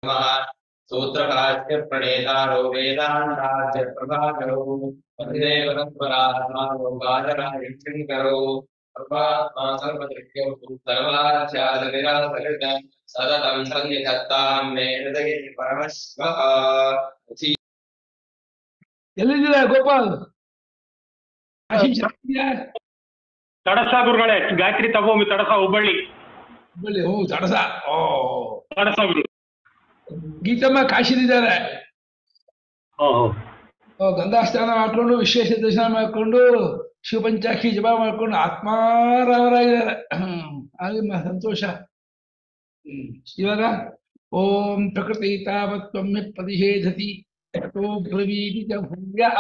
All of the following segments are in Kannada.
नमः सूत्रभाष्य प्रणेतारो वेदान्तास्य प्रभाकरो वन्दे परस्परात्मानो बादरायण्करो सर्वात्मा सर्वदृश्यो सर्वाचार्यविरासकृत सततं सन्निधत्तां मे हृदये परमश्वः ಎಲ್ಲಿದ್ದೀರಾ ಗೋಪಾಲ್ ಆಶೀಶ್ ಎಲ್ಲಿದ್ದೀರಾ? ತಡಸ ಗುರುಗಳೇ ಗಾಯತ್ರಿ ತಪೋಮಿ ತಡಸ ಹುಬ್ಬಳ್ಳಿ ಹುಬ್ಬಳ್ಳಿ ಓ ತಡಸ ಓ ತಡಸ ಗುರು ಗೀತಮ್ಮ ಕಾಶಿಲಿದ್ದಾರೆ ಓಹೋ ಓ ಗಂಗಾಸ್ನಾನ ಮಾಡ್ಕೊಂಡು ವಿಶೇಷ ದರ್ಶನ ಮಾಡ್ಕೊಂಡು ಶಿವಪಂಚಾಕ್ಷಿ ಜಪ ಮಾಡ್ಕೊಂಡು ಆತ್ಮಾರಾಮರಾಗಿದ್ದಾರೆ ಹ್ಮ್ ಆಗಮ್ಮ ಸಂತೋಷ ಹ್ಮ್ ಇವಾಗ ಓಂ ಪ್ರಕೃತಿ ತಾವತ್ವಮ್ಯ ಪ್ರತಿಷೇಧತಿ ಯತೋ ಬ್ರವೀತಿ ಚ ಭೂಯಃ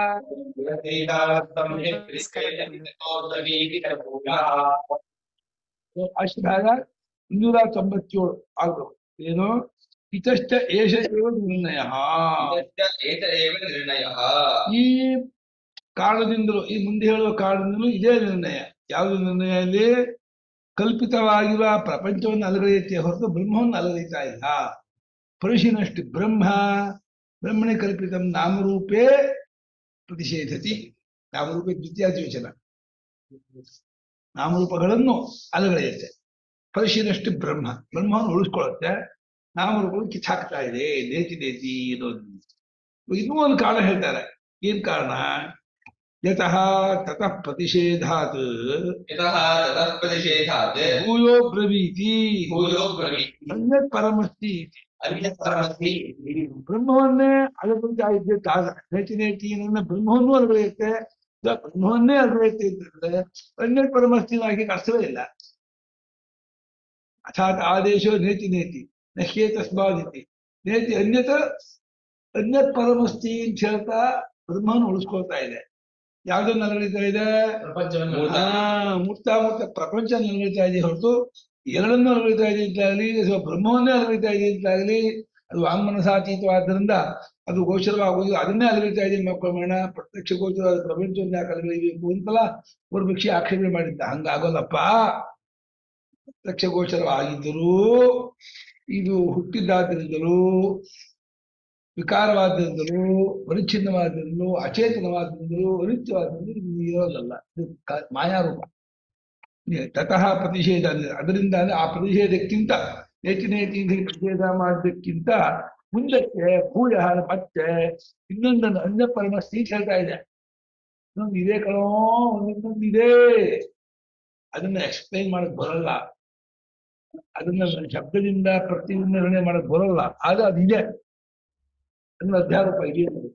ಅಷ್ಟಾಗ ಇನ್ನೂರ ತೊಂಬತ್ತೇಳು ಆಗ್ಬೇಕು ಏನು ಇತಶ್ಚ ಏಷ ಏವ ನಿರ್ಣಯ एत एव निर्णयः ಈ ಕಾರಣದಿಂದಲೂ ಈ ಮುಂದೆ ಹೇಳುವ ಕಾರಣದಿಂದಲೂ ಇದೇ ನಿರ್ಣಯ ಯಾವುದು ನಿರ್ಣಯ ಇಲ್ಲಿ ಕಲ್ಪಿತವಾಗಿರುವ ಪ್ರಪಂಚವನ್ನು ಅಲಗಳೆಯುತ್ತೆ ಹೊರತು ಬ್ರಹ್ಮವನ್ನು ಅಲಗಳೆಯುತ್ತಾ ಇಲ್ಲ ಪುರುಷಿನಷ್ಟು ಬ್ರಹ್ಮ ಬ್ರಹ್ಮಣಿ ಕಲ್ಪಿತ ನಾಮರೂಪೇ ಪ್ರತಿಷೇಧತಿ ನಾಮರೂಪೇ ದ್ವಿತೀಯಾದ್ಯೋಚನ ನಾಮರೂಪಗಳನ್ನು ಅಲಗಳೆಯುತ್ತೆ ಪರುಷಿನಷ್ಟು ಬ್ರಹ್ಮ ಬ್ರಹ್ಮವನ್ನು ಉಳಿಸ್ಕೊಳ್ಳುತ್ತೆ ನಾಮರೂಪಗಳು ಕಿತ್ತಾಕ್ತಾ ಇದೆ ನೇತಿ ನೇತಿ ಅನ್ನೋದು ಇನ್ನೂ ಒಂದು ಕಾರಣ ಹೇಳ್ತಾರೆ ಏನ್ ಕಾರಣ ಯತಃ ತತಃ ಪ್ರತಿಷೇಧಾತ್ यतः ततः प्रतिषेधात् ಭೂಯೋ ಬ್ರವೀತಿ भूयो ब्रवीति ಅನ್ಯತ್ ಪರಮಸ್ತಿ ಇತಿ. अन्यतरमस्ति ಬ್ರಹ್ಮವನ್ನೇ ಅಲಗುತ್ತಾ ಇದ್ದೆ ಕಾರಣ ನೇತಿ ನೇತಿ ನನ್ನ ಬ್ರಹ್ಮವನ್ನು ಅಲಗಳೆಯುತ್ತೆ ಇಲ್ಲ ಬ್ರಹ್ಮವನ್ನೇ ಅಲಗಳೆಯುತ್ತೆ ಅಂತಂದ್ರೆ ಅನ್ಯತ್ ಪರಮಸ್ತಿ ಹಾಕಿ ಅರ್ಥವೇ ಇಲ್ಲ ಅರ್ಥಾತ್ ಆದೇಶೋ ನೇತಿ ನೇತಿ ನಹ್ಯೇ ತಸ್ಮಾದಿತಿ ನೇತಿ ಅನ್ಯತ ಅನ್ಯತ್ ಪರಮಸ್ತಿ ಅಂತ ಹೇಳ್ತಾ ಬ್ರಹ್ಮವನ್ನು ಉಳಿಸ್ಕೊಳ್ತಾ ಇದೆ ಯಾವ್ದನ್ನ ಅಲಗಳಿತಾ ಇದೆ ಪ್ರಪಂಚವನ್ನು ಆ, ಮುಟ್ತಾ ಮುಟ್ತಾ ಪ್ರಪಂಚ ಅಲಗಳಿತಾ ಇದೆ ಹೊರತು ಎರಡನ್ನೂ ಅಲಗಳಿತಾ ಇದೆ ಅಂತಾಗ್ಲಿ ಅಥವಾ ಬ್ರಹ್ಮವನ್ನೇ ಅಲಗಳಿತಾ ಇದೆ ಅಂತಾಗ್ಲಿ ಅದು ವಾಂಗ್ಮನಸಾತೀತವಾದ್ದರಿಂದ ಅದು ಗೋಚರವಾಗುವುದು ಅದನ್ನೇ ಅಲಗಳಿತಾ ಇದೆ ಮಕ್ಕಳಮೇಣ ಪ್ರತ್ಯಕ್ಷ ಗೋಚರವಾದ ಪ್ರಪಂಚವನ್ನು ಯಾಕೆ ಅಲಗಳಿಬೇಕು ಅಂತಲ್ಲ ಪೂರ್ವಕ್ಷಿ ಆಕ್ಷೇಪಣೆ ಮಾಡಿದ್ದ ಹಂಗಾಗೋಲ್ಲಪ್ಪ ಪ್ರತ್ಯಕ್ಷ ಗೋಚರವಾಗಿದ್ದರೂ ಇದು ಹುಟ್ಟಿದ್ದಾದ್ದರಿಂದಲೂ ವಿಕಾರವಾದ್ದರಿಂದಲೂ ಪರಿಚ್ಛಿನ್ನವಾದ್ದರಿಂದಲೂ ಅಚೇತನವಾದ್ದರಿಂದಲೂ ಅನಿತ್ಯವಾದ್ದರಿಂದಲೂ ಇದು ಇರೋದಲ್ಲ ಇದು ಕ- ಮಾಯಾರೂಪ ಇದು ತತಃ ಪ್ರತಿಷೇಧ ಅಂದ್ರೆ ಅದರಿಂದ ಅಂದ್ರೆ ಆ ಪ್ರತಿಷೇಧಕ್ಕಿಂತ ನೇತಿ ನೇತಿ ಅಂತ ಹೇಳಿ ಪ್ರತಿಷೇಧ ಮಾಡೋದಕ್ಕಿಂತ ಮುಂದಕ್ಕೆ ಭೂಯ ಮತ್ತೆ ಇನ್ನೊಂದನ್ನು ಅನ್ಯ ಪರಮ ಸ್ಥಿತಿ ಹೇಳ್ತಾ ಇದೆ ಇನ್ನೊಂದು ಇದೆ ಕಣೋ ಒಂದೊಂದು ಇದೆ ಅದನ್ನ ಎಕ್ಸ್ಪ್ಲೈನ್ ಮಾಡಕ್ ಬರಲ್ಲ ಅದನ್ನ ಶಬ್ದದಿಂದ ಪ್ರತಿಯಿಂದ ನಿರ್ಣಯ ಮಾಡಕ್ ಬರೋಲ್ಲ ಆದ್ರೆ ಅದಿದೆ ಅದನ್ನ ಅಧ್ಯಾರೋಪ ಇದೆಯಲ್ಲ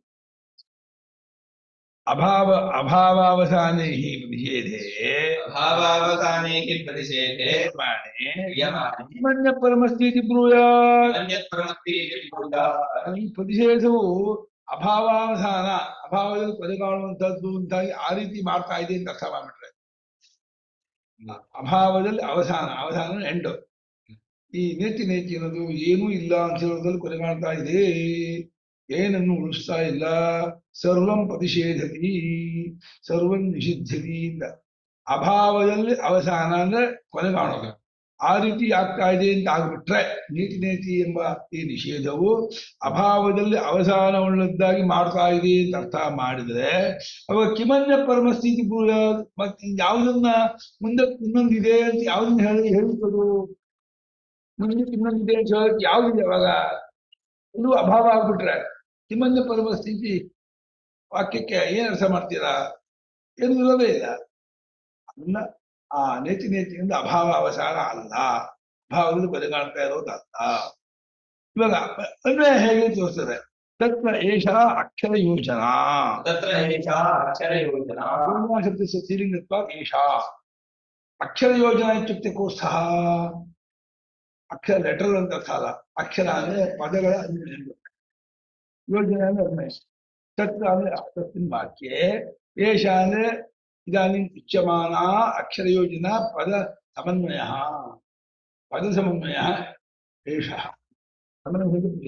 ಅಭಾವ ಅಭಾವಾವಸಾನೆ ಹಿ ಪ್ರತಿಷೇಧೆ अभावावसाने हि प्रतिषेधे ಪ್ರಮಾಣೆ क्रियमाणे ಸಾಮಾನ್ಯ ಪರಮಸ್ಥಿತಿ ಬ್ರೂಯಾತ್ अन्यत्परमस्ति इति ब्रूयात् ಈ ಪ್ರತಿಷೇಧವು ಅಭಾವಾವಸಾನ ಅಭಾವದಲ್ಲಿ ಕೊನೆ ಕಾಣುವಂತದ್ದು ಅಂತಾಗಿ ಆ ರೀತಿ ಮಾಡ್ತಾ ಇದೆ ಅಂತ ಅರ್ಥ ಮಾಡ್ಬಿಟ್ರೆ ಅಭಾವದಲ್ಲಿ ಅವಸಾನ ಅವಸಾನ ಎಂಡು ಈ ನೇತಿ ನೇತಿ ಅನ್ನೋದು ಏನೂ ಇಲ್ಲ ಅಂತ ಹೇಳೋದ್ರಲ್ಲಿ ಕೊನೆ ಕಾಣ್ತಾ ಇದೆ ಏನನ್ನು ಉಳಿಸ್ತಾ ಇಲ್ಲ ಸರ್ವಂ ಪ್ರತಿಷೇಧತಿ ಸರ್ವಂ ನಿಷಿದ್ಧತಿ ಅಂತ ಅಭಾವದಲ್ಲಿ ಅವಸಾನ ಅಂದ್ರೆ ಕೊನೆ ಕಾಣೋದು ಆ ರೀತಿ ಆಗ್ತಾ ಇದೆ ಅಂತ ಆಗ್ಬಿಟ್ರೆ ನೀತಿ ನೇತಿ ಎಂಬ ಈ ನಿಷೇಧವು ಅಭಾವದಲ್ಲಿ ಅವಸಾನವುಳ್ಳದ್ದಾಗಿ ಮಾಡ್ತಾ ಇದೆ ಅಂತ ಅರ್ಥ ಮಾಡಿದ್ರೆ ಅವಾಗ ಕಿಮನ್ಯ ಪರಮಸ್ಥಿತಿ ಪೂರ ಮತ್ತೆ ಯಾವುದನ್ನ ಮುಂದೆ ಇನ್ನೊಂದಿದೆ ಅಂತ ಯಾವ್ದನ್ನ ಹೇಳಿ ಹೇಳ್ತದು ಮುಂದೆ ಇನ್ನೊಂದಿದೆ ಅಂತ ಹೇಳಕ್ ಯಾವ್ದಿದೆ ಅವಾಗ ಇನ್ನೂ ಅಭಾವ ಆಗ್ಬಿಟ್ರೆ ಕಿಮನ್ಯ ಪರಮಸ್ಥಿತಿ ವಾಕ್ಯಕ್ಕೆ ಏನ್ ಅರ್ಥ ಮಾಡ್ತೀರಾ ಏನು ಇರೋದೇ ಇಲ್ಲ ಅದನ್ನ ಆ ನೇತಿ ನೇತಿಯಿಂದ ಅಭಾವ ಅವಸಾನ ಅಲ್ಲ ಅಭಾವದಲ್ಲಿ ಕೊನೆ ಕಾಣ್ತಾ ಇರೋದಲ್ಲ ಇವಾಗ ಅನ್ವಯ ಹೇಗೆ ತೋರಿಸ್ತದೆ ತತ್ರ ಏಷ ಅಕ್ಷರ ಯೋಜನಾ तत्र एषा अक्षरयोजना ಶಬ್ದಸ್ಯ ಸ್ತ್ರೀಲಿಂಗತ್ವಾತ್ ಏಷ ಅಕ್ಷರ ಯೋಜನಾ ಇತ್ಯುಕ್ತೆ ಕೋತ್ಸಹ ಅಕ್ಷರ ಲೆಟರ್ ಅಂತ ಅರ್ಥ ಅಲ್ಲ ಅಕ್ಷರ ಅಂದ್ರೆ ಪದಗಳ ಅನ್ವಯ. ಯೋಜನೆ ಅಂದ್ರೆ ಅನ್ವಯ ತತ್ರ ಅಂದ್ರೆ ತಸ್ಮಿನ್ ವಾಕ್ಯೆ ಏಷ ಅಂದ್ರೆ ಇದಾನಿಂ ಉಚ್ಯಮಾನ ಅಕ್ಷರ ಯೋಜನಾ ಪದ ಸಮನ್ವಯ ಪದ ಸಮನ್ವಯ ಏಷ ಸಮನ್ವಯ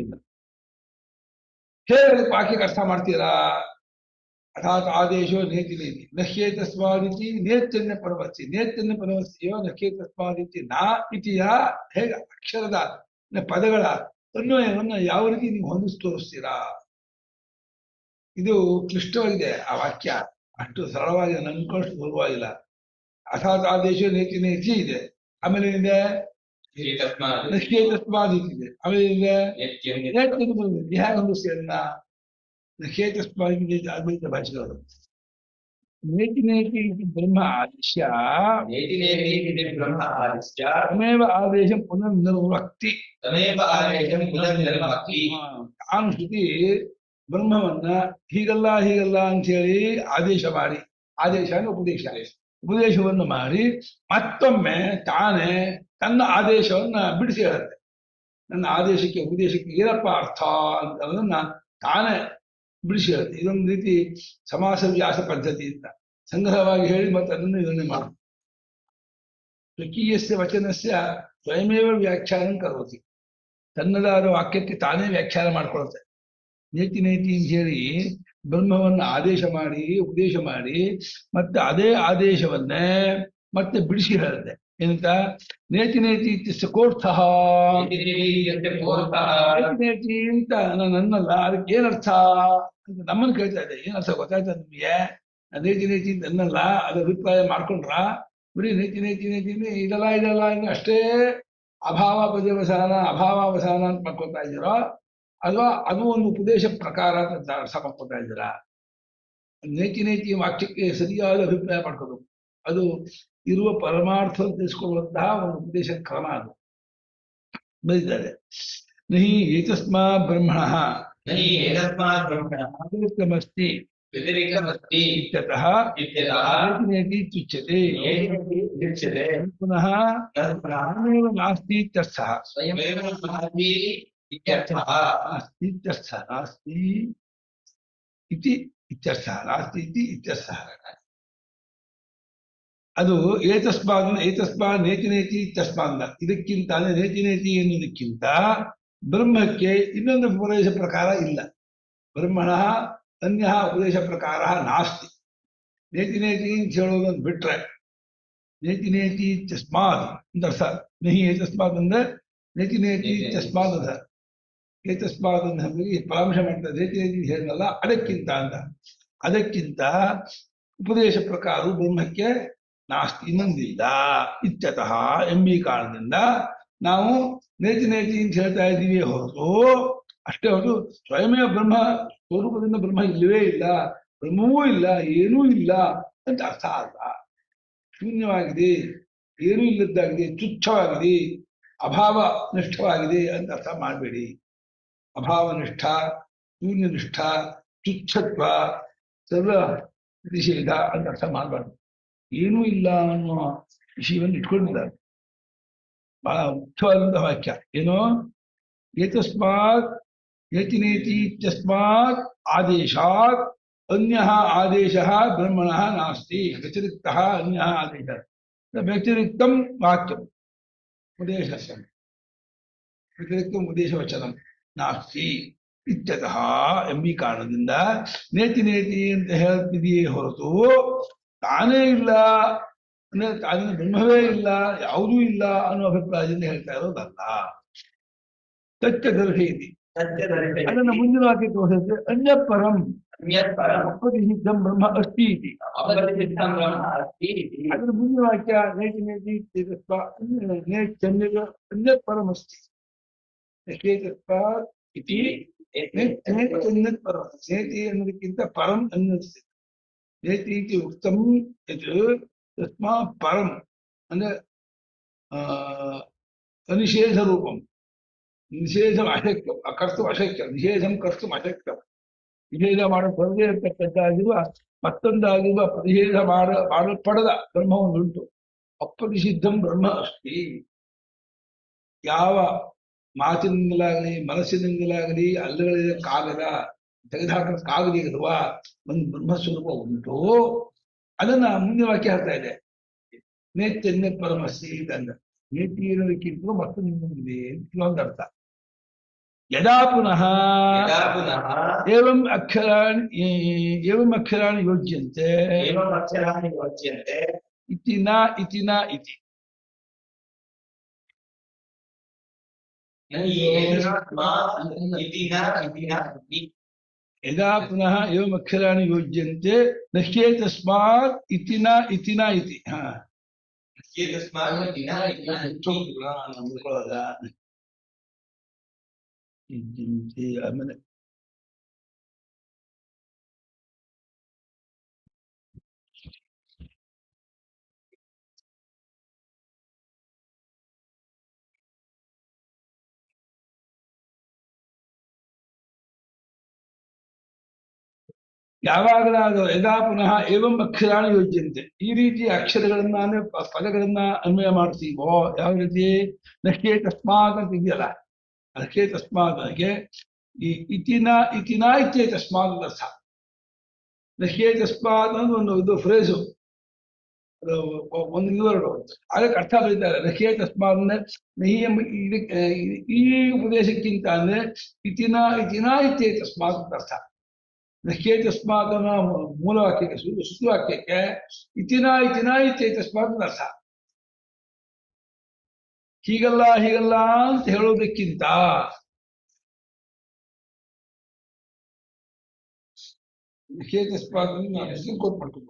ಹೇಗೆ ವಾಕ್ಯಕ್ಕೆ ಅರ್ಥ ಮಾಡ್ತೀರಾ ಅರ್ಥಾತ್ ಆದೇಶೋ ನೇತಿ ನೇತಿ ನಹ್ಯೇ ತಸ್ಮಾದಿತಿ ನೇತ್ಯನ್ಯ ಪರಮಸ್ತಿ ನೇತ್ಯನ್ಯ ಪರಮಸ್ತಿಯೋ ನಹ್ಯೇ ತಸ್ಮಾದಿತಿ ನಾ ಇತಿಯ ಹೇಗೆ ಅಕ್ಷರದ ನ ಪದಗಳ ಅನ್ವಯವನ್ನು ಯಾವ ರೀತಿ ನೀವು ಹೊಂದಿಸಿ ತೋರಿಸ್ತೀರಾ ಇದು ಕ್ಲಿಷ್ಟವಾಗಿದೆ ಆ ವಾಕ್ಯ ಅಷ್ಟು ಸರಳವಾಗಿ ನನ್ಕೊಂಡು ಸುಲಭವಾಗಿಲ್ಲ ಅಥಾತ್ ಆದೇಶ ನೇತಿ ನೇತಿ ಇದೆ ಆಮೇಲೆ ಏನಿದೆ ತಸ್ಮಾತ್ ನಿಶ್ಚೇತಸ್ಮಾದಿತ್ ಇದೆ ಆಮೇಲೆ ಏನಿದೆ ನಿತ್ಯಂ ನೇತಿ ಬಂದಿದೆ ಹೇಗೆ ಹೊಂದಿಸ್ತೀರನ್ನ ನಿಶ್ಚೇತಸ್ಮಾದಿ ಅದ್ವೈತ ಭಾಷೆಗಳು ನೇತಿ ನೇತಿ ಇತಿ ಬ್ರಹ್ಮ ಆದೇಶ ನೇತಿ ನೇತಿ ಇತಿ ಬ್ರಹ್ಮ ಆದಿಶ್ಚ ತಮೇವ ಆದೇಶ ಪುನರ್ ನಿರ್ವಕ್ತಿ ತಮೇವ ಆದೇಶಂ ಪುನರ್ ನಿರ್ವಕ್ತಿ ತಾನು ಶ್ರುತಿ ಬ್ರಹ್ಮವನ್ನ ಹೀಗಲ್ಲ ಹೀಗಲ್ಲ ಅಂತ ಹೇಳಿ ಆದೇಶ ಮಾಡಿ ಆದೇಶ ಅಂದ್ರೆ ಉಪದೇಶ ಉಪದೇಶವನ್ನು ಮಾಡಿ ಮತ್ತೊಮ್ಮೆ ತಾನೇ ತನ್ನ ಆದೇಶವನ್ನ ಬಿಡಿಸಿ ಹೇಳುತ್ತೆ ನನ್ನ ಆದೇಶಕ್ಕೆ ಉಪದೇಶಕ್ಕೆ ಏನಪ್ಪ ಅರ್ಥ ಅಂತ ಅದನ್ನ ತಾನೇ ಬಿಡಿಸಿ ಹೇಳುತ್ತೆ ಇದೊಂದು ರೀತಿ ಸಮಾಸ ವ್ಯಾಸ ಪದ್ಧತಿ ಅಂತ ಸಂಗ್ರಹವಾಗಿ ಹೇಳಿ ಮತ್ತೆ ಅದನ್ನು ವಿವರಣೆ ಮಾಡಿ ಸ್ವಕೀಯಸ್ಯ ವಚನಸ್ಯ ಸ್ವಯಮೇವ ವ್ಯಾಖ್ಯಾನ ಕರೋತಿ ತನ್ನದಾದ ವಾಕ್ಯಕ್ಕೆ ತಾನೇ ವ್ಯಾಖ್ಯಾನ ಮಾಡ್ಕೊಳುತ್ತೆ ನೇತಿ ನೇತಿ ಅಂತ ಹೇಳಿ ಬ್ರಹ್ಮವನ್ನು ಆದೇಶ ಮಾಡಿ ಉಪದೇಶ ಮಾಡಿ ಮತ್ತೆ ಅದೇ ಆದೇಶವನ್ನೇ ಮತ್ತೆ ಬಿಡಿಸಿ ಹೇಳುತ್ತೆ ಏನಂತ ನೇತಿ ನೇತಿ ಇತ್ಯಸ್ಯ ಕೋರ್ಥಃ ನೇತಿ ನೇತಿ ಇತ್ಯಸ್ಯ ಕೋರ್ಥಃ ನೇತಿ ನೇತಿ ಅಂತ ನಾನು ನನ್ನಲ್ಲ ಅದಕ್ಕೆ ಏನರ್ಥ ಅಂತ ನಮ್ಮನ್ನು ಕೇಳ್ತಾ ಇದೆ ಏನರ್ಥ ಗೊತ್ತಾಯ್ತಾ ನಿಮಗೆ ನೇತಿ ನೇತಿ ಅಂತ ಅನ್ನಲ್ಲ ಅದ್ರ ಅಭಿಪ್ರಾಯ ಮಾಡ್ಕೊಂಡ್ರ ಬರೀ ನೇತಿ ನೇತಿ ನೇತಿ ಅಂದ್ರೆ ಇದಲ್ಲ ಇದಲ್ಲ ಇನ್ನು ಅಷ್ಟೇ ಅಭಾವ ಪರ್ಯವಸಾನ ಅಭಾವಾವಸಾನ ಅಂತ ಮಾಡ್ಕೊತಾ ಇದ್ದೀರೋ ಅಥವಾ ಅದು ಒಂದು ಉಪದೇಶ ಪ್ರಕಾರ ಅಂತ ಅರ್ಥ ಮಾಡ್ಕೊತಾ ಇದ್ದೀರಾ ನೇತಿ ನೇತಿ ವಾಕ್ಯಕ್ಕೆ ಸರಿಯಾದ ಅಭಿಪ್ರಾಯ ಮಾಡ್ಕೋಬೇಕು ಅದು ಇರುವ ಪರಮಾರ್ಥ ತಿಳಿಸ್ಕೊಳ್ಳುವಂತಹ ಒಂದು ಉಪದೇಶ ಕ್ರಮ ಅದು ಬರೀತಾರೆ ನಹಿ ಏತಸ್ಮಾ ಬ್ರಹ್ಮಣ नहि एतस्मात् ब्रह्मणः ಆದಿತ್ಯಮಸ್ತಿ व्यतिरिक्तमस्ति ಇತ್ಯತಃ इत्यतः ನೇತಿ ನೇತಿ ಇತ್ಯುಚ್ಯತೆ ನೇತಿ ನೇತಿ इत्युच्यते ಪುನಃ तस्मात् ನಾನೇವ ನಾಸ್ತಿ ಇತ್ಯರ್ಥಃ स्वयमेव नास्ति इत्यर्थः ನಾಸ್ತಿ ಇತ್ಯರ್ಥಃ ನಾಸ್ತಿ ಇತಿ ಇತ್ಯರ್ಥಃ ನಾಸ್ತಿ ಇತಿ ಇತ್ಯರ್ಥಃ ಅದು ಏತಸ್ಮಾದ್ ಏತಸ್ಮಾದ್ ನೇತಿ ನೇತಿ ಇತ್ಯಸ್ಮಾದ್ ಇದಕ್ಕಿಂತ ಅಂದ್ರೆ ನೇತಿ ನೇತಿ ಎನ್ನುವುದಕ್ಕಿಂತ ಬ್ರಹ್ಮಕ್ಕೆ ಇನ್ನೊಂದು ಉಪದೇಶ ಪ್ರಕಾರ ಇಲ್ಲ ಬ್ರಹ್ಮಣ ಅನ್ಯ ಉಪದೇಶ ಪ್ರಕಾರ ನಾಸ್ತಿ ನೇತಿ ನೇತಿ ಅಂತ ಹೇಳೋದನ್ನು ಬಿಟ್ರೆ ನೇತಿ ನೇತಿ ಇತ್ಯಸ್ಮಾದ್ ಅಂತ ಅರ್ಥ ನಹಿ ಏತಸ್ಮಾದ್ ಅಂದ್ರೆ ನೇತಿ ನೇತಿ ಇತ್ಯಸ್ಮಾದ್ ಅಂತ ಏತಸ್ಮಾದ್ ಅಂತ ನಮಗೆ ಪರಾಮರ್ಶೆ ಮಾಡ್ತಾರೆ ನೇತಿ ನೇತಿ ಹೇಳಲ್ಲ ಅದಕ್ಕಿಂತ ಅಂತ ಅದಕ್ಕಿಂತ ಉಪದೇಶ ಪ್ರಕಾರವು ಬ್ರಹ್ಮಕ್ಕೆ ನಾಸ್ತಿ ಇನ್ನೊಂದಿಲ್ಲ ಇತ್ಯತಃ ಎಂಬಿ ಕಾರಣದಿಂದ ನಾವು ನೇತಿ ನೇತಿ ಅಂತ ಹೇಳ್ತಾ ಇದ್ದೀವಿ ಹೊರತು ಅಷ್ಟೇ ಹೊರತು ಸ್ವಯಮೇ ಬ್ರಹ್ಮ ಸ್ವರೂಪದಿಂದ ಬ್ರಹ್ಮ ಇಲ್ಲವೇ ಇಲ್ಲ ಬ್ರಹ್ಮವೂ ಇಲ್ಲ ಏನೂ ಇಲ್ಲ ಅಂತ ಅರ್ಥ ಅಲ್ಲ ಶೂನ್ಯವಾಗಿದೆ ಏನೂ ಇಲ್ಲದ್ದಾಗಿದೆ ತುಚ್ಛವಾಗಿದೆ ಅಭಾವ ನಿಷ್ಠವಾಗಿದೆ ಅಂತ ಅರ್ಥ ಮಾಡಬೇಡಿ ಅಭಾವನಿಷ್ಠ ಶೂನ್ಯನಿಷ್ಠ ತುಚ್ಛತ್ವ ಸರ್ವ ನಿಷೇಧ ಅಂತ ಅರ್ಥ ಮಾಡಬಾರ್ದು ಏನೂ ಇಲ್ಲ ಅನ್ನುವ ವಿಷಯವನ್ನು ಇಟ್ಕೊಂಡಿದ್ದಾರೆ ಬಹಳ ಮುಖ್ಯವಾದಂತಹ ವಾಕ್ಯ ಏನು ಏತಸ್ಮಾತ್ ಏತಿ ನೇತಿ ಇತ್ಯಸ್ಮಾತ್ ಆದೇಶಾತ್ ಅನ್ಯ ಆದೇಶ ಬ್ರಹ್ಮಣ ನಾಸ್ತಿ ವ್ಯತಿರಿಕ್ತ ಅನ್ಯ ಆದೇಶ ವ್ಯತಿರಿಕ್ತಂ ವಾಕ್ಯಂ ಉಪದೇಶ ವ್ಯತಿರಿಕ್ತಂ ಉಪದೇಶವಚನಂ ನಾಸ್ತಿ ಇತ್ಯತಃ ಎಂಬಿ ಕಾರಣದಿಂದ ನೇತಿ ನೇತಿ ಅಂತ ಹೇಳ್ತಿದೆಯೇ ಹೊರತು ತಾನೇ ಇಲ್ಲ ಅಂದ್ರೆ ತಾನೇ ಬ್ರಹ್ಮವೇ ಇಲ್ಲ ಯಾವುದೂ ಇಲ್ಲ ಅನ್ನೋ ಅಭಿಪ್ರಾಯದಿಂದ ಹೇಳ್ತಾ ಇರೋದಲ್ಲ ತಚ್ಚ ದರ್ಶಯತಿ ಅದನ್ನ ಮುಂದಿನ ವಾಕ್ಯ ತೋರಿಸಿದ್ರೆ ಅನ್ಯ ಪರಂ अन्यत् परम् ಅಪರಿಹಿತಂ ಬ್ರಹ್ಮ ಅಸ್ತಿ ಇತಿ अपरिचितं ब्रह्म अस्ति इति ಅದರ ಮುಂದಿನ ವಾಕ್ಯ ನೇತಿ ನೇತಿ ಚೇತಸ್ವ ನೇ ಚಂದ್ರ ಅನ್ಯ ಪರಂ ಅಸ್ತಿ ಚೇತಸ್ವ ಇತಿ ನೇತಿ ಅನ್ಯತ್ ಪರಂ ನೇತಿ ಅನ್ನೋದಕ್ಕಿಂತ ಪರಂ ಅನ್ನೋದು ನೇತಿ ಇತಿ ಉಕ್ತಂ ಯತ್ ತಸ್ಮಾ ಪರಂ ಅಂದ್ರೆ ಆ, ಅನಿಷೇಧ ರೂಪಂ ನಿಷೇಧಂ ಅಶಕ್ಯಂ ಕರ್ತುಂ ಅಶಕ್ಯಂ ನಿಷೇಧಂ ಕರ್ತುಂ ಅಶಕ್ಯಂ ನಿಷೇಧ ಮಾಡಲು ಬರದೇ ಇರತಕ್ಕಂತಾಗಿರುವ ಮತ್ತೊಂದಾಗಿರುವ ಪ್ರತಿಷೇಧ ಮಾಡ ಮಾಡಲ್ಪಡದ ಬ್ರಹ್ಮವನ್ನುಂಟು ಅಪ್ರತಿಷಿದ್ಧಂ ಬ್ರಹ್ಮ ಅಸ್ತಿ ಯಾವ ಮಾತಿನಿಂದಲಾಗಲಿ ಮನಸ್ಸಿನಿಂದಲಾಗಲಿ ಅಲ್ಲಗಳಿದಕ್ಕಾಗದ ತೆಗೆದುಹಾಕಕ್ಕಾಗದೇ ಇರುವ ಒಂದು ಬ್ರಹ್ಮಸ್ವರೂಪ ಉಂಟು ಅದನ್ನ ಮುಂದಿನ ವಾಕ್ಯ ಹೇಳ್ತಾ ಇದೆ ನೇತ್ಯನ್ಯ ಪರಮಸ್ತಿ ಅಂದ ನೇತಿ ಅನ್ನೋದಕ್ಕಿಂತಲೂ ಮತ್ತೊಂದು ಇನ್ನೊಂದಿದೆ ಅಂತ ಇನ್ನೊಂದು ಅರ್ಥ ಯದಾ ಪುನಃ यदा पुनः एवम् अक्षराणि ए- एवम् अक्षराणि योज्यन्ते एवम् अक्षराणि योज्यन्ते इति न इति न इति ನ ಏನಾತ್ಮ ಇತಿ ನ ಇತಿ ನ ಇತಿ. ಯದಾ ಪುನಃ ಏವಂ ಅಕ್ಷರಾಣಿ ಯೋಜ್ಯಂತೆ ನಶ್ಯೇ ತಸ್ಮಾತ್ ಇತಿನ ಇತಿನ ಇತಿ ಹಾ ಏತಸ್ಮಾತ್ ಇತಿ ನ ಇತಿ ನ ಇತಿ. ಯೋಜ್ಯಂತೆ ಆಮೇಲೆ ಯಾವಾಗಲಾದರೂ ಯದಾ ಪುನಃ ಏವಂ ಅಕ್ಷರಾಣಿ ಯೋಜ್ಯಂತೆ ಈ ರೀತಿ ಅಕ್ಷರಗಳನ್ನ ಅಂದ್ರೆ ಪ- ಪದಗಳನ್ನ ಅನ್ವಯ ಮಾಡ್ತೀವೋ ಯಾವ ರೀತಿ ನಷ್ಟೇ ತಸ್ಮಾತ್ ಅಂತ ಇದೆಯಲ್ಲ ಅದಕ್ಕೆ ತಸ್ಮಾತ್ ಅದಕ್ಕೆ ಈ ಇತಿನ ಇತಿನ ಇತ್ಯೇ ತಸ್ಮಾತ್ ಅಂತ ಅರ್ಥ ನಷ್ಟೇ ತಸ್ಮಾತ್ ಅನ್ನೋದು ಒಂದು ಇದು ಫ್ರೇಸು ಒಂದು ಇವೆರಡು ಅದಕ್ಕೆ ಅರ್ಥ ಬರೀತಾರೆ ನಷ್ಟೇ ತಸ್ಮಾತ್ ಅಂದ್ರೆ ಈ ಎಂಬ- ಇದಕ್ಕೆ ಈ ಉಪದೇಶಕ್ಕಿಂತ ಅಂದ್ರೆ ಇತಿನ ಇತಿನ ಇತ್ಯೇ ತಸ್ಮಾತ್ ಅಂತ ಅರ್ಥ ನಶ್ಚೇತಸ್ಮಾತ್ ಅನ್ನೋ ಮೂಲ ವಾಕ್ಯಕ್ಕೆ ಸು- ಸುತ್ತು ವಾಕ್ಯಕ್ಕೆ ಇತಿನ ಇತಿನ ಇತ್ಯೇತಸ್ಮಾತ್ ಅಂತ ಅರ್ಥ ಹೀಗಲ್ಲ ಹೀಗಲ್ಲ ಅಂತ ಹೇಳೋದಕ್ಕಿಂತ ನಶ್ಚೇತಸ್ಮಾತ್ ಅನ್ನು ನಾನು ಹೆಸರು ಕೋಟ್ ಮಾಡ್ಕೊಂಡು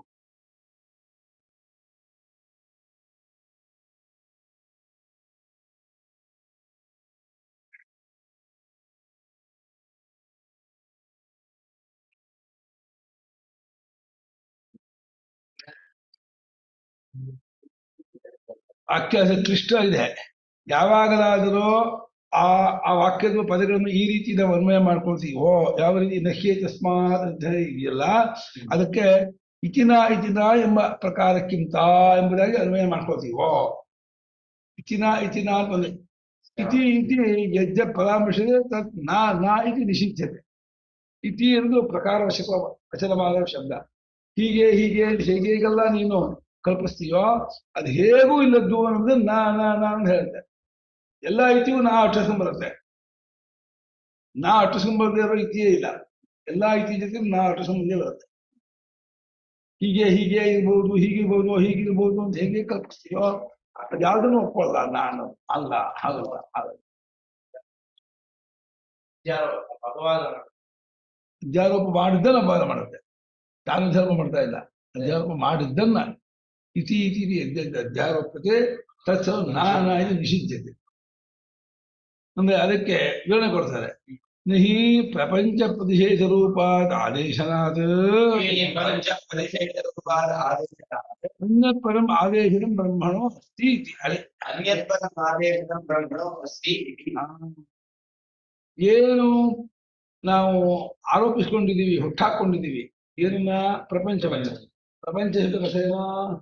ವಾಕ್ಯ ಅದು ಕ್ಲಿಷ್ಟ ಇದೆ ಯಾವಾಗಲಾದರೂ ಆ ಆ ವಾಕ್ಯದ ಪದಗಳನ್ನು ಈ ರೀತಿ ನಾವು ಅನ್ವಯ ಮಾಡ್ಕೊಳ್ತೀವಿ ಓ ಯಾವ ರೀತಿ ನಶ್ಯೇ ತಸ್ಮಾತ್ ಅಂತ ಹೇಳಿ ಇದೆಯಲ್ಲ ಅದಕ್ಕೆ ಇತಿನ ಇತಿನ ಎಂಬ ಪ್ರಕಾರಕ್ಕಿಂತ ಎಂಬುದಾಗಿ ಅನ್ವಯ ಮಾಡ್ಕೊಳ್ತೀವಿ ಓ ಇತಿನ ಇತಿನ ಅಂತ ಒಂದು ಇತಿ ಇತಿ ಯಜ್ಜ ಪರಾಮರ್ಶದೆ ತತ್ ನಾ ನಾ ಇತಿ ನಿಷಿದ್ಧತೆ ಇತಿ ಎಂದು ಪ್ರಕಾರ ವಶಕ ವಚನವಾದ ಶಬ್ದ ಹೀಗೆ ಹೀಗೆ ಹೇಗೆ ಹೀಗೆಲ್ಲ ನೀನು ಕಲ್ಪಿಸ್ತೀಯೋ ಅದು ಹೇಗೂ ಇಲ್ಲದ್ದು ಅನ್ನೋದು ನಾ ನಾ ನಾ ಅಂತ ಹೇಳುತ್ತೆ ಎಲ್ಲ ಇತಿಯು ನಾ ಅಟ್ಟಿಸ್ಕೊಂಡ್ ಬರುತ್ತೆ ನಾ ಅಟ್ಟಿಸ್ಕೊಂಡ್ ಬರದೇ ಇರೋ ಇತಿಯೇ ಇಲ್ಲ ಎಲ್ಲ ಇತಿ ಜೊತೆ ನಾ ಅಟ್ಟಿಸ್ಕೊಂಡ್ ಬಂದೇ ಬರುತ್ತೆ ಹೀಗೆ ಹೀಗೆ ಇರ್ಬೋದು ಹೀಗಿರ್ಬೋದು ಹೀಗಿರ್ಬೋದು ಅಂತ ಹೇಗೆ ಕಲ್ಪಿಸ್ತೀಯೋ ಅದ್ಯಾವುದನ್ನು ಒಪ್ಕೊಳ್ಳಲ್ಲ ನಾನು ಅಲ್ಲ ಹಾಗಲ್ಲ ಹಾಗಲ್ಲ ಯಾರೋ ಅಪವಾದ ಅಧ್ಯಾರೋಪ ಮಾಡಿದ್ದನ್ನ ಅಪವಾದ ಮಾಡುತ್ತೆ ತಾನು ಧರ್ಮ ಮಾಡ್ತಾ ಇಲ್ಲ ಅಧ್ಯಾರೋಪ ಮಾಡಿದ್ದನ್ನ ಇತಿ ಇತಿ ಇತಿ ಅಧ್ಯ- ಅಧ್ಯಾರೋಪತೆ ತತ್ಸ ನಾನಾ ಇದು ನಿಷಿದ್ಧತೆ ಅಂದ್ರೆ ಅದಕ್ಕೆ ವಿವರಣೆ ಕೊಡ್ತಾರೆ ನಹಿ ಪ್ರಪಂಚ ಪ್ರತಿಷೇಧ ರೂಪಾದ ಆದೇಶನಾತ್ ಪಂಚ ಪರಿಚಯರೂಪಾದ ಆದೇಶನಾತ್ ಅನ್ಯತ್ ಪರಂ ಆದೇಶಂ ಬ್ರಹ್ಮಣೋ ಅಸ್ತಿ ಇತಿ ಅದೇ ಅನ್ಯತ್ಪರಂ ಆದೇಶಂ ಬ್ರಹ್ಮಣೋ ಅಸ್ತಿ ಇತಿ. ಏನು ನಾವು ಆರೋಪಿಸ್ಕೊಂಡಿದ್ದೀವಿ ಹುಟ್ಟಾಕೊಂಡಿದ್ದೀವಿ ಏನನ್ನ ಪ್ರಪಂಚವನ್ನ ಪ್ರಪಂಚ ಶಬ್ದ ಕಥೆಯೇನೋ?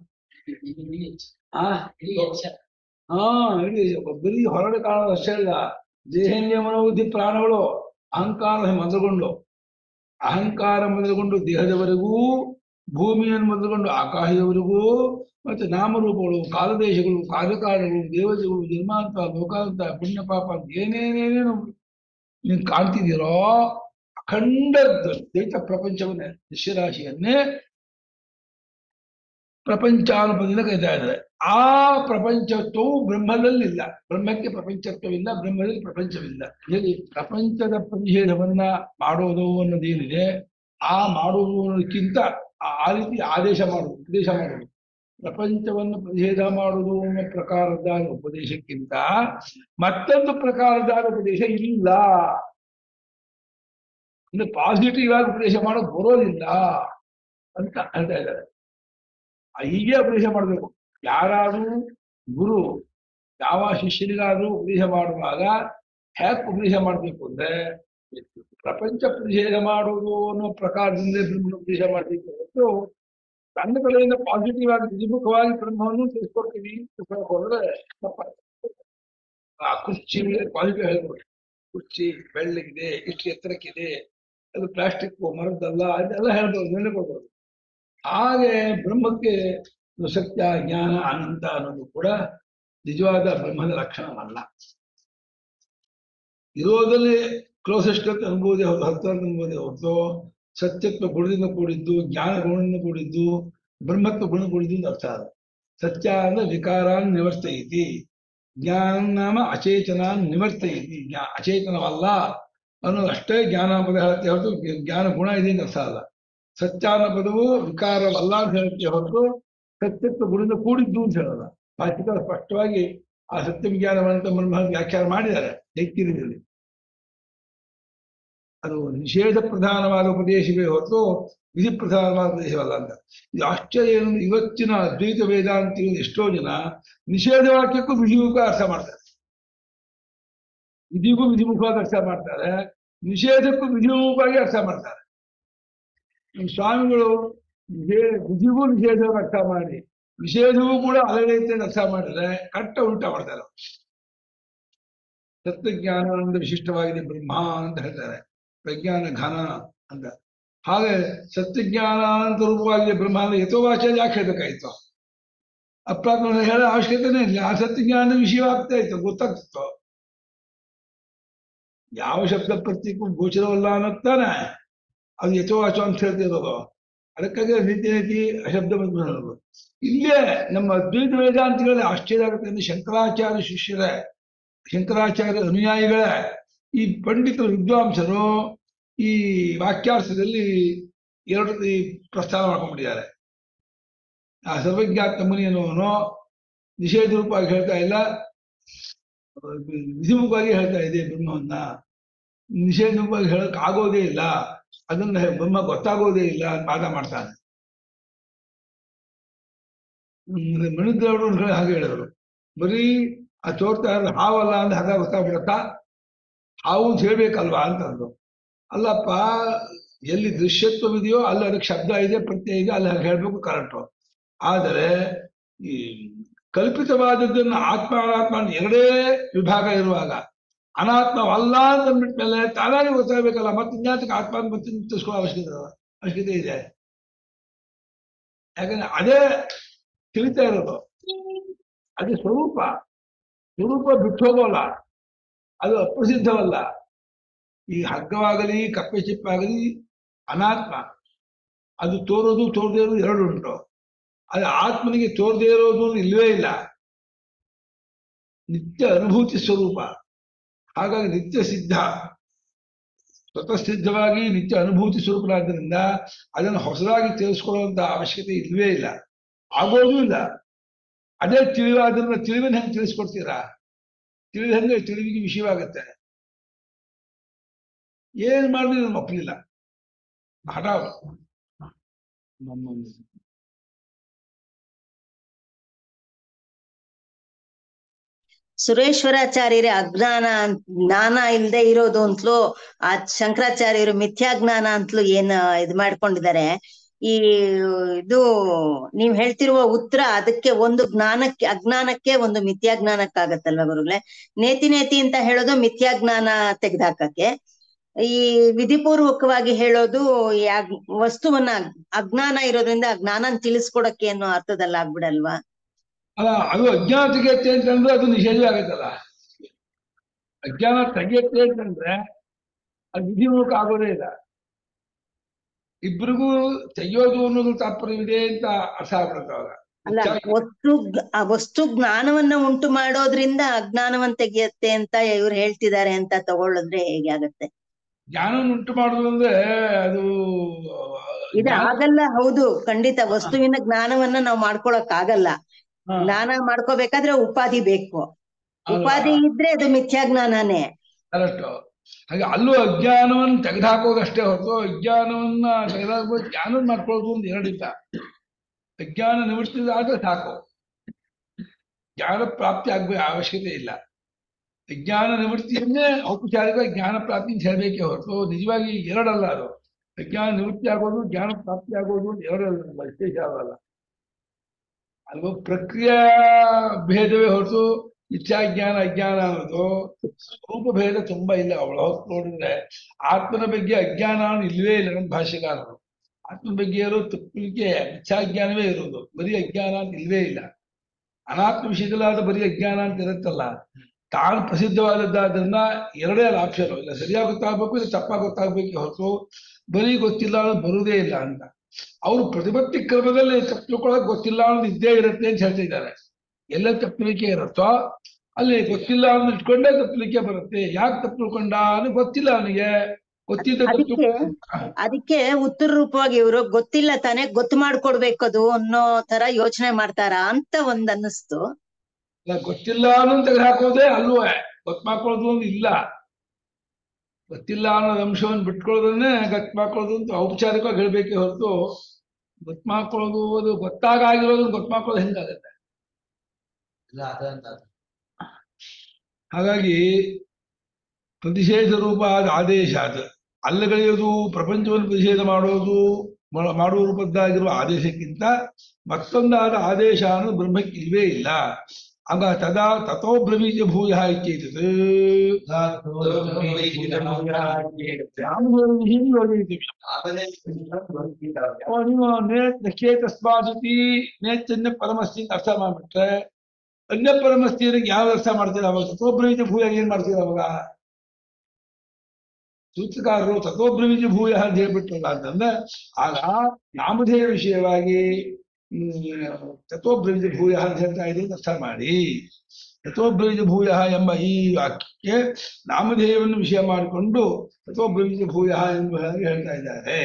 ಆ ಹಾ ಇಡೀ ಬರೀ ಹೊರಗಡೆ ಕಾಣೋದು ಅಷ್ಟೇ ಅಲ್ಲ ದೇಹೇಂದ್ರಿಯ ಮನೋಬುದ್ಧಿ ಪ್ರಾಣಗಳು ಅಹಂಕಾರ ಮೊದಲುಗೊಂಡು ಅಹಂಕಾರ ಮೊದಲುಗೊಂಡು ದೇಹದವರೆಗೂ ಭೂಮಿಯನ್ನು ಮೊದಲುಗೊಂಡು ಆಕಾಶದವರೆಗೂ ಮತ್ತೆ ನಾಮರೂಪಗಳು ಕಾಲದೇಶಗಳು ಕಾರ್ಯಕಾರಣಗಳು ದೇವತೆಗಳು ಜನ್ಮಾಂತ ಲೋಕಾಂತ ಪುಣ್ಯ ಪಾಪ ಅಂತ ಏನೇನೇನೇನು ನೀವು ಕಾಣ್ತಿದ್ದೀರೋ ಅಖಂಡ ದ್ವೈತ ಪ್ರಪಂಚವನ್ನೇ ದೃಶ್ಯರಾಶಿಯನ್ನೇ ಪ್ರಪಂಚಾನುಪದಿಂದ ಕರೀತಾ ಇದ್ದಾರೆ ಆ ಪ್ರಪಂಚತ್ವವು ಬ್ರಹ್ಮದಲ್ಲಿಲ್ಲ ಬ್ರಹ್ಮಕ್ಕೆ ಪ್ರಪಂಚತ್ವವಿಲ್ಲ ಬ್ರಹ್ಮದಲ್ಲಿ ಪ್ರಪಂಚವಿಲ್ಲ ಹೇಳಿ ಪ್ರಪಂಚದ ಪರಿಷೇಧವನ್ನ ಮಾಡೋದು ಅನ್ನೋದೇನಿದೆ ಆ ಮಾಡುವುದು ಅನ್ನೋದಕ್ಕಿಂತ ಆ- ಆ ರೀತಿ ಆದೇಶ ಮಾಡುವುದು ಉಪದೇಶ ಮಾಡುವುದು ಪ್ರಪಂಚವನ್ನು ಪ್ರತಿಷೇಧ ಮಾಡುವುದು ಅನ್ನೋ ಪ್ರಕಾರದ ಉಪದೇಶಕ್ಕಿಂತ ಮತ್ತೊಂದು ಪ್ರಕಾರದ ಉಪದೇಶ ಇಲ್ಲ ಅಂದ್ರೆ ಪಾಸಿಟಿವ್ ಆಗಿ ಉಪದೇಶ ಮಾಡೋದು ಬರೋದಿಲ್ಲ ಅಂತ ಹೇಳ್ತಾ ಇದ್ದಾರೆ ಆ ಹೀಗೆ ಉಪದೇಶ ಮಾಡಬೇಕು ಯಾರಾದ್ರೂ ಗುರು ಯಾವ ಶಿಷ್ಯನಿಗಾದ್ರೂ ಉಪದೇಶ ಮಾಡುವಾಗ ಹ್ಯಾಕ್ ಉಪದೇಶ ಮಾಡಬೇಕು ಅಂದ್ರೆ ಪ್ರಪಂಚ ಪ್ರತಿಷೇಧ ಮಾಡುವುದು ಅನ್ನೋ ಪ್ರಕಾರದಿಂದ ಬ್ರಹ್ಮನ ಉಪದೇಶ ಮಾಡಬೇಕು ಹೊರತು ತನ್ನ ಕಡೆಯಿಂದ ಪಾಸಿಟಿವ್ ಆಗಿ ವಿಧಿಮುಖವಾಗಿ ಬ್ರಹ್ಮವನ್ನು ತಿಳಿಸ್ಕೊಡ್ತೀವಿ ಅಂತ ಹೋದ್ರೆ ತಪ್ಪಾಗ್ತದೆ. ಆ ಕುರ್ಚಿ ಪಾಸಿಟಿವ್ ಹೇಳ್ಕೊಡ್ರಿ ಕುರ್ಚಿ ಬೆಳ್ಳಗಿದೆ ಇಷ್ಟು ಎತ್ತರಕ್ಕಿದೆ ಅದು ಪ್ಲಾಸ್ಟಿಕ್ ಮರದ್ದಲ್ಲ ಅದೆಲ್ಲ ಹೇಳ್ಬೋದು ಮೇಲೆ ಕೊಡ್ಬೋದು ಹಾಗೆ ಬ್ರಹ್ಮಕ್ಕೆ ಒಂದು ಸತ್ಯ ಜ್ಞಾನ ಅನಂತ ಅನ್ನೋದು ಕೂಡ ನಿಜವಾದ ಬ್ರಹ್ಮದ ಲಕ್ಷಣವಲ್ಲ ಇರೋದಲ್ಲಿ ಕ್ಲೋಸೆಸ್ಟ್ ಅಂತ ಅನ್ಬೋದೇ ಹೊರತು ಹತ್ತಿರ ಅಂತ ಅನ್ಬೋದೇ ಹೊರತು ಸತ್ಯತ್ವ ಗುಣದಿಂದ ಕೂಡಿದ್ದು ಜ್ಞಾನ ಗುಣದಿಂದ ಕೂಡಿದ್ದು ಬ್ರಹ್ಮತ್ವ ಗುಣ ಕೂಡಿದ್ದು ಅಂತ ಅರ್ಥ ಅದು ಸತ್ಯ ಅಂದ್ರೆ ವಿಕಾರ ನಿವರ್ತೈತಿ ಜ್ಞಾನ ನಾಮ ಅಚೇತನ ನಿವರ್ತಯಿತಿ ಜ್ಞಾ ಅಚೇತನವಲ್ಲ ಅನ್ನೋದು ಅಷ್ಟೇ ಜ್ಞಾನ ಪದ ಹೇಳುತ್ತೆ ಹೊರತು ಜ್ಞಾನ ಗುಣ ಇದೆ ಅಂತ ಅರ್ಥ ಅಲ್ಲ ಸತ್ಯ ಅನ್ನೋ ಪದವು ವಿಕಾರವಲ್ಲ ಅಂತ ಹೇಳುತ್ತೆ ಹೊರತು ಸತ್ಯತ್ವ ಗುಣದ ಕೂಡಿದ್ದು ಅಂತ ಹೇಳಲ್ಲ ಭಾಷಿಕರು ಸ್ಪಷ್ಟವಾಗಿ ಆ ಸತ್ಯ ಜ್ಞಾನವಂತ ಬ್ರಹ್ಮ ವ್ಯಾಖ್ಯಾನ ಮಾಡಿದ್ದಾರೆ ದೈತ್ಯರಲ್ಲಿ ಅದು ನಿಷೇಧ ಪ್ರಧಾನವಾದ ಉಪದೇಶವೇ ಹೊರತು ವಿಧಿ ಪ್ರಧಾನವಾದ ಉಪದೇಶವಲ್ಲ ಅಂತ ಇದು ಆಶ್ಚರ್ಯ ಏನು ಇವತ್ತಿನ ಅದ್ವೈತ ವೇದಾಂತಿಗಳು ಎಷ್ಟೋ ಜನ ನಿಷೇಧ ವಾಕ್ಯಕ್ಕೂ ವಿಧಿಮುಖ ಅರ್ಥ ಮಾಡ್ತಾರೆ ವಿಧಿಗೂ ವಿಧಿಮುಖವಾಗಿ ಅರ್ಥ ಮಾಡ್ತಾರೆ ನಿಷೇಧಕ್ಕೂ ವಿಧಿಮುಖವಾಗಿ ಅರ್ಥ ಮಾಡ್ತಾರೆ ನಮ್ಮ ಸ್ವಾಮಿಗಳು ನಿಷೇಧ ವಿಧಿಗೂ ನಿಷೇಧವನ್ನು ಅರ್ಥ ಮಾಡಿ ನಿಷೇಧವೂ ಕೂಡ ಅಲಗೈತೆ ಅರ್ಥ ಮಾಡಿದ್ರೆ ಕಟ್ಟ ಉಲ್ಟ ಮಾಡ್ತಾರೆ ಅವ್ರು. ತತ್ವಜ್ಞಾನ ಒಂದು ವಿಶಿಷ್ಟವಾಗಿದೆ ಬ್ರಹ್ಮ ಅಂತ ಹೇಳ್ತಾರೆ ಪ್ರಜ್ಞಾನ ಘನ ಅಂತ ಹಾಗೆ ಸತ್ಯಜ್ಞಾನ ಅಂತ ರೂಪವಾಗಿದೆ ಬ್ರಹ್ಮ ಅಂದ್ರೆ ಯಥೋವಾಚ ಯಾಕೆ ಹೇಳ್ಬೇಕಾಯ್ತು ಅಪ್ರಾತ್ಮ ಹೇಳೋ ಅವಶ್ಯಕತೆನೇ ಇಲ್ಲ ಆ ಸತ್ಯಜ್ಞಾನ ವಿಷಯವಾಗ್ತಾ ಇತ್ತು ಗೊತ್ತಾಗ್ತಿತ್ತು ಯಾವ ಶಬ್ದ ಪ್ರತ್ಯೇಕ ಗೋಚರವಲ್ಲ ಅನ್ನೋತಾನೆ ಅದು ಯಥೋವಾಚ ಅಂತ ಹೇಳ್ತಿರೋದು ಅದಕ್ಕಾಗಿ ನೀತಿ ನೀತಿ ಶಬ್ದ ಬಂದು ಹೇಳೋದು ಇಲ್ಲೇ ನಮ್ಮ ಅದ್ವೈತ ವೇದಾಂತಿಗಳಲ್ಲಿ ಆಶ್ಚರ್ಯ ಆಗುತ್ತೆ ಅಂದ್ರೆ ಶಂಕರಾಚಾರ್ಯ ಶಿಷ್ಯರೇ ಶಂಕರಾಚಾರ್ಯ ಅನುಯಾಯಿಗಳೇ ಈ ಪಂಡಿತರು ವಿದ್ವಾಂಸರು ಈ ವಾಕ್ಯಾರ್ಥದಲ್ಲಿ ಎರಡು ಈ ಪ್ರಸ್ತಾವ ಮಾಡ್ಕೊಂಡ್ಬಿಟ್ಟಿದ್ದಾರೆ ಆ ಸರ್ವಜ್ಞಾತ ಮುನಿ ಅನ್ನೋನು ನಿಷೇಧ ರೂಪವಾಗಿ ಹೇಳ್ತಾ ಇಲ್ಲ ವಿಧಿಮುಖವಾಗಿ ಹೇಳ್ತಾ ಇದೆ ಬ್ರಹ್ಮವನ್ನ ನಿಷೇಧ ರೂಪವಾಗಿ ಹೇಳಕ್ ಆಗೋದೇ ಇಲ್ಲ ಅದನ್ನ ಬ್ರಹ್ಮ ಗೊತ್ತಾಗೋದೇ ಇಲ್ಲ ಅಂತ ವಾದ ಮಾಡ್ತಾನೆ ಮಣಿದ್ರವರು ಹಾಗೆ ಹೇಳಿದ್ರು ಬರೀ ಆ ತೋರ್ತಾ ಇರೋದು ಹಾವಲ್ಲ ಅಂತ ಹಾಗೆ ಗೊತ್ತಾಗ್ಬಿಡತ್ತಾ ಹಾವು ಅಂತ ಹೇಳ್ಬೇಕಲ್ವಾ ಅಂತ ಅಂದ್ರು ಅಲ್ಲಪ್ಪ ಎಲ್ಲಿ ದೃಶ್ಯತ್ವವಿದೆಯೋ ಅಲ್ಲಿ ಅದಕ್ಕೆ ಶಬ್ದ ಇದೆ ಪ್ರತ್ಯಯ ಇದೆ ಅಲ್ಲಿ ಹಾಗೆ ಹೇಳ್ಬೇಕು ಕರೆಕ್ಟು ಆದರೆ ಈ ಕಲ್ಪಿತವಾದದ್ದನ್ನು ಆತ್ಮ ಅನಾತ್ಮ ಅಂತ ಎರಡೇ ವಿಭಾಗ ಇರುವಾಗ ಅನಾತ್ಮವಲ್ಲ ಅಂತ ಅಂದ್ಬಿಟ್ಮೇಲೆ ತಾನಾಗಿ ಗೊತ್ತಾಗಬೇಕಲ್ಲ ಮತ್ತೆ ಇನ್ಯಾತಕ್ಕೆ ಆತ್ಮ ಅಂತ ಮತ್ತೆ ತಿಳಿಸ್ಕೊಳ್ಳೋ ಅವಶ್ಯಕತೆ ಅವಶ್ಯಕತೆ ಇದೆ ಯಾಕಂದ್ರೆ ಅದೇ ತಿಳಿತಾ ಇರೋದು ಅದೇ ಸ್ವರೂಪ ಸ್ವರೂಪ ಬಿಟ್ಟು ಹೋಗೋಲ್ಲ ಅದು ಅಪ್ರಸಿದ್ಧವಲ್ಲ ಈ ಹಗ್ಗವಾಗಲಿ ಕಪ್ಪೆ ಚಿಪ್ಪಾಗಲಿ ಅನಾತ್ಮ ಅದು ತೋರೋದು ತೋರದೇ ಇರೋದು ಎರಡು ಉಂಟು ಅದು ಆತ್ಮನಿಗೆ ತೋರದೇ ಇರೋದು ಇಲ್ಲವೇ ಇಲ್ಲ ನಿತ್ಯ ಅನುಭೂತಿ ಸ್ವರೂಪ ಹಾಗಾಗಿ ನಿತ್ಯ ಸಿದ್ಧ ಸ್ವತಃ ಸಿದ್ಧವಾಗಿ ನಿತ್ಯ ಅನುಭೂತಿ ಸ್ವರೂಪನಾದ್ದರಿಂದ ಅದನ್ನು ಹೊಸದಾಗಿ ತಿಳಿಸ್ಕೊಳ್ಳುವಂತ ಅವಶ್ಯಕತೆ ಇಲ್ವೇ ಇಲ್ಲ ಆಗೋದೂ ಇಲ್ಲ ಅದೇ ತಿಳಿವಾದ್ರನ್ನ ತಿಳಿವಿನ ಹೆಂಗೆ ತಿಳಿಸ್ಕೊಡ್ತೀರಾ ತಿಳಿದ ಹೆಂಗೆ ತಿಳಿವಿಗೆ ವಿಷಯವಾಗತ್ತೆ ಏನ್ ಮಾಡಿದ್ರು ನಮ್ಮ ಒಪ್ಪಲಿಲ್ಲ ಹಠ ನಮ್ಮ ಸುರೇಶ್ವರಾಚಾರ್ಯರೇ ಅಜ್ಞಾನ ಅಂತ್- ಜ್ಞಾನ ಇಲ್ದೆ ಇರೋದು ಅಂತಲೂ ಆ ಶಂಕರಾಚಾರ್ಯರು ಮಿಥ್ಯಾಜ್ಞಾನ ಅಂತಲೂ ಏನ್ ಇದ್ ಮಾಡ್ಕೊಂಡಿದ್ದಾರೆ ಈ ಇದು ನೀವ್ ಹೇಳ್ತಿರುವ ಉತ್ತರ ಅದಕ್ಕೆ ಒಂದು ಜ್ಞಾನಕ್ಕೆ ಅಜ್ಞಾನಕ್ಕೆ ಒಂದು ಮಿಥ್ಯಾಜ್ಞಾನಕ್ಕಾಗತ್ತಲ್ವಾ ಗುರುಗಳೇ ನೇತಿ ನೇತಿ ಅಂತ ಹೇಳೋದು ಮಿಥ್ಯಾಜ್ಞಾನ ತೆಗ್ದಾಕಕ್ಕೆ ಈ ವಿಧಿಪೂರ್ವಕವಾಗಿ ಹೇಳೋದು ಈ ಅಗ್- ವಸ್ತುವನ್ನ ಅಜ್ಞಾನ ಇರೋದ್ರಿಂದ ಆ ಜ್ಞಾನ ತಿಳಿಸ್ಕೊಡಕ್ಕೆ ಅನ್ನೋ ಅರ್ಥದಲ್ಲಿ ಆಗ್ಬಿಡಲ್ವಾ ಅಲ್ಲ ಅದು ಅಜ್ಞಾನ ತೆಗೆಯುತ್ತೆ ಅಂತಂದ್ರೆ ಅದು ನಿಷೇಧ ಆಗತ್ತಲ್ಲ ಅಜ್ಞಾನ ತೆಗೆಯುತ್ತೆ ಅಂತಂದ್ರೆ ಅದು ವಿಧಿಮೂಲಕ ಆಗೋದೇ ಇಲ್ಲ ಇಬ್ರಿಗೂ ತೆಗೆಯೋದು ಅನ್ನೋದು ತಾತ್ಪರ್ಯವಿದೆ ಅಂತ ಅರ್ಥ ಆಗ್ಬಿಡುತ್ತೆ ಅವಾಗ ಅಲ್ಲ ವಸ್ತು ಗ್- ಆ ವಸ್ತು ಜ್ಞಾನವನ್ನ ಉಂಟು ಮಾಡೋದ್ರಿಂದ ಅಜ್ಞಾನವನ್ನ ತೆಗೆಯತ್ತೆ ಅಂತ ಇವ್ರು ಹೇಳ್ತಿದ್ದಾರೆ ಅಂತ ತಗೊಳ್ಳೋದ್ರೆ ಹೇಗೆ ಆಗತ್ತೆ ಜ್ಞಾನ ಉಂಟು ಮಾಡುದು ಅಂದ್ರೆ ಅದು ಇದು ಆಗಲ್ಲ ಹೌದು ಖಂಡಿತ ವಸ್ತುವಿನ ಜ್ಞಾನವನ್ನ ನಾವು ಮಾಡ್ಕೊಳಕ್ ಆಗಲ್ಲ ಹಾ, ಜ್ಞಾನ ಮಾಡ್ಕೋಬೇಕಾದ್ರೆ ಉಪಾಧಿ ಬೇಕು ಅಲ್ಲ. ಉಪಾಧಿ ಇದ್ರೆ ಅದು ಮಿಥ್ಯಾಜ್ಞಾನನೇ ಕರೆಕ್ಟ್ ಹಾಗೆ ಅಲ್ಲೂ ಅಜ್ಞಾನವನ್ನು ತೆಗೆದುಹಾಕೋದಷ್ಟೇ ಹೊರತು ಅಜ್ಞಾನವನ್ನ ತೆಗೆದುಹಾಕೋ ಜ್ಞಾನ ಮಾಡ್ಕೊಳ್ಳೋದು ಒಂದು ಎರಡಿಲ್ಲ ಅಜ್ಞಾನ ನಿವೃತ್ತಿ ಆದ್ರೆ ಸಾಕು ಜ್ಞಾನ ಪ್ರಾಪ್ತಿ ಆಗ್ಬೇಕು ಅವಶ್ಯಕತೆ ಇಲ್ಲ ಅಜ್ಞಾನ ನಿವೃತ್ತಿಯನ್ನೇ ಔಪಚಾರಿಕ ಜ್ಞಾನ ಪ್ರಾಪ್ತಿ ಅಂತ ಹೇಳಬೇಕೇ ಹೊರತು ನಿಜವಾಗಿ ಎರಡಲ್ಲ ಅದು ಅಜ್ಞಾನ ನಿವೃತ್ತಿ ಆಗೋದು ಜ್ಞಾನ ಪ್ರಾಪ್ತಿ ಆಗೋದು ಅಂತ ಎರಡಲ್ಲ ವಿಶೇಷ ಅಲ್ಲ ಅಲ್ವ ಪ್ರಕ್ರಿಯಾ ಭೇದವೇ ಹೊರತು ಇಚ್ಛಾಜ್ಞಾನ ಅಜ್ಞಾನ ಅನ್ನೋದು ಸ್ವರೂಪ ಭೇದ ತುಂಬಾ ಇಲ್ಲ ಅವಳ ಹೊತ್ತು ನೋಡಿದ್ರೆ ಆತ್ಮನ ಬಗ್ಗೆ ಅಜ್ಞಾನ ಅನ್ನೋದು ಇಲ್ವೇ ಇಲ್ಲ ನಮ್ಮ ಭಾಷೆಗಾರರು ಆತ್ಮನ ಬಗ್ಗೆ ಇರೋ ತಪ್ಪಿಗೆ ಇಚ್ಛಾಜ್ಞಾನವೇ ಇರೋದು ಬರೀ ಅಜ್ಞಾನ ಅಂತ ಇಲ್ವೇ ಇಲ್ಲ ಅನಾತ್ಮ ವಿಷಯದಲ್ಲಾದ ಬರೀ ಅಜ್ಞಾನ ಅಂತ ಇರುತ್ತಲ್ಲ ತಾನು ಪ್ರಸಿದ್ಧವಾದದ್ದಾದ್ರಿಂದ ಎರಡೇ ಅಲ್ಲ ಆಪ್ಷನ್ ಇಲ್ಲ ಸರಿಯಾಗಿ ಗೊತ್ತಾಗ್ಬೇಕು ಇಲ್ಲ ತಪ್ಪಾಗಿ ಗೊತ್ತಾಗ್ಬೇಕು ಹೊರತು ಬರೀ ಗೊತ್ತಿಲ್ಲ ಅನ್ನೋದು ಬರುವುದೇ ಇಲ್ಲ ಅಂತ ಅವರು ಪ್ರತಿಪತ್ತಿ ಕ್ರಮದಲ್ಲಿ ತಪ್ಪು ತಿಳ್ಕೊಳ್ಳೋಕೆ ಗೊತ್ತಿಲ್ಲ ಅನ್ನೋದು ಇದ್ದೇ ಇರುತ್ತೆ ಅಂತ ಹೇಳ್ತಿದ್ದಾರೆ ಎಲ್ಲ ತಪ್ಪಲಿಕೆ ಇರುತ್ತೋ ಅಲ್ಲಿ ಗೊತ್ತಿಲ್ಲ ಅಂತ ಇಟ್ಕೊಂಡೇ ತಪ್ಪಲಿಕ್ಕೆ ಬರುತ್ತೆ ಯಾಕೆ ತಪ್ಪು ತಿಳ್ಕೊಂಡ ಅನ್ನೋ ಗೊತ್ತಿಲ್ಲ ಅವನಿಗೆ ಗೊತ್ತಿದ್ದ ತಪ್ಪು ಅದಕ್ಕೆ ತಿಳ್ಕೊಂಡ. ಅದಕ್ಕೆ ಉತ್ತರ ರೂಪವಾಗಿ ಇವರು ಗೊತ್ತಿಲ್ಲ ತಾನೇ ಗೊತ್ತು ಮಾಡ್ಕೊಡ್ಬೇಕದು ಅನ್ನೋ ತರ ಯೋಚನೆ ಮಾಡ್ತಾರ ಅಂತ ಒಂದ್ ಅನ್ನಿಸ್ತು ಇಲ್ಲ, ಗೊತ್ತಿಲ್ಲ ಅನ್ನೋ ತೆಗೆದು ಹಾಕೋದೇ ಅಲ್ವೇ ಗೊತ್ತು ಮಾಡ್ಕೊಳ್ಳೋದು ಒಂದು ಇಲ್ಲ ಗೊತ್ತಿಲ್ಲ ಅನ್ನೋದು ಅಂಶವನ್ನು ಬಿಟ್ಕೊಳ್ಳೋದನ್ನೇ ಗೊತ್ತು ಮಾಡ್ಕೊಳ್ಳೋದು ಅಂತ ಔಪಚಾರಿಕವಾಗಿ ಹೇಳ್ಬೇಕೇ ಹೊರತು ಗೊತ್ತು ಮಾಡ್ಕೊಳ್ಳೋದು ಅದು ಗೊತ್ತಾಗಿರೋದನ್ನ ಗೊತ್ತು ಮಾಡ್ಕೊಳ್ಳೋದು ಹೆಂಗಾಗತ್ತೆ ಹಾಗಾಗಿ ಪ್ರತಿಷೇಧ ರೂಪ ಆದ ಆದೇಶ ಅದು ಅಲ್ಲಗಳೆಯೋದು ಪ್ರಪಂಚವನ್ನು ಪ್ರತಿಷೇಧ ಮಾಡೋದು ಮಾ- ಮಾಡುವ ರೂಪದ್ದಾಗಿರುವ ಆದೇಶಕ್ಕಿಂತ ಮತ್ತೊಂದಾದ ಆದೇಶ ಅನ್ನೋದು ಬ್ರಹ್ಮಕ್ಕೆ ಇಲ್ವೇ ಇಲ್ಲ ಆಗ ತದಾ ತಥೋ ಬ್ರವೀಜ ಭೂಯ ಇತ್ಯೇತತ್ ರಾಮದೇವರಿಗೆ ಹೀಗೆ ಯೋಜಿಸಿದ್ದೀವಿ. ಓ, ನೀವು ನೇ ತಸ್ಮಾದಿತಿ ನೇಚನ್ಯ ಪರಮಸ್ತಿ ಅಂತ ಅರ್ಥ ಮಾಡ್ಬಿಟ್ರೆ ಅನ್ಯ ಪರಮಸ್ತಿಯರಿಗೆ ಯಾವ ಅರ್ಥ ಮಾಡ್ತೀರ ಅವಾಗ ತಥೋಬ್ರವೀಜ ಭೂಯ ಏನ್ ಮಾಡ್ತೀರ ಅವಾಗ ಸೂತ್ರಕಾರರು ತಥೋಬ್ರವೀಜ ಭೂಯ ಅಂತ ಹೇಳ್ಬಿಟ್ರಲ್ಲ ಅಂತಂದ್ರೆ ಆಗ ನಾಮಧೇಯ ವಿಷಯವಾಗಿ ಹ್ಮ್, ತಥೋಬ್ರವೀಜ ಭೂಯ ಅಂತ ಹೇಳ್ತಾ ಇದೆ ಅಂತ ಅರ್ಥ ಮಾಡಿ ತಥೋಬ್ರವೀಜ ಭೂಯ ಎಂಬ ಈ ವಾಕ್ಯಕ್ಕೆ ನಾಮಧೇಯವನ್ನು ವಿಷಯ ಮಾಡಿಕೊಂಡು ತಥೋಬ್ರವೀಜ ಭೂಯ ಎಂಬ ಹಾಗೆ ಹೇಳ್ತಾ ಇದ್ದಾರೆ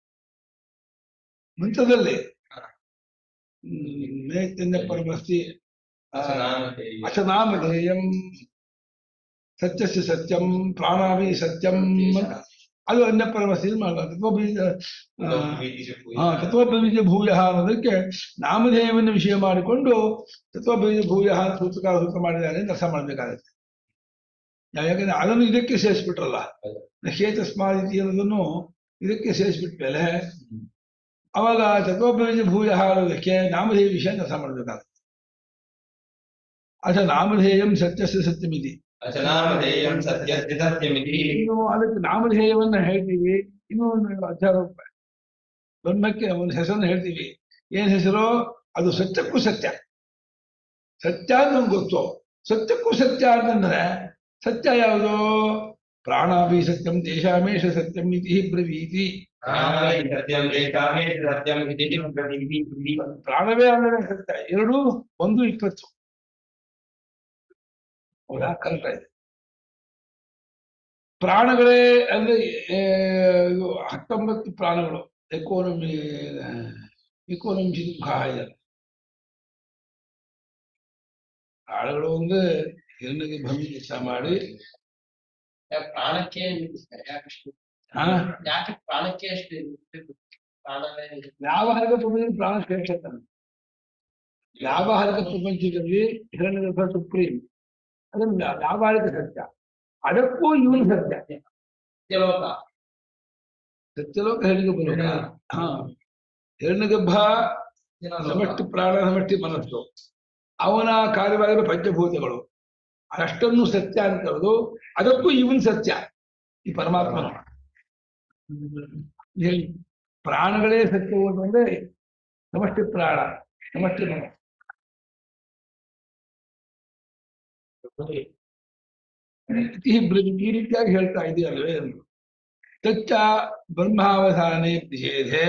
ಮಂತ್ರದಲ್ಲಿ ಹ್ಮ್, ನೇತ್ಯನ್ಯ ಪರಮಸ್ತಿ ಆ, ಅಚನಾಮಧೇಯಂ ಸತ್ಯಸ್ಯ ಸತ್ಯಂ ಪ್ರಾಣಾಭಿ ಸತ್ಯಂ ಅಂತ ಅದು ಅನ್ಯ ಪರಮಸ್ತಿ ತತ್ವಬೀಜ ಹಾ ತತ್ವಬೀಜ ಭೂಯ ಅನ್ನೋದಕ್ಕೆ ನಾಮಧೇಯವನ್ನು ವಿಷಯ ಮಾಡಿಕೊಂಡು ತತ್ವಬೀಜ ಭೂಯ ಅಂತ ಸೂತ್ರಕಾರ ಸೂತ್ರ ಮಾಡಿದ್ದಾರೆ ಅಂತ ಅರ್ಥ ಮಾಡ್ಬೇಕಾಗತ್ತೆ ನಾವು ಯಾಕಂದ್ರೆ ಅದನ್ನು ಇದಕ್ಕೆ ಸೇರಿಸ್ಬಿಟ್ರಲ್ಲ ನಶೇತಸ್ಮಾದಿತಿ ಅನ್ನೋದನ್ನು ಇದಕ್ಕೆ ಸೇರಿಸ್ಬಿಟ್ಮೇಲೆ ಅವಾಗ ತತ್ವಬೀಜ ಭೂಯ ಅನ್ನೋದಕ್ಕೆ ನಾಮಧೇಯ ವಿಷಯ ಅಂತ ಅರ್ಥ ಮಾಡ್ಬೇಕಾಗತ್ತೆ ಅಥ ನಾಮಧೇಯಂ ಸತ್ಯಸ್ಯ ಸತ್ಯಮಿತಿ ಅಚನಾಮಧೇಯಂ ಸತ್ಯಸ್ಯ ಸತ್ಯಮಿತಿ ಇನ್ನು ಅದಕ್ಕೆ ನಾಮಧೇಯವನ್ನ ಹೇಳ್ತೀವಿ ಇನ್ನೂ ಒಂದು ಅಧ್ಯಾಯ ಬ್ರಹ್ಮಕ್ಕೆ ಒಂದು ಹೆಸರನ್ನು ಹೇಳ್ತೀವಿ ಏನ್ ಹೆಸರು ಅದು ಸತ್ಯಕ್ಕೂ ಸತ್ಯ ಸತ್ಯ ಅಂತ ನಮ್ಗೆ ಗೊತ್ತು ಸತ್ಯಕ್ಕೂ ಸತ್ಯ ಅಂತಂದ್ರೆ ಸತ್ಯ ಯಾವುದು ಪ್ರಾಣಾಭಿ ಸತ್ಯಂ ದೇಶಾಮೇಶ ಸತ್ಯಂ ಇತಿ ಬ್ರವೀತಿ ಪ್ರಾಣವೇ ಸತ್ಯಂ ದೇಶಾಮೇ ಸತ್ಯಂ ಇತಿ ಬ್ರವೀತಿ. ಪ್ರಾಣವೇ ಅಂದ್ರೆ ಸತ್ಯ ಎರಡು ಒಂದು ಇಪ್ಪತ್ತು ಹೌದಾ ಕರೆಕ್ಟ್ ಆಯ್ತು ಪ್ರಾಣಗಳೇ ಅಂದ್ರೆ ಆ, ಇದು ಹತ್ತೊಂಬತ್ತು ಪ್ರಾಣಗಳು ಎಕೋನಮಿ ಇಕೋನಮಿ ಇದೆ ಪ್ರಾಣಗಳು ಅಂದ್ರೆ ಹೆಣ್ಣಿಗೆ ಭೂಮಿ ಕೆಲಸ ಮಾಡಿ ಪ್ರಾಣಕ್ಕೆ ಯಾಕಷ್ಟು ಆ, ಯಾಕೆ ಪ್ರಾಣಕ್ಕೆ ಅಷ್ಟು ಇರ್ಬೇಕು? ಪ್ರಾಣವೇ ವ್ಯಾವಹಾರಿಕ ಪ್ರಪಂಚದಲ್ಲಿ ಪ್ರಾಣ ಶ್ರೇಷ್ಠ ತಾನೆ. ವ್ಯಾವಹಾರಿಕ ಪ್ರಪಂಚದಲ್ಲಿ ಹಿರಣ್ಯಗರ್ಭ ಸುಪ್ರೀಂ ಅದನ್ನು ವ್ಯಾ- ವ್ಯಾವಹಾರಿಕ ಸತ್ಯ ಅದಕ್ಕೂ ಇವನು ಸತ್ಯ ಸತ್ಯಲೋಕ ಸತ್ಯಲೋಕ ಹಿರಣ್ಯಗರ್ಭ ಹಾ ಹಿರಣ್ಯಗರ್ಭ ಸಮಷ್ಟಿ ಪ್ರಾಣ ಸಮಷ್ಟಿ ಮನಸ್ಸು ಅವನ ಕಾರ್ಯವಾಗಿರೋ ಪಂಚಭೂತಗಳು ಅಷ್ಟನ್ನು ಸತ್ಯ ಅಂತ ಹೇಳೋದು ಅದಕ್ಕೂ ಇವನ್ ಸತ್ಯ ಈ ಪರಮಾತ್ಮನು ಹೇಳಿ ಪ್ರಾಣಗಳೇ ಸತ್ಯವು ಅಂತಂದ್ರೆ ಸಮಷ್ಟಿ ಪ್ರಾಣ ಸಮಷ್ಟಿ ಮನಸ್ಸು ಈ ಬ್ರ- ಈ ರೀತಿಯಾಗಿ ಹೇಳ್ತಾ ಇದೆಯಲ್ವೇ ಅಂದ್ರು ತಚ್ಚ ಬ್ರಹ್ಮಾವಧಾನೆ ನಿಷೇಧೆ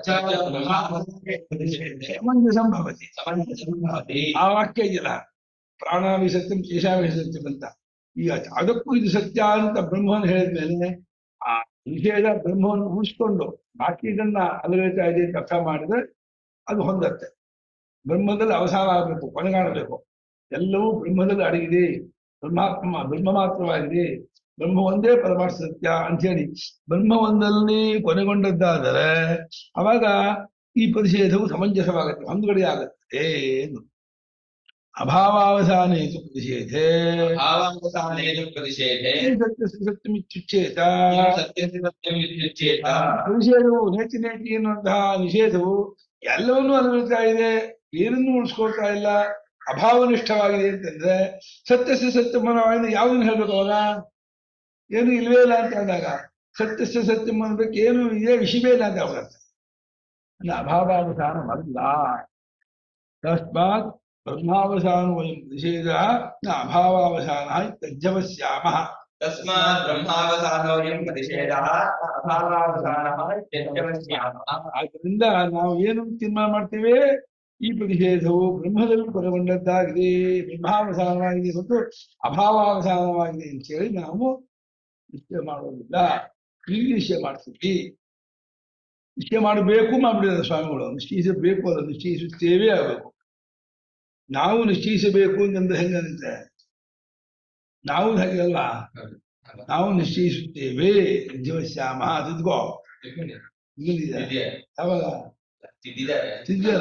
ಸಮಂಜಸಂ ಭವತಿ ಆ ವಾಕ್ಯ ಇದೆಯಲ್ಲ ಪ್ರಾಣಾಭಿ ಸತ್ಯಂ ಕೇಶಾಭಿ ಸತ್ಯಂ ಅಂತ ಈಗ ಅದಕ್ಕೂ ಇದು ಸತ್ಯ ಅಂತ ಬ್ರಹ್ಮವನ್ನು ಹೇಳಿದ್ಮೇಲೆ ಆ ನಿಷೇಧ ಬ್ರಹ್ಮವನ್ನು ಉಳಿಸ್ಕೊಂಡು ಬಾಕಿ ಇದನ್ನ ಅಲಗೈತಾ ಇದೆ ಅಂತ ಅರ್ಥ ಮಾಡಿದ್ರೆ ಅದು ಹೊಂದತ್ತೆ ಬ್ರಹ್ಮದಲ್ಲಿ ಅವಸಾನ ಆಗಬೇಕು ಕೊನೆಗಾಣಬೇಕು ಎಲ್ಲವೂ ಬ್ರಹ್ಮದಲ್ಲಿ ಅಡಗಿದೆ ಬ್ರಹ್ಮಾತ್ಮ ಬ್ರಹ್ಮ ಮಾತ್ರವಾಗಿದೆ ಬ್ರಹ್ಮ ಒಂದೇ ಪರಮಾರ್ಥ ಸತ್ಯ ಅಂತೇಳಿ ಬ್ರಹ್ಮ ಒಂದಲ್ಲಿ ಕೊನೆಗೊಂಡದ್ದಾದರೆ ಅವಾಗ ಈ ಪ್ರತಿಷೇಧವು ಸಮಂಜಸವಾಗುತ್ತೆ ಹೊಂದುಗಡೆ ಆಗುತ್ತೆ ಏನು ಅಭಾವಾವಸಾನೇತು ಪ್ರತಿಷೇಧೆ ಭಾವಾವಸಾನೇನ ಪ್ರತಿಷೇಧೆ ಸತ್ಯ ಸತ್ಯಮಿತ್ಯುಚ್ಛೇತ ಸತ್ಯಸ್ಯ ಸತ್ಯಂ ಇತ್ಯುಚ್ಯೇತ ಪ್ರತಿಷೇಧವು ನೇತಿ ನೇತಿ ಎನ್ನುವಂತಹ ನಿಷೇಧವು ಎಲ್ಲವನ್ನೂ ಅನುಭವಿಸ್ತಾ ಇದೆ ಏನನ್ನೂ ಉಳಿಸ್ಕೊಳ್ತಾ ಇಲ್ಲ ಅಭಾವನಿಷ್ಠವಾಗಿದೆ ಅಂತಂದ್ರೆ ಸತ್ಯಸ್ಯ ಸತ್ಯಮನವಾಗಿ ಯಾವುದನ್ನು ಹೇಳ್ಬೇಕು ಅವಾಗ ಏನು ಇಲ್ವೇ ಇಲ್ಲ ಅಂತ ಅಂದಾಗ ಸತ್ಯಸ್ಯ ಸತ್ಯಂ ಅನ್ಬೇಕು ಏನು ಇದೆ ವಿಷಯವೇ ಇಲ್ಲ ಅಂತ ಅವರ ಅಭಾವಾವಸಾನವಲ್ಲ ತಸ್ಮಾತ್ ಬ್ರಹ್ಮಾವಸಾನ ವಯಂ ನಿಷೇಧ ನ ಅಭಾವಾವಸಾನ ತಜ್ಜವಸ್ಯಾಮ ತಸ್ಮಾತ್ ಬ್ರಹ್ಮಾವಸಾನೋಯಂ ಪ್ರತಿಷೇಧಃ ಅಭಾವಾವಸಾನಃ ಇತ್ಯಜ್ಯವಸ್ಯಾಮಃ. ಆದ್ರಿಂದ ನಾವು ಏನು ತೀರ್ಮಾನ ಮಾಡ್ತೀವಿ ಈ ಪ್ರತಿಷೇಧವು ಬ್ರಹ್ಮದಲ್ಲಿ ಕೊನೆಗೊಂಡದ್ದಾಗಿದೆ ಬ್ರಹ್ಮಾವಸಾನವಾಗಿದೆ ಮತ್ತು ಅಭಾವಾವಸಾನವಾಗಿದೆ ಅಂತೇಳಿ ನಾವು ನಿಶ್ಚಯ ಮಾಡೋದಿಲ್ಲ ಈಗ ನಿಶ್ಚಯ ಮಾಡ್ತೀವಿ ನಿಶ್ಚಯ ಮಾಡಬೇಕು ಮಾಡ್ಬಿಡಿದ್ದಾರೆ ಸ್ವಾಮಿಗಳು ನಿಶ್ಚಯಿಸಬೇಕು ಅಲ್ಲ ನಿಶ್ಚಯಿಸುತ್ತೇವೆ ಆಗಬೇಕು ನಾವು ನಿಶ್ಚಯಿಸಬೇಕು ಅಂತಂದ್ರೆ ಹೆಂಗಂತೆ ನಾವು ಹಾಗೆ ಅಲ್ಲ ನಾವು ನಿಶ್ಚಯಿಸುತ್ತೇವೆ ಜೀವಶ್ಯಾಮ ತಿದ್ಕೋ ಇಲ್ಲಿದೆ ತಿದ್ದಿದೆ. ಯಾವಾಗ ತಿದ್ದಿದ್ದಾರೆ ತಿದ್ದಿಲ್ಲ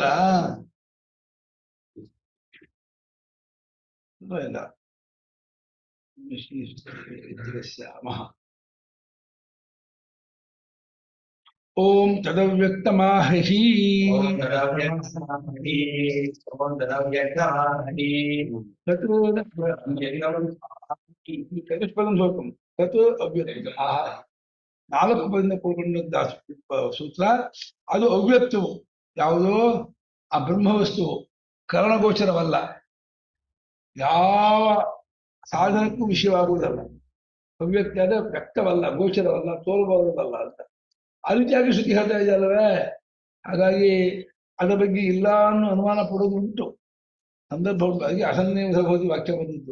ಇಲ್ಲ ನಿಶ್ಚಯಿಸುತ್ತೇವೆ ಜೀವಶ್ಯಾಮ ಓಂ ತದವ್ಯಕ್ತಮಾಹಿ ಓಂ ತದವ್ಯಕ್ತಮಾಹಿ, ಓಂ ತದವ್ಯಕ್ತಮಾಹಿ. ತತ್ ಈ ಚತುಷ್ಪದಂ ಸ್ವಲ್ಪಂ ತತ್ ಅವ್ಯಕ್ತ ಆಹ. ನಾಲ್ಕು ಪದದಿಂದ ಕೂಡಿಕೊಂಡಂತಹ ಸೂ- ಸೂತ್ರ ಅದು ಅವ್ಯಕ್ತವು ಯಾವುದೋ ಆ ಬ್ರಹ್ಮವಸ್ತು ಕರಣಗೋಚರವಲ್ಲ ಯಾವ ಸಾಧನಕ್ಕೂ ವಿಷಯವಾಗುವುದಲ್ಲ ಅವ್ಯಕ್ತ ಅಂದ್ರೆ ವ್ಯಕ್ತವಲ್ಲ ಗೋಚರವಲ್ಲ ತೋರುಬರುವುದಲ್ಲ ಅಂತ ಆ ರೀತಿಯಾಗಿ ಶ್ರುತಿ ಹೇಳ್ತಾ ಇದೆಯಲ್ಲವೇ ಹಾಗಾಗಿ ಅದರ ಬಗ್ಗೆ ಇಲ್ಲ ಅನ್ನೋ ಅನುಮಾನ ಪಡೋದು ಉಂಟು ಸಂದರ್ಭವಾಗಿ ಅಸನ್ನೇ ಭಗವತಿ ವಾಕ್ಯ ಬಂದಿದ್ದು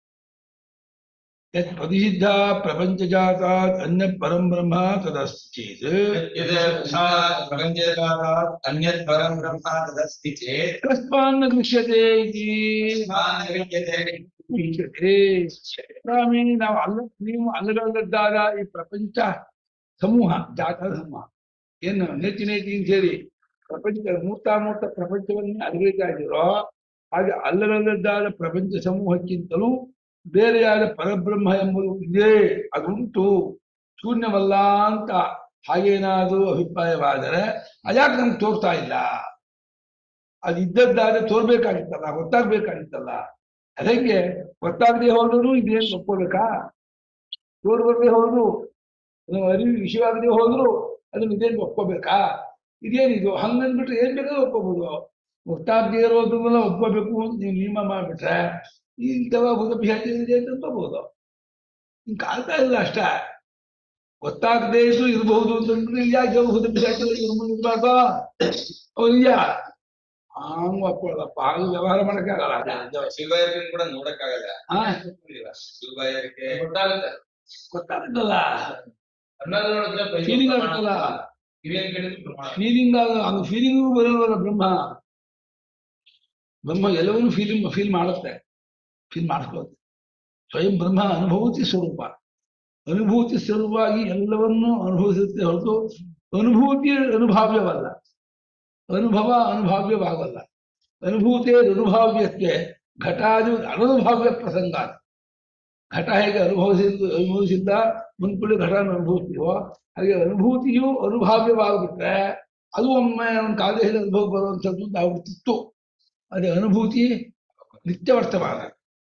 ಯತ್ ಪ್ರತಿಸಿದ್ಧ ಪ್ರಪಂಚಜಾತಾತ್ ಅನ್ಯ ಪರಂ ಬ್ರಹ್ಮ ತದಸ್ತಿ ಚೇತ್ ಯದ್ ಸಾಕ್ಷಾತ್ ಪ್ರಪಂಚಜಾತಾತ್ ಅನ್ಯತ್ ಪರಂ ಬ್ರಹ್ಮ ತದಸ್ತಿ ಚೇತ್ ಕಸ್ಮಾನ್ನ ದೃಶ್ಯತೆ ಇತಿ ತಾನ್ ವಿದ್ಯತೆ. ದೃಶ್ಯತೆ ಸ್ವಾಮಿ ನಾವು ಅಲ್ಲ ನೀವು ಅಲ್ಲಗಲ್ಲದ್ದಾದ ಈ ಪ್ರಪಂಚ ಸಮೂಹ ಜಾತ ಸಮೂಹ ಏನು ನೇತಿ ನೇತಿ ಅಂತ ಹೇಳಿ ಪ್ರಪಂಚ ಮೂರ್ತ ಮೂರ್ತ ಪ್ರಪಂಚವನ್ನೇ ಅರಿತಾ ಇದ್ದೀರೋ ಹಾಗೆ ಅಲ್ಲಗಲ್ಲದ್ದಾದ ಪ್ರಪಂಚ ಸಮೂಹಕ್ಕಿಂತಲೂ ಬೇರೆಯಾದ ಪರಬ್ರಹ್ಮ ಎಂಬುದು ಇದೆ ಅದುಂಟು ಶೂನ್ಯವಲ್ಲ ಅಂತ ಹಾಗೇನಾದರೂ ಅಭಿಪ್ರಾಯವಾದರೆ ಅದ್ಯಾಕೆ ನಮ್ಗೆ ತೋರ್ತಾ ಇಲ್ಲ ಅದು ಇದ್ದದ್ದಾದ್ರೆ ತೋರ್ಬೇಕಾಗಿತ್ತಲ್ಲ ಗೊತ್ತಾಗ್ಬೇಕಾಗಿತ್ತಲ್ಲ ಅದಕ್ಕೆ ಗೊತ್ತಾಗದೆ ಹೋದ್ರು ಇದೇನು ಒಪ್ಕೋಬೇಕಾ ತೋರ್ ಬರದೆ ಹೋದ್ರು ಅದು ಅರಿವು ವಿಷಯವಾಗದೆ ಹೋದ್ರು ಅದನ್ನ ಇದೇನು ಒಪ್ಕೋಬೇಕಾ ಇದೇನಿದು ಹಂಗಂದ್ಬಿಟ್ರೆ ಏನ್ ಬೇಕಾದ್ರೂ ಒಪ್ಕೋಬಹುದು ಗೊತ್ತಾಗದೆ ಇರೋದನ್ನೆಲ್ಲ ಒಪ್ಕೋಬೇಕು ಅಂತ ನೀವು ನಿಯಮ ಮಾಡ್ಬಿಟ್ರೆ ಇಂಥವ ಭೂತಪಿ ಹೇಳ್ತಿದೆ ಅಂತ ಒಪ್ಕೋಬಹುದು ಹಿಂಗ್ ಕಾಲ್ತಾ ಇಲ್ಲ ಅಷ್ಟ ಗೊತ್ತಾಗದೆ ಇದ್ರು ಇರಬಹುದು ಅಂತಂದ್ರೆ ಯಾಕೆ ಭೂತಪಿ ಹೇಳ್ತಿಲ್ಲ ಇವ್ರ ಮುಂದೆ ಇರ್ಬಾರ್ದಾ ಅವ್ರಿದ್ಯಾ ಹಂಗ ಒಪ್ಕೊಳ್ಳಪ್ಪ ಹಾಗೆ ವ್ಯವಹಾರ ಮಾಡಕ್ಕಾಗಲ್ಲ ಶಿವಯರ್ಕಿನ್ ಕೂಡ ನೋಡಕ್ಕಾಗಲ್ಲ ಹಾ ಶಿವಯರ್ಕೆ ಗೊತ್ತಾಗುತ್ತೆ ಗೊತ್ತಾಗುತ್ತಲ್ಲ ಕಣ್ಣಲ್ಲಿ ನೋಡಿದ್ರೆ ಬೈದು ಫೀಲಿಂಗ್ ಪ್ರಮಾಣ ಆಗುತ್ತಲ್ಲ ಕಿವಿಯಲ್ಲಿ ಕೇಳಿದ್ರೆ ಪ್ರಮಾಣ ಫೀಲಿಂಗ್ ಆಗ ಅದು ಫೀಲಿಂಗ್ ಬರೋಲ್ಲ ಬ್ರಹ್ಮ ಬ್ರಹ್ಮ ಎಲ್ಲವನ್ನೂ ಫೀಲಿಂಗ್ ಫೀಲ್ ಮಾಡುತ್ತೆ ಫೀಲ್ ಮಾಡಿಸ್ಕೊಳುತ್ತೆ ಸ್ವಯಂ ಬ್ರಹ್ಮ ಅನುಭೂತಿ ಸ್ವರೂಪ ಅನುಭೂತಿ ಸ್ವರೂಪವಾಗಿ ಎಲ್ಲವನ್ನೂ ಅನುಭವಿಸುತ್ತೆ ಹೊರತು ಅನುಭೂತಿ ಅನುಭಾವ್ಯವಲ್ಲ ಅನುಭವ ಅನುಭಾವ್ಯವಾಗಲ್ಲ ಅನುಭೂತಿ ಅನುಭಾವ್ಯಕ್ಕೆ ಘಟಾದಿ ಅನನುಭಾವ್ಯ ಪ್ರಸಂಗ ಘಟ ಹೇಗೆ ಅನುಭವಿಸಿದ್ದು ಅನುಭವಿಸಿದ್ದ ಮುನ್ಕುಳಿ ಘಟ ಅನುಭವಿಸ್ತೀವೋ ಹಾಗೆ ಅನುಭೂತಿಯು ಅನುಭಾವ್ಯವಾಗ್ಬಿಟ್ರೆ ಅದು ಒಮ್ಮೆ ಒಂದು ಕಾಲದಲ್ಲಿ ಅನುಭವ ಬರುವಂಥದ್ದು ಅಂತ ಆಗ್ಬಿಡ್ತಿತ್ತು ಅದೇ ಅನುಭೂತಿ ನಿತ್ಯ ವರ್ತಮಾನ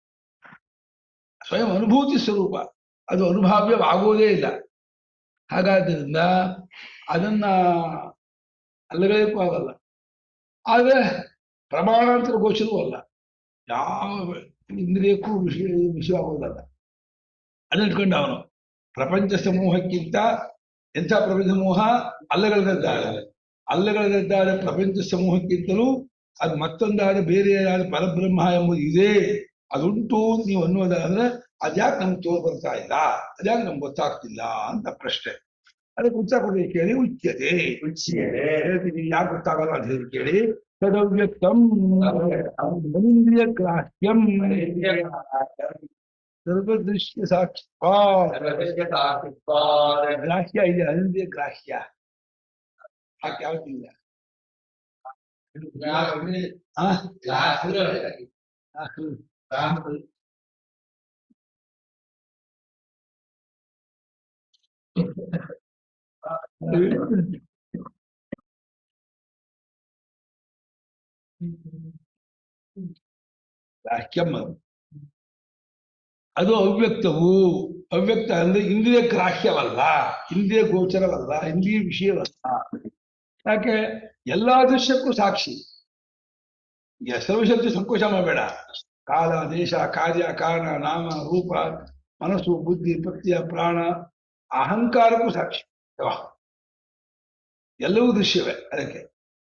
ಸ್ವಯಂ ಅನುಭೂತಿ ಸ್ವರೂಪ ಅದು ಅನುಭಾವ್ಯವಾಗುವುದೇ ಇಲ್ಲ ಹಾಗಾದ್ದರಿಂದ ಅದನ್ನ ಅಲ್ಲಗಳಿಗೂ ಆಗಲ್ಲ ಆದ್ರೆ ಪ್ರಮಾಣಾಂತರ ಗೋಚರವೂ ಅಲ್ಲ ಯಾವ ಇಂದ್ರಿಯಕ್ಕೂ ವಿಷಯ ವಿಷಯವಾಗುವುದಲ್ಲ ಅದನ್ನ ಇಟ್ಕೊಂಡು ಅವನು ಪ್ರಪಂಚ ಸಮೂಹಕ್ಕಿಂತ ಎಂಥ ಪ್ರಪಂಚ ಸಮೂಹ ಅಲ್ಲಗಳದ್ದಾದ ಅಲ್ಲಗಳದ್ದಾದ ಪ್ರಪಂಚ ಸಮೂಹಕ್ಕಿಂತಲೂ ಅದು ಮತ್ತೊಂದಾದ ಬೇರೆಯಾದ ಪರಬ್ರಹ್ಮ ಎಂಬುದು ಇದೆ ಅದುಂಟು ಅಂತ ನೀವು ಅನ್ನೋದಾದ್ರೆ ಅದ್ಯಾಕೆ ನಮ್ಗೆ ತೋರ್ ಬರ್ತಾ ಇಲ್ಲ ಅದ್ಯಾಕೆ ನಮ್ಗೆ ಗೊತ್ತಾಗ್ತಿಲ್ಲ ಅಂತ ಪ್ರಶ್ನೆ ಅದಕ್ಕೆ ಉತ್ತರ ಕೊಡಿ ಕೇಳಿ ಉಚ್ಯತೆ ಹೇಳ್ತೀನಿ ಯಾಕೆ ಗೊತ್ತಾಗಲ್ಲ ಅಂತ ಹೇಳಿ ಕೇಳಿ ತದವ್ಯಕ್ತಂ ಮನೀಂದ್ರಿಯ ಗ್ರಾಹ್ಯಂ ಸರ್ವದೃಶ್ಯ ಸಾಕ್ಷಿತ್ವ ಸರ್ವದೃಶ್ಯ ಸಾಕ್ಷಿತ್ವಾತ್. ಗ್ರಾಹ್ಯ ಇದೆ ಅನಿಂದ್ರಿಯ ಗ್ರಾಹ್ಯ ಹಾಗೆ ಯಾವ್ದಿಲ್ಲ ಆ? ಆ, ಹ್ಮ್. ಗ್ರಾಹ್ಯಂ ಅದು. ಅದು ಅವ್ಯಕ್ತವು ಅವ್ಯಕ್ತ ಅಂದ್ರೆ ಇಂದ್ರಿಯ ಗ್ರಾಹ್ಯವಲ್ಲ ಇಂದ್ರಿಯ ಗೋಚರವಲ್ಲ ಇಂದ್ರಿಯ ವಿಷಯವಲ್ಲ ಯಾಕೆ ಎಲ್ಲಾ ದೃಶ್ಯಕ್ಕೂ ಸಾಕ್ಷಿ ಈಗ ಸರ್ವಶಕ್ತಿ ಸಂಕೋಚ ಮಾಡಬೇಡ ಕಾಲ ದೇಶ ಕಾರ್ಯ ಕಾರಣ ನಾಮ ರೂಪ ಮನಸ್ಸು ಬುದ್ಧಿ ಪ್ರತ್ಯಯ ಪ್ರಾಣ ಅಹಂಕಾರಕ್ಕೂ ಸಾಕ್ಷಿ ಯವ್ವ. ಎಲ್ಲವೂ ದೃಶ್ಯವೇ ಅದಕ್ಕೆ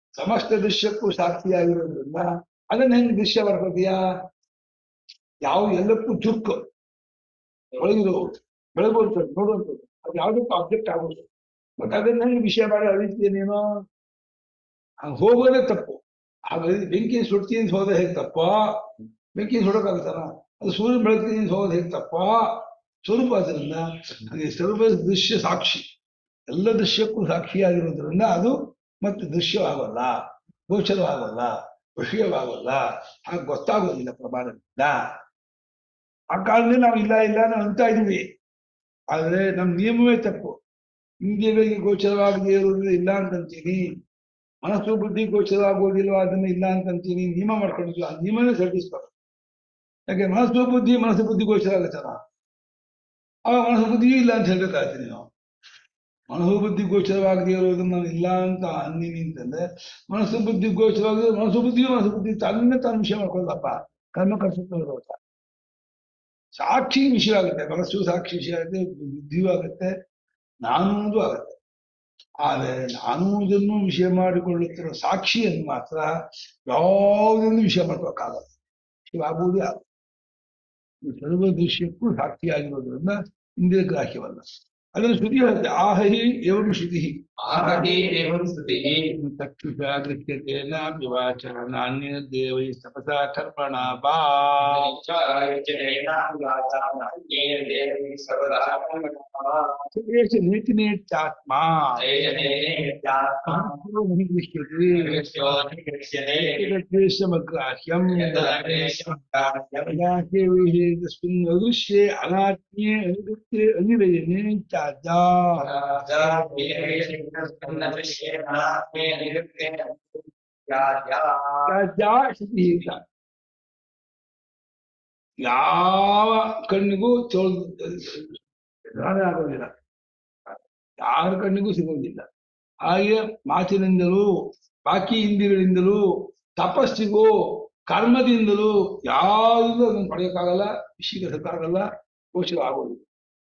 ಸಮಸ್ತ ದೃಶ್ಯಕ್ಕೂ ಸಾಕ್ಷಿಯಾಗಿರೋದ್ರಿಂದ ಅದನ್ನ ಹೆಂಗ್ ದೃಶ್ಯ ಬರ್ಕೋತೀಯಾ ಯಾವ ಎಲ್ಲಕ್ಕೂ ಚುಕ್ಕು ಒಳಗಿರೋ ಬೆಳಗುವಂಥದ್ದು ನೋಡುವಂಥದ್ದು ಅದು ಯಾವುದಕ್ಕೂ ಆಬ್ಜೆಕ್ಟ್ ಆಗೋದು ಬಟ್ ಅದನ್ನ ಹೆಂಗ್ ವಿಷಯ ಮಾಡಿ ಅಳಿತೀಯ ನೀನು ಹಂಗ ಹೋಗೋದೇ ತಪ್ಪು ಹಾಗಾಗಿ ಬೆಂಕಿ ಸುಡ್ತೀನಿ ಅಂತ ಹೋದ ಹೇಗೆ ತಪ್ಪ ಬೆಂಕಿ ಸುಡೋಕ್ಕಾಗತ್ತಲ್ಲ ಅದು ಸೂರ್ಯ ಬೆಳಕಿನ ಅಂತ ಹೋಗೋದು ಹೇಗೆ ತಪ್ಪ ಸ್ವರೂಪ ಅದರಿಂದ ಹಾಗೆ ಸರ್ವ ದೃಶ್ಯ ಸಾಕ್ಷಿ ಎಲ್ಲ ದೃಶ್ಯಕ್ಕೂ ಸಾಕ್ಷಿಯಾಗಿರೋದ್ರಿಂದ ಅದು ಮತ್ತೆ ದೃಶ್ಯವಾಗಲ್ಲ ಗೋಚರವಾಗಲ್ಲ ವಿಷಯವಾಗಲ್ಲ ಹಾಗೆ ಗೊತ್ತಾಗೋದಿಲ್ಲ ಪ್ರಮಾಣದಿಂದ ಆ ಕಾರಣದಿಂದ ನಾವು ಇಲ್ಲ ಇಲ್ಲ ನಾವು ಅಂತ ಇದೀವಿ ಆದ್ರೆ ನಮ್ಮ ನಿಯಮವೇ ತಪ್ಪು ಇಂದ್ರಿಯಗಳಿಗೆ ಗೋಚರವಾಗದೇ ಇರೋದ್ರಿಂದ ಇಲ್ಲ ಅಂತಂತೀನಿ ಮನಸ್ಸು ಬುದ್ಧಿ ಗೋಚರವಾಗೋದಿಲ್ವ ಅದನ್ನ ಇಲ್ಲ ಅಂತಂತೀನಿ ನಿಯಮ ಮಾಡ್ಕೊಂಡಿದ್ವಿ ಆ ನಿಯಮನೇ ಸಡಿಸ್ಬೇಕು ಯಾಕೆ ಮನಸ್ಸು ಬುದ್ಧಿ ಮನಸ್ಸು ಬುದ್ಧಿ ಗೋಚರ ಆಗತ್ತಲ್ಲ ಅವಾಗ ಮನಸ್ಸು ಬುದ್ಧಿಯೂ ಇಲ್ಲ ಅಂತ ಹೇಳ್ಬೇಕಾಗ್ತೀನಿ ನಾವು ಮನಸ್ಸು ಬುದ್ಧಿ ಗೋಚರವಾಗದೇ ಇರೋದನ್ನ ನಾನು ಇಲ್ಲ ಅಂತ ಅನ್ನೀನಿ ಅಂತಂದ್ರೆ ಮನಸ್ಸು ಬುದ್ಧಿ ಗೋಚರವಾಗದೆ ಮನಸ್ಸು ಬುದ್ಧಿಯು ಮನಸ್ಸು ಬುದ್ಧಿ ತನ್ನ ತಾನು ವಿಷಯ ಮಾಡ್ಕೊಳ್ಳಪ್ಪ ಕರ್ಮ ಕರ್ಸುತ್ತ ಇರೋತ ಸಾಕ್ಷಿ ವಿಷಯ ಆಗುತ್ತೆ ಮನಸ್ಸು ಸಾಕ್ಷಿ ವಿಷಯ ಆಗುತ್ತೆ ಬುದ್ಧಿಯೂ ಆಗುತ್ತೆ ನಾನು ಅನ್ನೋದು ಆಗುತ್ತೆ ಆದರೆ ನಾನು ಇದನ್ನು ವಿಷಯ ಮಾಡಿಕೊಳ್ಳುತ್ತಿರೋ ಸಾಕ್ಷಿಯನ್ನು ಮಾತ್ರ ಯಾವುದನ್ನು ವಿಷಯ ಮಾಡ್ಬೇಕಾಗಲ್ಲ ವಿಷಯವಾಗುವುದೇ ಆಗಲ್ಲ ಈ ಸರ್ವ ದೃಶ್ಯಕ್ಕೂ ಸಾಕ್ಷಿಯಾಗಿರೋದ್ರಿಂದ ಇಂದ್ರಿಯ ಗ್ರಾಹ್ಯವಲ್ಲ ಅದನ್ನು ಶ್ರುತಿ ಹೇಳುತ್ತೆ ಆಹಿ ಏವಂ ಶ್ರುತಿ आहहि एवं स्तुतिः ಚಕ್ಷುಷಾ ದೃಶ್ಯತೆ ನಾಪಿ ವಾಚ ನಾಣ್ಯ ದೇವೈ ತಪಸಾ ಕರ್ಮಣ ಬಾ ಏಷ ನೇತಿ ನೇತ್ಯಾತ್ಮ ದೃಶ್ಯಮಗ್ರಾಹ್ಯಂ ಅಗ್ರಾಹ್ಯ ವಿಷಯ ತಸ್ಮಿನ್ ಅದೃಶ್ಯೆ ಅನಾತ್ಮ್ಯೆ ಅನಿರುಕ್ತೆ ಅನಿರಯನೆ ಚಾಜ ಚಾಜ ಶ್ರುತಿ ಅಂತ. ಯಾವ ಕಣ್ಣಿಗೂ ಚೋಲ್ ಜ್ಞಾನ ಆಗೋದಿಲ್ಲ ಯಾರ ಕಣ್ಣಿಗೂ ಸಿಗೋದಿಲ್ಲ ಹಾಗೆ ಮಾತಿನಿಂದಲೂ ಬಾಕಿ ಇಂದ್ರಿಯಗಳಿಂದಲೂ ತಪಸ್ಸಿಗೂ ಕರ್ಮದಿಂದಲೂ ಯಾವುದೂ ಅದನ್ನು ಪಡೆಯೋಕ್ಕಾಗಲ್ಲ ವಿಷೀಕರಿಸಕ್ಕಾಗಲ್ಲ ಗೋಚರ ಆಗೋದಿಲ್ಲ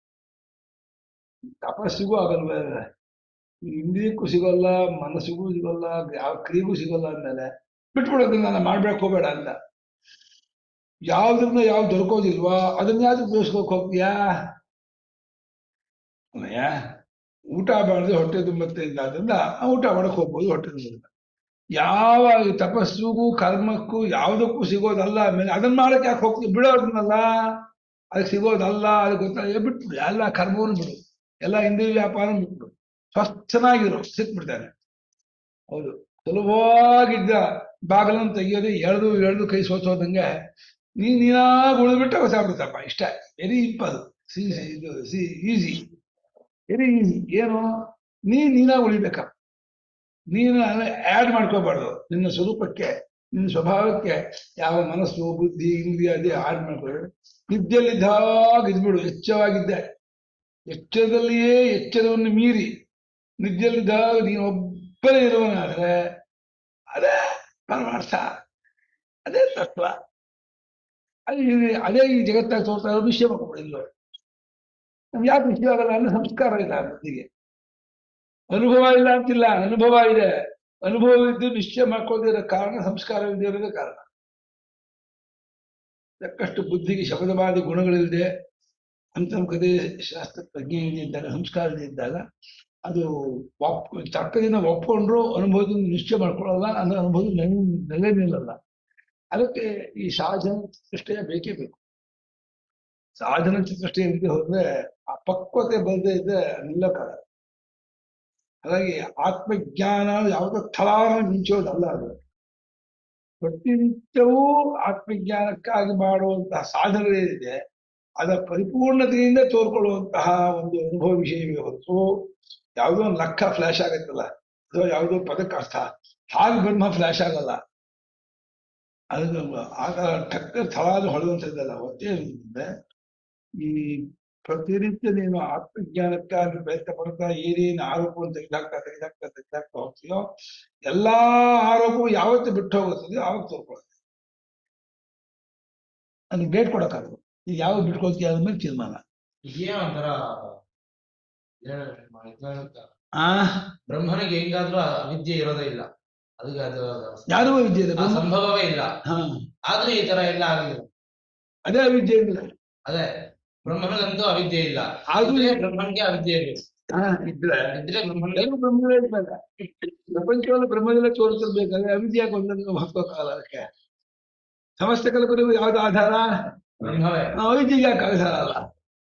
ತಪಸ್ಸಿಗೂ ಆಗಲ್ವ ಇಂದ್ರಿಯಕ್ಕೂ ಸಿಗೋಲ್ಲ ಮನಸ್ಸಿಗೂ ಸಿಗೋಲ್ಲ ಯಾವ ಕ್ರಿಯೆಗೂ ಸಿಗೋಲ್ಲ ಅಂದಮೇಲೆ ಬಿಟ್ಬಿಡೋದನ್ನ ನಾನು ಮಾಡ್ಬೇಕು ಹೋಗ್ಬೇಡ ಅಂತ ಯಾವ್ದ್ರಿಂದ ಯಾವ್ದು ದೊರಕೋದಿಲ್ವಾ ಅದನ್ನ ಯಾವ್ದು ಉಪಯೋಗಿಸ್ಕೋಕ್ ಹೋಗ್ತೀಯಾ ಅಲ್ಲಯ್ಯ ಊಟ ಮಾಡದೆ ಹೊಟ್ಟೆ ತುಂಬತ್ತೆ ಅಂತ ಆದ್ರಿಂದ ಆ ಊಟ ಮಾಡಕ್ ಹೋಗ್ಬೋದು ಹೊಟ್ಟೆ ತುಂಬ ಯಾವ ಈ ತಪಸ್ಸಿಗೂ ಕರ್ಮಕ್ಕೂ ಯಾವುದಕ್ಕೂ ಸಿಗೋದಲ್ಲ ಆಮೇಲೆ ಅದನ್ನ ಮಾಡಕ್ ಯಾಕೆ ಹೋಗ್ತೀವಿ ಬಿಡೋದನ್ನಲ್ಲ ಅದಕ್ಕೆ ಸಿಗೋದಲ್ಲ ಅದಕ್ಕೆ ಗೊತ್ತಾಗ ಬಿಟ್ಬಿಡು ಎಲ್ಲ ಕರ್ಮವನ್ನು ಬಿಡು ಎಲ್ಲ ಇಂದ್ರಿಯ ವ್ಯಾಪಾರ ಬಿಟ್ಬಿಡು ಸ್ವಸ್ಥನಾಗಿರು ಸಿಕ್ಬಿಡ್ತಾನೆ ಹೌದು ಸುಲಭವಾಗಿದ್ದ ಬಾಗಿಲನ್ನು ತೆಗಿಯೋದು ಎಳೆದು ಎಳೆದು ಕೈ ಸೋಚೋದಂಗೆ ನೀ ನೀನಾಗಿ ಉಳಿದ್ಬಿಟ್ಟು ಗೊತ್ತಾಗ್ಬಿಡ್ತಪ್ಪ ಇಷ್ಟ ವೆರಿ ಇಂಪಲ್ ಸಿ ಇದು ಸಿ ಈಸಿ ವೆರಿ ಈಸಿ ಏನು ನೀ ನೀನಾಗಿ ಉಳಿಬೇಕ ನೀನು ಆ್ಯಡ್ ಮಾಡ್ಕೋಬಾರ್ದು ನಿನ್ನ ಸ್ವರೂಪಕ್ಕೆ ನಿನ್ನ ಸ್ವಭಾವಕ್ಕೆ ಯಾವ ಮನಸ್ಸು ಬುದ್ಧಿ ಇಂದ್ರಿಯ ಅದೇ ಆಡ್ ಮಾಡ್ಕೊಳ್ಳಿ ನಿದ್ದೆಯಲ್ಲಿದ್ದಾಗ ಇದ್ಬಿಡು ಎಚ್ಚವಾಗಿದ್ದೆ ಎಚ್ಚರದಲ್ಲಿಯೇ ಎಚ್ಚರವನ್ನು ಮೀರಿ ನಿದ್ದೆಯಲ್ಲಿದ್ದಾಗ ನೀನು ಒಬ್ಬನೇ ಇರುವನಾದ್ರೆ ಅದೇ ಪರಮಾರ್ಥ ಅದೇ ತತ್ವ ಅದೇ ಈ- ಅದೇ ಈ ಜಗತ್ತಾಗ ತೋರ್ತಾ ಇರೋ ವಿಷಯ ಮಾಡ್ಕೊಂಡಿಲ್ಲ ನಮ್ಗೆ ಯಾಕೆ ವಿಷಯ ಆಗಲ್ಲ ಅಂದ್ರೆ ಸಂಸ್ಕಾರ ಇಲ್ಲ ಬುದ್ಧಿಗೆ ಅನುಭವ ಇಲ್ಲ ಅಂತಿಲ್ಲ ಅನುಭವ ಇದೆ ಅನುಭವ ಇದ್ದು ನಿಶ್ಚಯ ಮಾಡ್ಕೊಳ್ಳದಿರೋ ಕಾರಣ ಸಂಸ್ಕಾರವಿದೆ ಇರೋದೇ ಕಾರಣ ಸಾಕಷ್ಟು ಬುದ್ಧಿಗೆ ಶಬ್ದವಾದಿ ಗುಣಗಳಿಲ್ಲದೆ ಅಂತರ್ಗತೆ ಶಾಸ್ತ್ರ ಪ್ರಜ್ಞೆ ಇದ್ದಾಗ ಸಂಸ್ಕಾರ ಇದ್ದಾಗ ಅದು ಒಪ್ ತರ್ಕದಿಂದ ಒಪ್ಕೊಂಡ್ರು ಅನುಭವದಿಂದ ನಿಶ್ಚಯ ಮಾಡ್ಕೊಳ್ಳಲ್ಲ ಅಂದ್ರೆ ಅನುಭವ ನೆಲೆ ನೆಲೆ ನಿಲ್ಲಲ್ಲ ಅದಕ್ಕೆ ಈ ಸಾಧನ ಚತುಷ್ಟಯ ಬೇಕೇ ಬೇಕು ಸಾಧನ ಚತುಷ್ಟಯ ಇಲ್ಲದೆ ಹೋದ್ರೆ ಆ ಪಕ್ವತೆ ಬರದೇ ಇದ್ರೆ ನಿಲ್ಲಕ್ಕಾಗಲ್ಲ ಹಾಗಾಗಿ ಆತ್ಮಜ್ಞಾನ ಯಾವುದೋ ಥಳಾನ ಮಿಂಚೋದಲ್ಲ ಅದು ಪ್ರತಿನಿತ್ಯವೂ ಆತ್ಮಜ್ಞಾನಕ್ಕಾಗಿ ಮಾಡುವಂತಹ ಸಾಧನೆಗಳಿದೆ ಅದರ ಪರಿಪೂರ್ಣತೆಯಿಂದ ತೋರ್ಕೊಳ್ಳುವಂತಹ ಒಂದು ಅನುಭವ ವಿಷಯವೇ ಹೊರತು ಯಾವುದೋ ಒಂದು ಲಕ್ಕ ಫ್ಲಾಶ್ ಆಗತ್ತಲ್ಲ ಅಥವಾ ಯಾವುದೋ ಪದಕ್ಕೆ ಅರ್ಥ ಹಾಗೆ ಬ್ರಹ್ಮ ಫ್ಲಾಶ್ ಆಗಲ್ಲ ಅದು ಆಗ ಟಕ್ಕ ಥಳಾದ ಹೊಳೆಯುವಂಥದ್ದಲ್ಲ ಒತ್ತೇ ಇರುತ್ತದೆ ಈ ಪ್ರತಿನಿತ್ಯ ನೀನು ಆತ್ಮಜ್ಞಾನಕ್ಕಾಗಿ ಪ್ರಯತ್ನ ಪಡ್ತಾ ಏನೇನು ಆರೋಪವನ್ನು ತೆಗೆದಾಕ್ತಾ ತೆಗೆದಾಕ್ತಾ ತೆಗೆದಾಕ್ತಾ ಹೋಗ್ತೀಯೋ ಎಲ್ಲಾ ಆರೋಪವು ಯಾವತ್ತು ಬಿಟ್ಟು ಹೋಗುತ್ತದೆಯೋ ಆವಾಗ ತೋರ್ಕೊಳ್ಳುತ್ತೆ ನನಗೆ ಡೇಟ್ ಕೊಡಕ್ಕಾಗಲ್ಲ ಈಗ ಯಾವಾಗ ಬಿಟ್ಕೊಳ್ತೀಯ ಅದ್ರ ಮೇಲೆ ತೀರ್ಮಾನ ಇದೇ ಒಂಥರ ಏನ್- ಇದ್ ಹೇಳುತ್ತೆ. ಆ ಬ್ರಹ್ಮನಿಗೆ ಹೆಂಗಾದ್ರೂ ಅವಿದ್ಯೆ ಇರೋದೇ ಇಲ್ಲ ಅದಕ್ಕೆ ಅದು ಯಾರಿಗೂ ವಿದ್ಯೆ ಇಲ್ಲ ಆ ಬ್ರಹ್ಮ ಸಂಭವವೇ ಇಲ್ಲ ಹಾ ಆದ್ರೂ ಈ ತರ ಎಲ್ಲ ಆಗಿದೆ ಅದೇ ಅವಿದ್ಯೆ ಇಲ್ಲ ಅದೇ ಬ್ರಹ್ಮನಂತೂ ಅವಿದ್ಯೆ ಇಲ್ಲ ಆದ್ರೂ ಇದ್ರೆ ಬ್ರಹ್ಮನ್ಗೆ ಅವಿದ್ಯೆ ಇರ್ಬೇಕು ಹಾ ಇದ್ರೆ ಇದ್ರೆ ಬ್ರಹ್ಮನ್ ಎಲ್ಲರೂ ಬ್ರಹ್ಮವೇ ಇರ್ಬೇಕು. ಪ್ರಪಂಚವನ್ನು ಬ್ರಹ್ಮದಲ್ಲೇ ತೋರಿಸಿರ್ಬೇಕಾದ್ರೆ ಅವಿದ್ಯಾಗ ಒಂದನ್ನು ಹಾಕೋಕ್ಕಾಗಲ್ಲ ಅದಕ್ಕೆ ಸಮಸ್ತ ಕಲ್ಪನೆಗೂ ಯಾವ್ದು ಆಧಾರ ಬ್ರಹ್ಮವೇ ಆ, ಅವಿದ್ಯೆಗೆ ಯಾಕೆ ಆಧಾರ ಅಲ್ಲ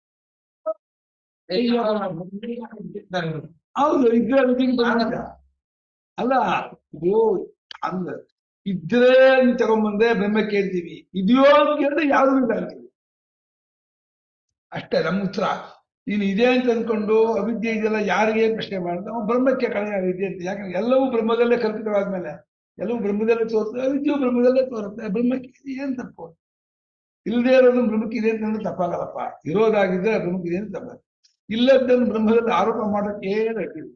ಹೌದು ಇದ್ರೆ ಅವಿದ್ಯೆಗೆ ಬರೋದಿಲ್ಲ. ಅಲ್ಲ ಇದು ಅಂದ ಇದ್ರೆ ಅಂತ ತಗೊಂಬಂದ್ರೆ ಬ್ರಹ್ಮ ಕೇಳ್ತೀವಿ ಇದೆಯೋ ಅಂತ ಕೇಳಿದ್ರೆ ಯಾವ್ದು ಇಲ್ಲ ಅಂತೀವಿ ಅಷ್ಟೇ ನಮ್ಮ ಉತ್ತರ ನೀನು ಇದೆ ಅಂತ ಅಂದ್ಕೊಂಡು ಅವಿದ್ಯೆ ಇದೆಲ್ಲ ಯಾರಿಗೆ ಪ್ರಶ್ನೆ ಮಾಡಿದ್ರೆ ಅವ್ನು ಬ್ರಹ್ಮಕ್ಕೆ ಕಳೆಯ ಅವಿದ್ಯೆ ಅಂತ ಯಾಕಂದ್ರೆ ಎಲ್ಲವೂ ಬ್ರಹ್ಮದಲ್ಲೇ ಕಲ್ಪಿತವಾದ್ಮೇಲೆ ಎಲ್ಲವೂ ಬ್ರಹ್ಮದಲ್ಲೇ ತೋರುತ್ತೆ ಅವಿದ್ಯೆಯು ಬ್ರಹ್ಮದಲ್ಲೇ ತೋರುತ್ತೆ ಬ್ರಹ್ಮಕ್ಕೆ ಏನ್ ತಪ್ಪು ಇಲ್ಲದೆ ಇರೋದು ಬ್ರಹ್ಮಕ್ಕೆ ಇದೆ ಅಂತಂದ್ರೆ ತಪ್ಪಾಗಲ್ಲಪ್ಪ ಇರೋದಾಗಿದ್ರೆ ಬ್ರಹ್ಮಕ್ಕೆ ಇದೆ ಅಂತ ತಪ್ಪ ಇಲ್ಲದ್ದನ್ನು ಬ್ರಹ್ಮದಲ್ಲಿ ಆರೋಪ ಮಾಡೋಕೆ ಏನು ಅಡ್ಡಿಲ್ಲ.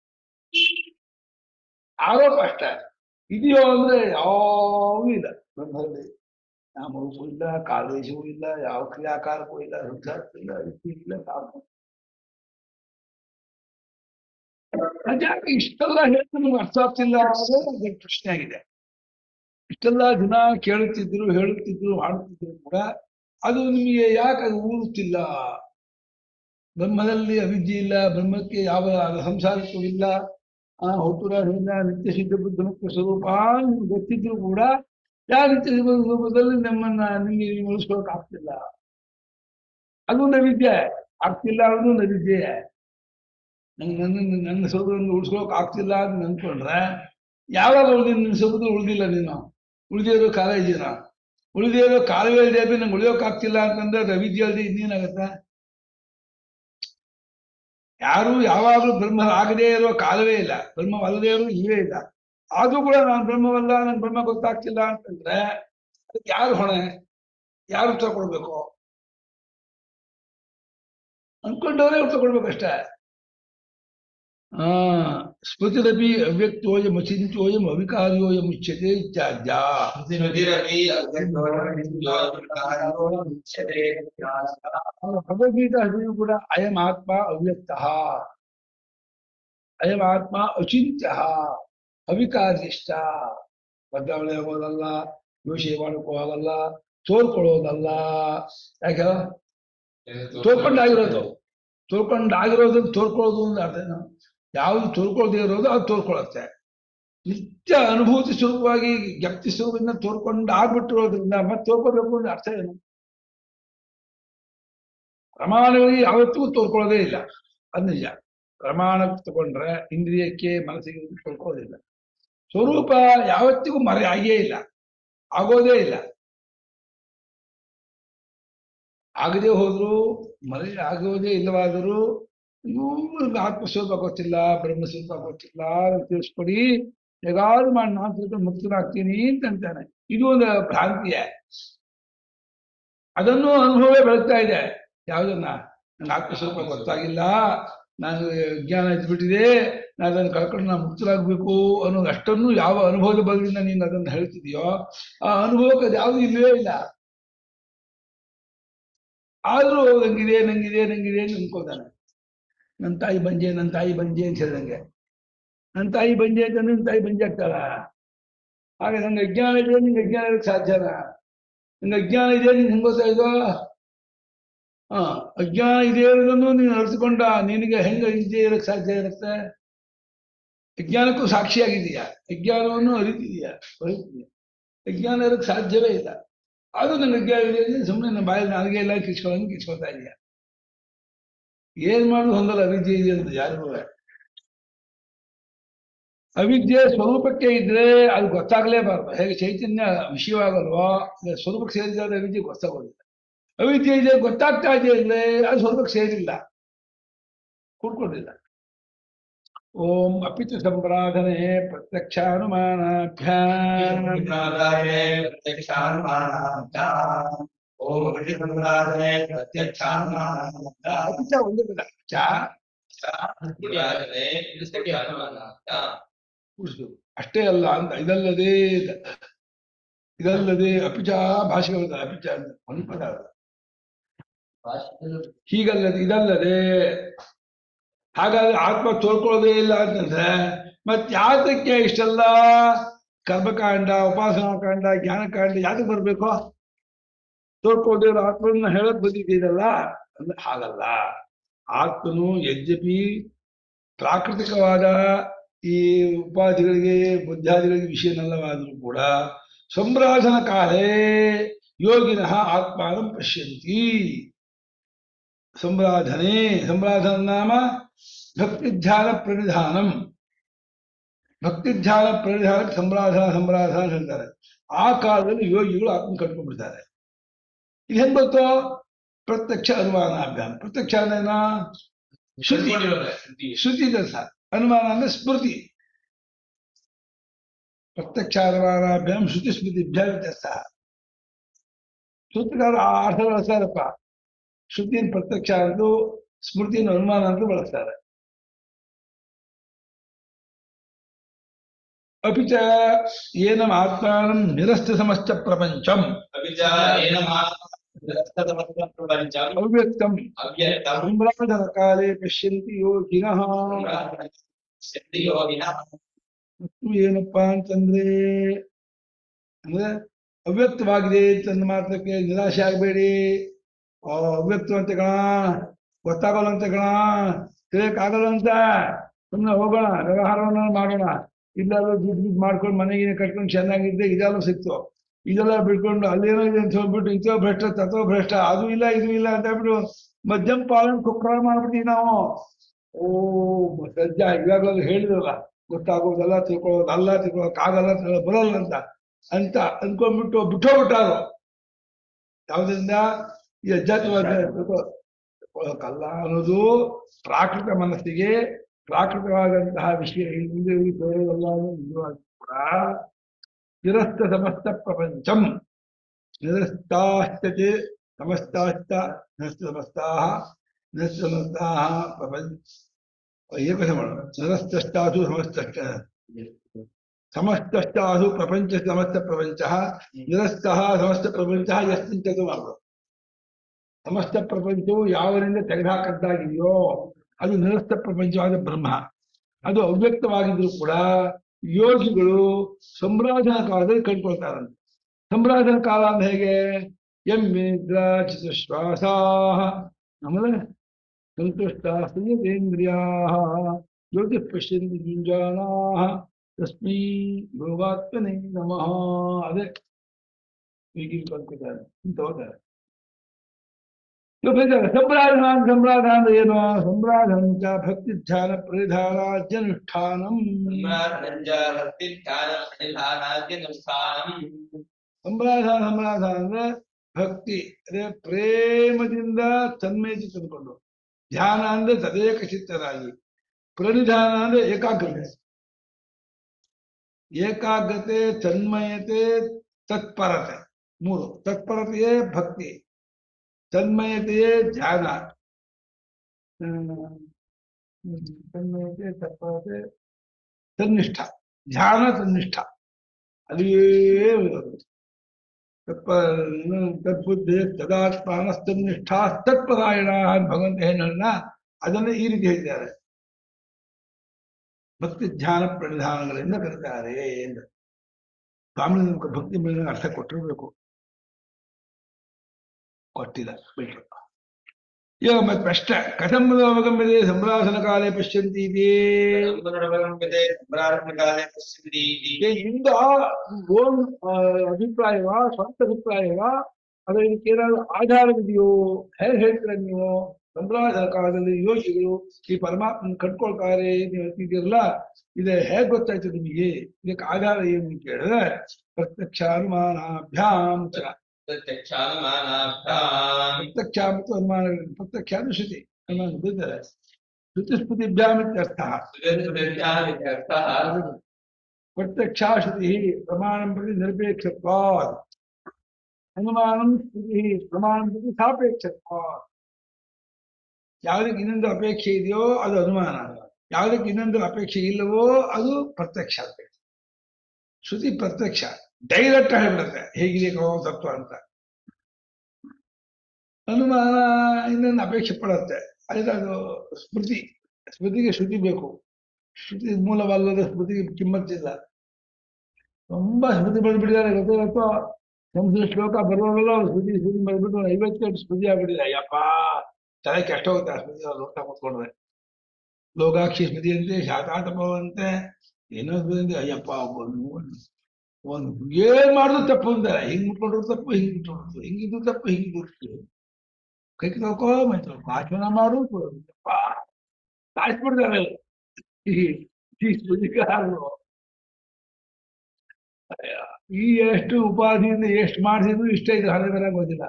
ಆರೋಪ ಅಷ್ಟೇ ಇದೆಯೋ ಅಂದ್ರೆ ಯಾವೂ ಇಲ್ಲ ಬ್ರಹ್ಮದಲ್ಲಿ ನಾಮರೂಪವೂ ಇಲ್ಲ ಕಾಲೇಶವೂ ಇಲ್ಲ ಯಾವ ಕ್ರಿಯಾಕಾರಕವೂ ಇಲ್ಲ ಸಂಸಾರಕ್ಕೂ ಇಲ್ಲ ಯುಕ್ತಿ ಇಲ್ಲ ಕಾಮ ಅದ್ಯಾಕೆ ಇಷ್ಟೆಲ್ಲ ಹೇಳಿ ನಮ್ಗೆ ಅರ್ಥ ಆಗ್ತಿಲ್ಲ ಅನ್ನೋದೇ ನನ್ಗೆ ಪ್ರಶ್ನೆ ಆಗಿದೆ ಇಷ್ಟೆಲ್ಲ ದಿನ ಕೇಳುತ್ತಿದ್ರು ಹೇಳುತ್ತಿದ್ರು ಮಾಡುತ್ತಿದ್ರು ಕೂಡ ಅದು ನಿಮಗೆ ಯಾಕೆ ಅದು ಊರುತ್ತಿಲ್ಲ ಬ್ರಹ್ಮದಲ್ಲಿ ಅವಿದ್ಯೆ ಇಲ್ಲ ಬ್ರಹ್ಮಕ್ಕೆ ಯಾವ ಸಂಸಾರಕ್ಕೂ ಇಲ್ಲ ಆ ಹುಟ್ಟುರಾಡಿಂದ ನಿತ್ಯ ಸಿದ್ಧ ಬುದ್ಧ ಮುಖ್ಯ ಸ್ವರೂಪ ನಿಮ್ಗೆ ಗೊತ್ತಿದ್ರು ಕೂಡ ಯಾವ ನಿತ್ಯ ಸಿದ್ಧ ಬುದ್ಧ ಸ್ವರೂಪದಲ್ಲಿ ನಮ್ಮನ್ನ ನಿಮಗೆ ನೀವು ಉಳಿಸ್ಕೊಳಕ್ ಆಗ್ತಿಲ್ಲ ಅದು ನೈವಿದ್ಯೆ ಆಗ್ತಿಲ್ಲ ಅನ್ನೋದು ನೈವಿದ್ಯೆ ನಂಗೆ ನನ್ನ ನನ್ನ ಸ್ವರೂಪವನ್ನು ಉಳಿಸ್ಕೊಳಕ್ ಆಗ್ತಿಲ್ಲ ಅಂತ ಅಂದ್ಕೊಂಡ್ರೆ ಯಾವಾಗ ಉಳಿದಿ ನಿನ್ನ ಸ್ವರೂಪದ ಉಳಿದಿಲ್ಲ ನೀನು ಉಳಿದಿರೋ ಕಾಲ ಇದೀನ ಉಳಿದಿರೋ ಕಾಲವೇ ಇದೆ ಅಂದ್ರೆ ನಂಗೆ ಉಳಿಯೋಕ್ ಆಗ್ತಿಲ್ಲ ಅಂತಂದ್ರೆ ಅದು ಅವಿದ್ಯೆ ಅಲ್ಲದೆ ಇನ್ನೇನಾಗತ್ತೆ ಯಾರು ಯಾವಾಗಲೂ ಬ್ರಹ್ಮ ಆಗದೇ ಇರುವ ಕಾಲವೇ ಇಲ್ಲ ಬ್ರಹ್ಮವಲ್ಲದೇ ಇರೋ ಇವೇ ಇಲ್ಲ ಆದ್ರೂ ಕೂಡ ನಾನು ಬ್ರಹ್ಮವಲ್ಲ ನನ್ ಬ್ರಹ್ಮ ಗೊತ್ತಾಗ್ತಿಲ್ಲ ಅಂತಂದ್ರೆ ಅದಕ್ಕೆ ಯಾರು ಹೊಣೆ ಯಾರು ಉತ್ತರ ಕೊಡ್ಬೇಕು ಅನ್ಕೊಂಡವರೇ ಉತ್ತರ ಕೊಡ್ಬೇಕಷ್ಟೇ ಆ ಸ್ಮೃತಿರಪಿ ಅವ್ಯಕ್ತೋಯಂ ಅಚಿಂತ್ಯೋಯಂ ಅವಿಕಾರ್ಯೋಯಂ ಮುಚ್ಯತೆ ಇತ್ಯಾದ್ಯ ಸ್ಮೃತಿರಪಿ ಭಗವದ್ಗೀತಾ ಹೇಳಿದ್ರು ಕೂಡ ಅಯಂ ಆತ್ಮ ಅವ್ಯಕ್ತ ಅಯಂ ಆತ್ಮ ಅಚಿಂತ್ಯ ಅವಿಕಾರ್ಯಷ್ಟ ಬದಲಾವಣೆ ಆಗೋದಲ್ಲ ಯೋಚನೆ ಮಾಡೋಕ್ಕೂ ಆಗಲ್ಲ ತೋರ್ಕೊಳ್ಳೋದಲ್ಲ ಯಾಕೆ ತೋರ್ಕೊಂಡಾಗಿರೋದು ತೋರ್ಕೊಂಡಾಗಿರೋದು ತೋರ್ಕೊಳ್ಳೋದು ಅಂದ್ರೆ ಅರ್ಥ ಏನು ಯಾವುದು ತೋರ್ಕೊಳ್ಳದೆ ಇರೋದು ಅದು ತೋರ್ಕೊಳ್ಳುತ್ತೆ ನಿತ್ಯ ಅನುಭೂತಿ ಸ್ವರೂಪವಾಗಿ ಜ್ಞಪ್ತಿ ಸ್ವರೂಪದಿಂದ ತೋರ್ಕೊಂಡು ಆಗ್ಬಿಟ್ಟಿರೋದ್ರಿಂದ ಮತ್ತೆ ತೋರ್ಕೋಬೇಕು ಅಂದ್ರೆ ಅರ್ಥ ಏನು ಪ್ರಮಾಣಗಳಿಗೆ ಯಾವತ್ತಿಗೂ ತೋರ್ಕೊಳ್ಳೋದೇ ಇಲ್ಲ ಅದು ನಿಜ ಪ್ರಮಾಣ ತಗೊಂಡ್ರೆ ಇಂದ್ರಿಯಕ್ಕೆ ಮನಸ್ಸಿಗೆ ತೋರ್ಕೊಳ್ಳೋದಿಲ್ಲ ಸ್ವರೂಪ ಯಾವತ್ತಿಗೂ ಮರೆ ಆಗೇ ಇಲ್ಲ ಆಗೋದೇ ಇಲ್ಲ ಆಗದೆ ಹೋದ್ರು ಮರೆ ಆಗೋದೇ ಇಲ್ಲವಾದರೂ ಇವ್ರಿಗೆ ಆತ್ಮಸ್ವರೂಪ ಗೊತ್ತಿಲ್ಲ ಬ್ರಹ್ಮಸ್ವರೂಪ ಗೊತ್ತಿಲ್ಲ ಅಂತ ತಿಳಿಸ್ಕೊಡಿ ಹೇಗಾದ್ರು ಮಾಡಿ ನಾನು ತಿಳ್ಕೊಂಡು ಮುಕ್ತನಾಗ್ತೀನಿ ಅಂತ ಅಂತಾನೆ ಇದು ಒಂದು ಭ್ರಾಂತಿಯೇ ಅದನ್ನು ಅನುಭವವೇ ಬೆಳಗ್ತಾ ಇದೆ ಯಾವುದನ್ನ ನಂಗೆ ಆತ್ಮಸ್ವರೂಪ ಗೊತ್ತಾಗಿಲ್ಲ ನಾನು ಜ್ಞಾನ ಇದ್ಬಿಟ್ಟಿದೆ ನಾನು ಅದನ್ನು ಕಳ್ಕೊಂಡು ನಾನು ಮುಕ್ತರಾಗಬೇಕು ಅನ್ನೋದು ಅಷ್ಟನ್ನು ಯಾವ ಅನುಭವದ ಬದಲಿಂದ ನೀನು ಅದನ್ನು ಹೇಳ್ತಿದೆಯೋ ಆ ಅನುಭವಕ್ಕೆ ಅದು ಯಾವುದು ಇಲ್ಲವೇ ಇಲ್ಲ ಆದ್ರೂ ನಂಗಿದೆ ನಂಗಿದೆ ನಂಗಿದೆ ಅಂತ ಅನ್ಕೋತಾನೆ ನನ್ನ ತಾಯಿ ಬಂಜೆ ನನ್ನ ತಾಯಿ ಬಂಜೆ ಅಂತ ಹೇಳ್ದಂಗೆ ನನ್ನ ತಾಯಿ ಬಂಜೆ ಅಂತ ನಿನ್ನ ತಾಯಿ ಬಂಜೆ ಆಗ್ತಾಳ ಹಾಗೆ ನಂಗೆ ಅಜ್ಞಾನ ಇದೆ ನಿಂಗೆ ಅಜ್ಞಾನ ಇರಕ್ಕೆ ಸಾಧ್ಯನಾ ನಿಂಗೆ ಅಜ್ಞಾನ ಇದೆ ನಿಂಗೆ ಹೆಂಗ್ ಗೊತ್ತಾಯ್ತು ಹಾ ಅಜ್ಞಾನ ಇದೆ ಅನ್ನೋದನ್ನು ನೀನು ಅರಿತುಕೊಂಡ ನಿನಗೆ ಹೆಂಗ ಇದೆ ಇರಕ್ಕೆ ಸಾಧ್ಯ ಇರುತ್ತೆ ಅಜ್ಞಾನಕ್ಕೂ ಸಾಕ್ಷಿಯಾಗಿದೆಯಾ ಅಜ್ಞಾನವನ್ನು ಅರಿತಿದೆಯಾ ಅರಿತಿದೆಯಾ ಅಜ್ಞಾನ ಇರಕ್ಕೆ ಸಾಧ್ಯವೇ ಇಲ್ಲ ಅದು ನನ್ನ ಅಜ್ಞಾನ ಇದೆ ಅಂದ್ರೆ ಸುಮ್ಮನೆ ನನ್ನ ಬಾಯಲ್ಲಿ ನನಗೆ ಎಲ್ಲ ಕಿಚ್ಕೊಳ್ಳೋಂಗೆ ಕಿಚ್ಕೊಳ್ತಾ ಇದೆಯಾ ಏನ್ ಮಾಡುದು ಹೊಂದಲ್ಲ ಅವಿದ್ಯೆ ಇದೆ ಅಂತ ಯಾರಿಗೂ ಅವಿದ್ಯೆ ಸ್ವರೂಪಕ್ಕೆ ಇದ್ರೆ ಅದು ಗೊತ್ತಾಗಲೇಬಾರ್ದು ಹೇಗೆ ಚೈತನ್ಯ ವಿಷಯವಾಗಲ್ವೋ ಅದೇ ಸ್ವರೂಪಕ್ಕೆ ಸೇರಿದಾಗ ಅವಿದ್ಯೆ ಗೊತ್ತಾಗೋದಿಲ್ಲ ಅವಿದ್ಯೆ ಇದೆ ಗೊತ್ತಾಗ್ತಾ ಇದೆ ಅಂದ್ರೆ ಅದು ಸ್ವರೂಪಕ್ಕೆ ಸೇರಿಲ್ಲ ಕೂಡ್ಕೊಂಡಿಲ್ಲ ಓಂ ಅಪಿತು ಸಂಪ್ರಾಧನೆ ಪ್ರತ್ಯಕ್ಷಾನುಮಾನಾಭ್ಯಾಂ ಓಂ ಋಷಿ ಸಂರಾಧನೆ ಪ್ರತ್ಯಕ್ಷಾನುಮಾನ ಅಪಿಚ ಒಂದೇ ಪದ ಅಪಿಚ ಕೂಡಿಸ್ಬೇಕು ಅಷ್ಟೇ ಅಲ್ಲ ಅಂತ ಇದಲ್ಲದೆ ಇದಲ್ಲದೆ ಅಪಿಚ ಭಾಷೆಗಳ ಅಪಿಚ ಅಂತ ಒಂದು ಪದ ಅಲ್ಲ. ಹೀಗಲ್ಲದೆ ಇದಲ್ಲದೆ ಹಾಗಾದ್ರೆ ಆತ್ಮ ತೋರ್ಕೊಳ್ಳೋದೇ ಇಲ್ಲ ಅಂತಂದ್ರೆ ಮತ್ ಯಾತಕ್ಕೆ ಇಷ್ಟೆಲ್ಲ ಕರ್ಮಕಾಂಡ ಉಪಾಸನಾಕಾಂಡ ಜ್ಞಾನಕಾಂಡ ಯಾತಕ್ಕೆ ಬರ್ಬೇಕು ತೋರ್ಕೊಳ್ಳದಿರೋ ಆತ್ಮನ್ನ ಹೇಳಕ್ ಬಂದಿದ್ದೀರಲ್ಲ ಅಂದ್ರೆ ಹಾಗಲ್ಲ ಆತ್ಮನು ಯದ್ಯಪಿ ಪ್ರಾಕೃತಿಕವಾದ ಈ ಉಪಾಧಿಗಳಿಗೆ ಬುದ್ಧಾದಿಗಳಿಗೆ ವಿಷಯನಲ್ಲವಾದರೂ ಕೂಡ ಸಂರಾಧನ ಕಾಲೇ ಯೋಗಿನಃ ಆತ್ಮಾನಂ ಪಶ್ಯಂತಿ ಸಂರಾಧನೆ ಸಂರಾಧನ ನಾಮ ಭಕ್ತಿ ಧ್ಯಾನ ಪ್ರಣಿಧಾನಂ ಭಕ್ತಿ ಧ್ಯಾನ ಪ್ರಣಿಧಾನಕ್ಕೆ ಸಂರಾಧನ ಸಂರಾಧನ ಅಂತ ಹೇಳ್ತಾರೆ ಆ ಕಾಲದಲ್ಲಿ ಯೋಗಿಗಳು ಆತ್ಮ ಕಂಡುಕೊಂಡ್ಬಿಡ್ತಾರೆ ಇದು ಹೆಂಗ್ ಗೊತ್ತು ಪ್ರತ್ಯಕ್ಷ ಅನುಮಾನಾಭ್ಯಾಮ ಪ್ರತ್ಯಕ್ಷ ಅಂದ್ರೇನ ಶ್ರುತಿ ಶ್ರುತಿ ದರ್ಶ ಅನುಮಾನ ಅಂದ್ರೆ ಸ್ಮೃತಿ ಪ್ರತ್ಯಕ್ಷ ಅನುಮಾನಾಭ್ಯಾಮ್ ಶ್ರುತಿ ಸ್ಮೃತಿಭ್ಯಾಂ ವ್ಯತ್ಯಾಸ ಸೂತ್ರಕಾರ ಆ ಅರ್ಥ ಬಳಸ್ತಾರಪ್ಪ ಶ್ರುತಿಯನ್ನು ಪ್ರತ್ಯಕ್ಷ ಅಂದು ಸ್ಮೃತಿಯನ್ನು ಅನುಮಾನ ಅಂತ ಬಳಸ್ತಾರೆ ಅಪಿ ಚ ಏನಂ ಆತ್ಮಾನಂ ನಿರಸ್ತ ಸಮಸ್ತ ಪ್ರಪಂಚಂ ಅಭಿಚಾರೇಣ ಮಾನವ ಪ್ರಪಂಚಂ ಅವ್ಯಕ್ತಂ ಅವ್ಯಕ್ತಂ ಸಂಭ್ರಮದ ಕಾಲೇ ಪಶ್ಯಂತಿ ಯೋಗಿನಃ ಸಿದ್ಧಿಯೋಗಿನಃ ಮತ್ತು ಏನಪ್ಪಾ ಅಂತಂದ್ರೆ ಅಂದ್ರೆ ಅವ್ಯಕ್ತವಾಗಿದೆ ಅಂತಂದ ಮಾತ್ರಕ್ಕೆ ನಿರಾಶೆ ಆಗಬೇಡಿ ಅವ್ಯಕ್ತ ಅಂತ ಕಣ ಗೊತ್ತಾಗಲ್ಲ ಅಂತ ಕಣ ತಿಳಿಯಕ್ಕಾಗಲ್ಲ ಅಂತ ಸುಮ್ಮನೆ ಹೋಗೋಣ ವ್ಯವಹಾರವನ್ನ ಮಾಡೋಣ ಇಲ್ಲಾದ್ರೂ ದುಡ್ಡು ದುಡ್ಡು ಮಾಡ್ಕೊಂಡು ಮನೆಗೆ ಕಟ್ಕೊಂಡು ಚೆನ್ನಾಗಿದ್ದೆ ಇದೆಲ್ಲ ಸಿಕ್ತು ಇದೆಲ್ಲ ಬಿಡ್ಕೊಂಡು ಅಲ್ಲೇನೋ ಇದೆ ಅಂತ ಹೇಳ್ಬಿಟ್ಟು ಇತೋ ಭ್ರಷ್ಟ ತಥೋ ಭ್ರಷ್ಟ ಅದು ಇಲ್ಲ ಇದು ಇಲ್ಲ ಅಂತ ಹೇಳ್ಬಿಟ್ಟು ಮಧ್ಯಮ ಪಾಲನ ಕುಕ್ರ ಮಾಡ್ಬಿಟ್ಟಿವಿ ನಾವು ಓ ಸಜ್ಜ ಇವಾಗಲೂ ಹೇಳಿದ್ರಲ್ಲ ಗೊತ್ತಾಗೋದಲ್ಲ ತಿಳ್ಕೊಳ್ಳೋದಲ್ಲ ತಿಳ್ಕೊಳ್ಳೋಕ್ಕಾಗಲ್ಲ ತಿಳ್ಕೊಳ್ಳೋಕ್ ಬರಲ್ಲ ಅಂತ ಅಂತ ಅನ್ಕೊಂಡ್ಬಿಟ್ಟು ಬಿಟ್ಟೋಗ್ಬಿಟ್ಟಾರು ಯಾವ್ದ್ರಿಂದ ಈ ಅಧ್ಯಾತ್ಮವಾದ ತಿಳ್ಕೊಳ್ಳೋಕಲ್ಲ ಅನ್ನೋದು ಪ್ರಾಕೃತ ಮನಸ್ಸಿಗೆ ಪ್ರಾಕೃತವಾದಂತಹ ವಿಷಯ ಹಿಂದೆ ಬರೋದಲ್ಲ ಅನ್ನೋದು ನಿಜವಾಗಿ ಕೂಡ ನಿರಸ್ತ ಸಮಸ್ತ ಪ್ರಪಂಚಂ ನಿರಸ್ತಾಶ್ಚ ಸಮಸ್ತಾಶ್ಚ ನಿರಸ್ತ ಸಮಸ್ತಾಹ ನಿರಸ್ತ ಸಮಸ್ತಾಹ ಪ್ರಪಂಚ ಏಕಸಮ ನಿರಸ್ತಶ್ಚಾಸು ಸಮಸ್ತಶ್ಚ ಸಮಸ್ತಶ್ಚಾಸು ಪ್ರಪಂಚ ಸಮಸ್ತ ಪ್ರಪಂಚ ನಿರಸ್ತಃ ಸಮಸ್ತ ಪ್ರಪಂಚ ಎಷ್ಟಿಂಚದು ಮಾಡ್ಬೋದು ಸಮಸ್ತ ಪ್ರಪಂಚವು ಯಾವರಿಂದ ತೆಗೆದುಹಾಕದ್ದಾಗಿದೆಯೋ ಅದು ನಿರಸ್ತ ಪ್ರಪಂಚವಾದ ಬ್ರಹ್ಮ ಅದು ಅವ್ಯಕ್ತವಾಗಿದ್ರು ಕೂಡ ಯೋಗಿಗಳು ಸಂರಾಧನ ಕಾಲದಲ್ಲಿ ಕಂಡುಕೊಳ್ತಾರಂತೆ ಸಂರಾಧನ ಕಾಲ ಅಂದ್ರೆ ಹೇಗೆ ಎಂ ನಿದ್ರ ಚಿತ್ರಶ್ವಾಸ ಆಮೇಲೆ ಸಂತುಷ್ಟ ಸಂಯತೇಂದ್ರಿಯಾ ಯೋಗಿ ಪಶ್ಯಂತಿ ಮುಂಜಾನಾ ತಸ್ಮೈ ಯೋಗಾತ್ಮನೇ ನಮಃ ಅದೇ ಈಗಿನ ಕಲ್ಪಿದ್ದಾರೆ ಅಂತ ಹೋಗ್ತಾರೆ ಇವಾಗ ಹೇಳ್ತಾರೆ, ಸಂರಾಧನ ಸಂರಾಧನ ಅಂದ್ರೆ ಏನು ಸಂರಾಧನ ಅಂತ ಭಕ್ತಿ ಧ್ಯಾನ ಪರಿಧಾರಾಜ್ಯನುಷ್ಠಾನಂ ಸಂರಾಧನಂಚ ಭಕ್ತಿ ಧ್ಯಾನ ಪ್ರಣಿಧಾನಾದ್ಯನುಷ್ಠಾನಂ ಸಂರಾಧನ ಸಂರಾಧನ ಅಂದ್ರೆ ಭಕ್ತಿ ಅದೇ ಪ್ರೇಮದಿಂದ ತನ್ಮೇತಿ ತಂದುಕೊಂಡು ಧ್ಯಾನ ಅಂದ್ರೆ ತದೇಕ ಚಿತ್ತರಾಗಿ ಪ್ರಣಿಧಾನ ಅಂದ್ರೆ ಏಕಾಗ್ರತೆ ಏಕಾಗ್ರತೆ ತನ್ಮಯತೆ ತತ್ಪರತೆ ಮೂರು ತತ್ಪರತೆಯೇ ಭಕ್ತಿ ತನ್ಮಯತೆಯೇ ಧ್ಯಾನ ಹ್ಮ್, ಹ್ಮ್, ತನ್ಮಯತೆ ತತ್ಪರತೆ ತನ್ನಿಷ್ಠ ಧ್ಯಾನ ತನ್ನಿಷ್ಠ ಅದೇ ಇರೋದು. ತತ್ಪ ತದ್ಬುದ್ಧಿ ತದಾತ್ಮಾನಸ್ತನ್ನಿಷ್ಠ ತತ್ಪರಾಯಣ ಅಂತ ಭಗವಂತ ಹೇಳಲ್ಲ ಅದನ್ನ ಈ ರೀತಿ ಹೇಳಿದ್ದಾರೆ ಭಕ್ತಿ ಧ್ಯಾನ ಪ್ರಣಿಧಾನಗಳಿಂದ ಕರೀತಾರೆ ಎಂದು ಸ್ವಾಮಿ ನಮ್ಗೆ ಭಕ್ತಿ ಮೇಲೆ ಅರ್ಥ ಕೊಟ್ಟಿರ್ಬೇಕು ಕೊಟ್ಟಿಲ್ಲ ಬಿಟ್ರು ಇವಾಗ ಮತ್ತೆ ಪ್ರಶ್ನೆ ಕಥಂ ಅವಗಮ್ಯತೆ ಸಂರಾಧನ ಕಾಲೇ ಪಶ್ಯಂತಿ ಇದೇ ಸಂಪೂರ್ಣವಗಮ್ಯತೆ ಸಂರಾಧನಕಾಲೇ ಪಶ್ಯಂತಿ ಇತಿ. ಏ, ಇಂದ ಓನ್ ಆ, ಅಭಿಪ್ರಾಯವಾ ಸ್ವಂತ ಅಭಿಪ್ರಾಯವಾ ಅದ್ರ ಇದಕ್ಕೆ ಏನಾದ್ರು ಆಧಾರವಿದೆಯೋ ಹೇಗೆ ಹೇಳ್ತೀರ ನೀವು ಸಂಪ್ರದಾಯದ ಕಾಲದಲ್ಲಿ ಯೋಗಿಗಳು ಈ ಪರಮಾತ್ಮನ ಕಂಡ್ಕೊಳ್ತಾರೆ ನೀವು ಹೇಳ್ತಿದ್ದೀರಲ್ಲ ಇದೆ ಹೇಗ್ ಗೊತ್ತಾಯ್ತು ನಿಮಗೆ ಇದಕ್ಕೆ ಆಧಾರ ಏನು ಅಂತ ಕೇಳಿದ್ರೆ ಪ್ರತ್ಯಕ್ಷ ಅನುಮಾನಾಭ್ಯಾಂ ಚ ಪ್ರತ್ಯಕ್ಷಾನುಮಾನಾಭ್ಯಾಂ ಪ್ರತ್ಯಕ್ಷ ಮತ್ತು ಅನುಮಾನ ಪ್ರತ್ಯಕ್ಷ ಅಂದ್ರೆ ಶ್ರುತಿ ಅನುಮಾನ ಬಿದ್ದರೆ ಶ್ರುತಿ ಸ್ಮೃತಿಭ್ಯಾಮ್ ಇತ್ಯರ್ಥ ಸುಗಂಧವಿದ್ಯಾರ್ಥಃ ಪ್ರತ್ಯಕ್ಷಾಶ್ರುತಿ ಪ್ರಮಾಣಂ ಪ್ರತಿ ನಿರಪೇಕ್ಷತ್ವಾತ್ ಅನುಮಾನಂ ಶ್ರುತಿ ಪ್ರಮಾಣಂ ಪ್ರತಿ ಸಾಪೇಕ್ಷತ್ವಾತ್ ಯಾವುದಕ್ಕೆ ಇನ್ನೊಂದು ಅಪೇಕ್ಷೆ ಇದೆಯೋ ಅದು ಅನುಮಾನ ಯಾವುದಕ್ಕೆ ಇನ್ನೊಂದು ಅಪೇಕ್ಷೆ ಇಲ್ಲವೋ ಅದು ಪ್ರತ್ಯಕ್ಷ ಅಪೇಕ್ಷೆ ಶ್ರುತಿ ಪ್ರತ್ಯಕ್ಷ ಡೈರೆಕ್ಟ್ ಹೇಳ್ಬಿಡುತ್ತೆ ಹೇಗಿದೆ ಕೋ ತತ್ವ ಅಂತ ಅನುಮಾನ ಇನ್ನೊಂದು ಅಪೇಕ್ಷೆ ಪಡುತ್ತೆ ಅದೇ ಅದು ಸ್ಮೃತಿ ಸ್ಮೃತಿಗೆ ಶ್ರುತಿ ಬೇಕು ಶ್ರುತಿ ಮೂಲವಲ್ಲದ ಸ್ಮೃತಿಗೆ ಕಿಮ್ಮತ್ತಿಲ್ಲ ತುಂಬಾ ಸ್ಮೃತಿ ಬರೆದ್ಬಿಟ್ಟಿದ್ದಾರೆ ಗೊತ್ತೋ ಗೊತ್ತೋ ಸಂಸ್ಕೃತ ಶ್ಲೋಕ ಬರುವಾಗಲ್ಲ ಅವ್ರು ಸ್ಮೃತಿ ಸ್ಮೃತಿ ಬರೆದ್ಬಿಟ್ಟು ಒಂದು ಐವತ್ತೆಂಟು ಸ್ಮೃತಿ ಆಗ್ಬಿಟ್ಟಿದೆ ಅಯ್ಯಪ್ಪ ತಲೆ ಕೆಟ್ಟ ಹೋಗುತ್ತೆ ಆ ಸ್ಮೃತಿ ನೋಡ್ತಾ ಕೂತ್ಕೊಂಡ್ರೆ ಲೋಕಾಕ್ಷಿ ಸ್ಮೃತಿ ಅಂತೆ ಶಾತಾಟಪವಂತೆ ಏನೋ ಸ್ಮೃತಿ ಅಂತೆ ಅಯ್ಯಪ್ಪ ಒಂದು ಒಂದು ಏನ್ ಮಾಡಿದ್ರು ತಪ್ಪು ಅಂತಾರೆ ಹಿಂಗ್ ಮುಟ್ಕೊಂಡ್ರು ತಪ್ಪು ಹಿಂಗ್ ಮುಟ್ಕೊಂಡ್ರು ಹಿಂಗಿದ್ರು ತಪ್ಪು ಹಿಂಗಿದ್ರು ಕೈ ತೊಳ್ಕೊ ಮೈ ತೊಳ್ಕೊ ಆಚಮನ ಮಾಡು ಅಪ್ಪ ಸಾಯಿಸ್ಬಿಡ್ತಾರೆ ಈ ಈ ಸ್ಮೃತಿಕಾರರು ಅಯ್ಯ, ಈ ಎಷ್ಟು ಉಪಾಧಿಯಿಂದ ಎಷ್ಟು ಮಾಡಿಸಿದ್ರು ಇಷ್ಟೇ ಇದು ಹಳೆ ಬರ ಗೊತ್ತಿಲ್ಲ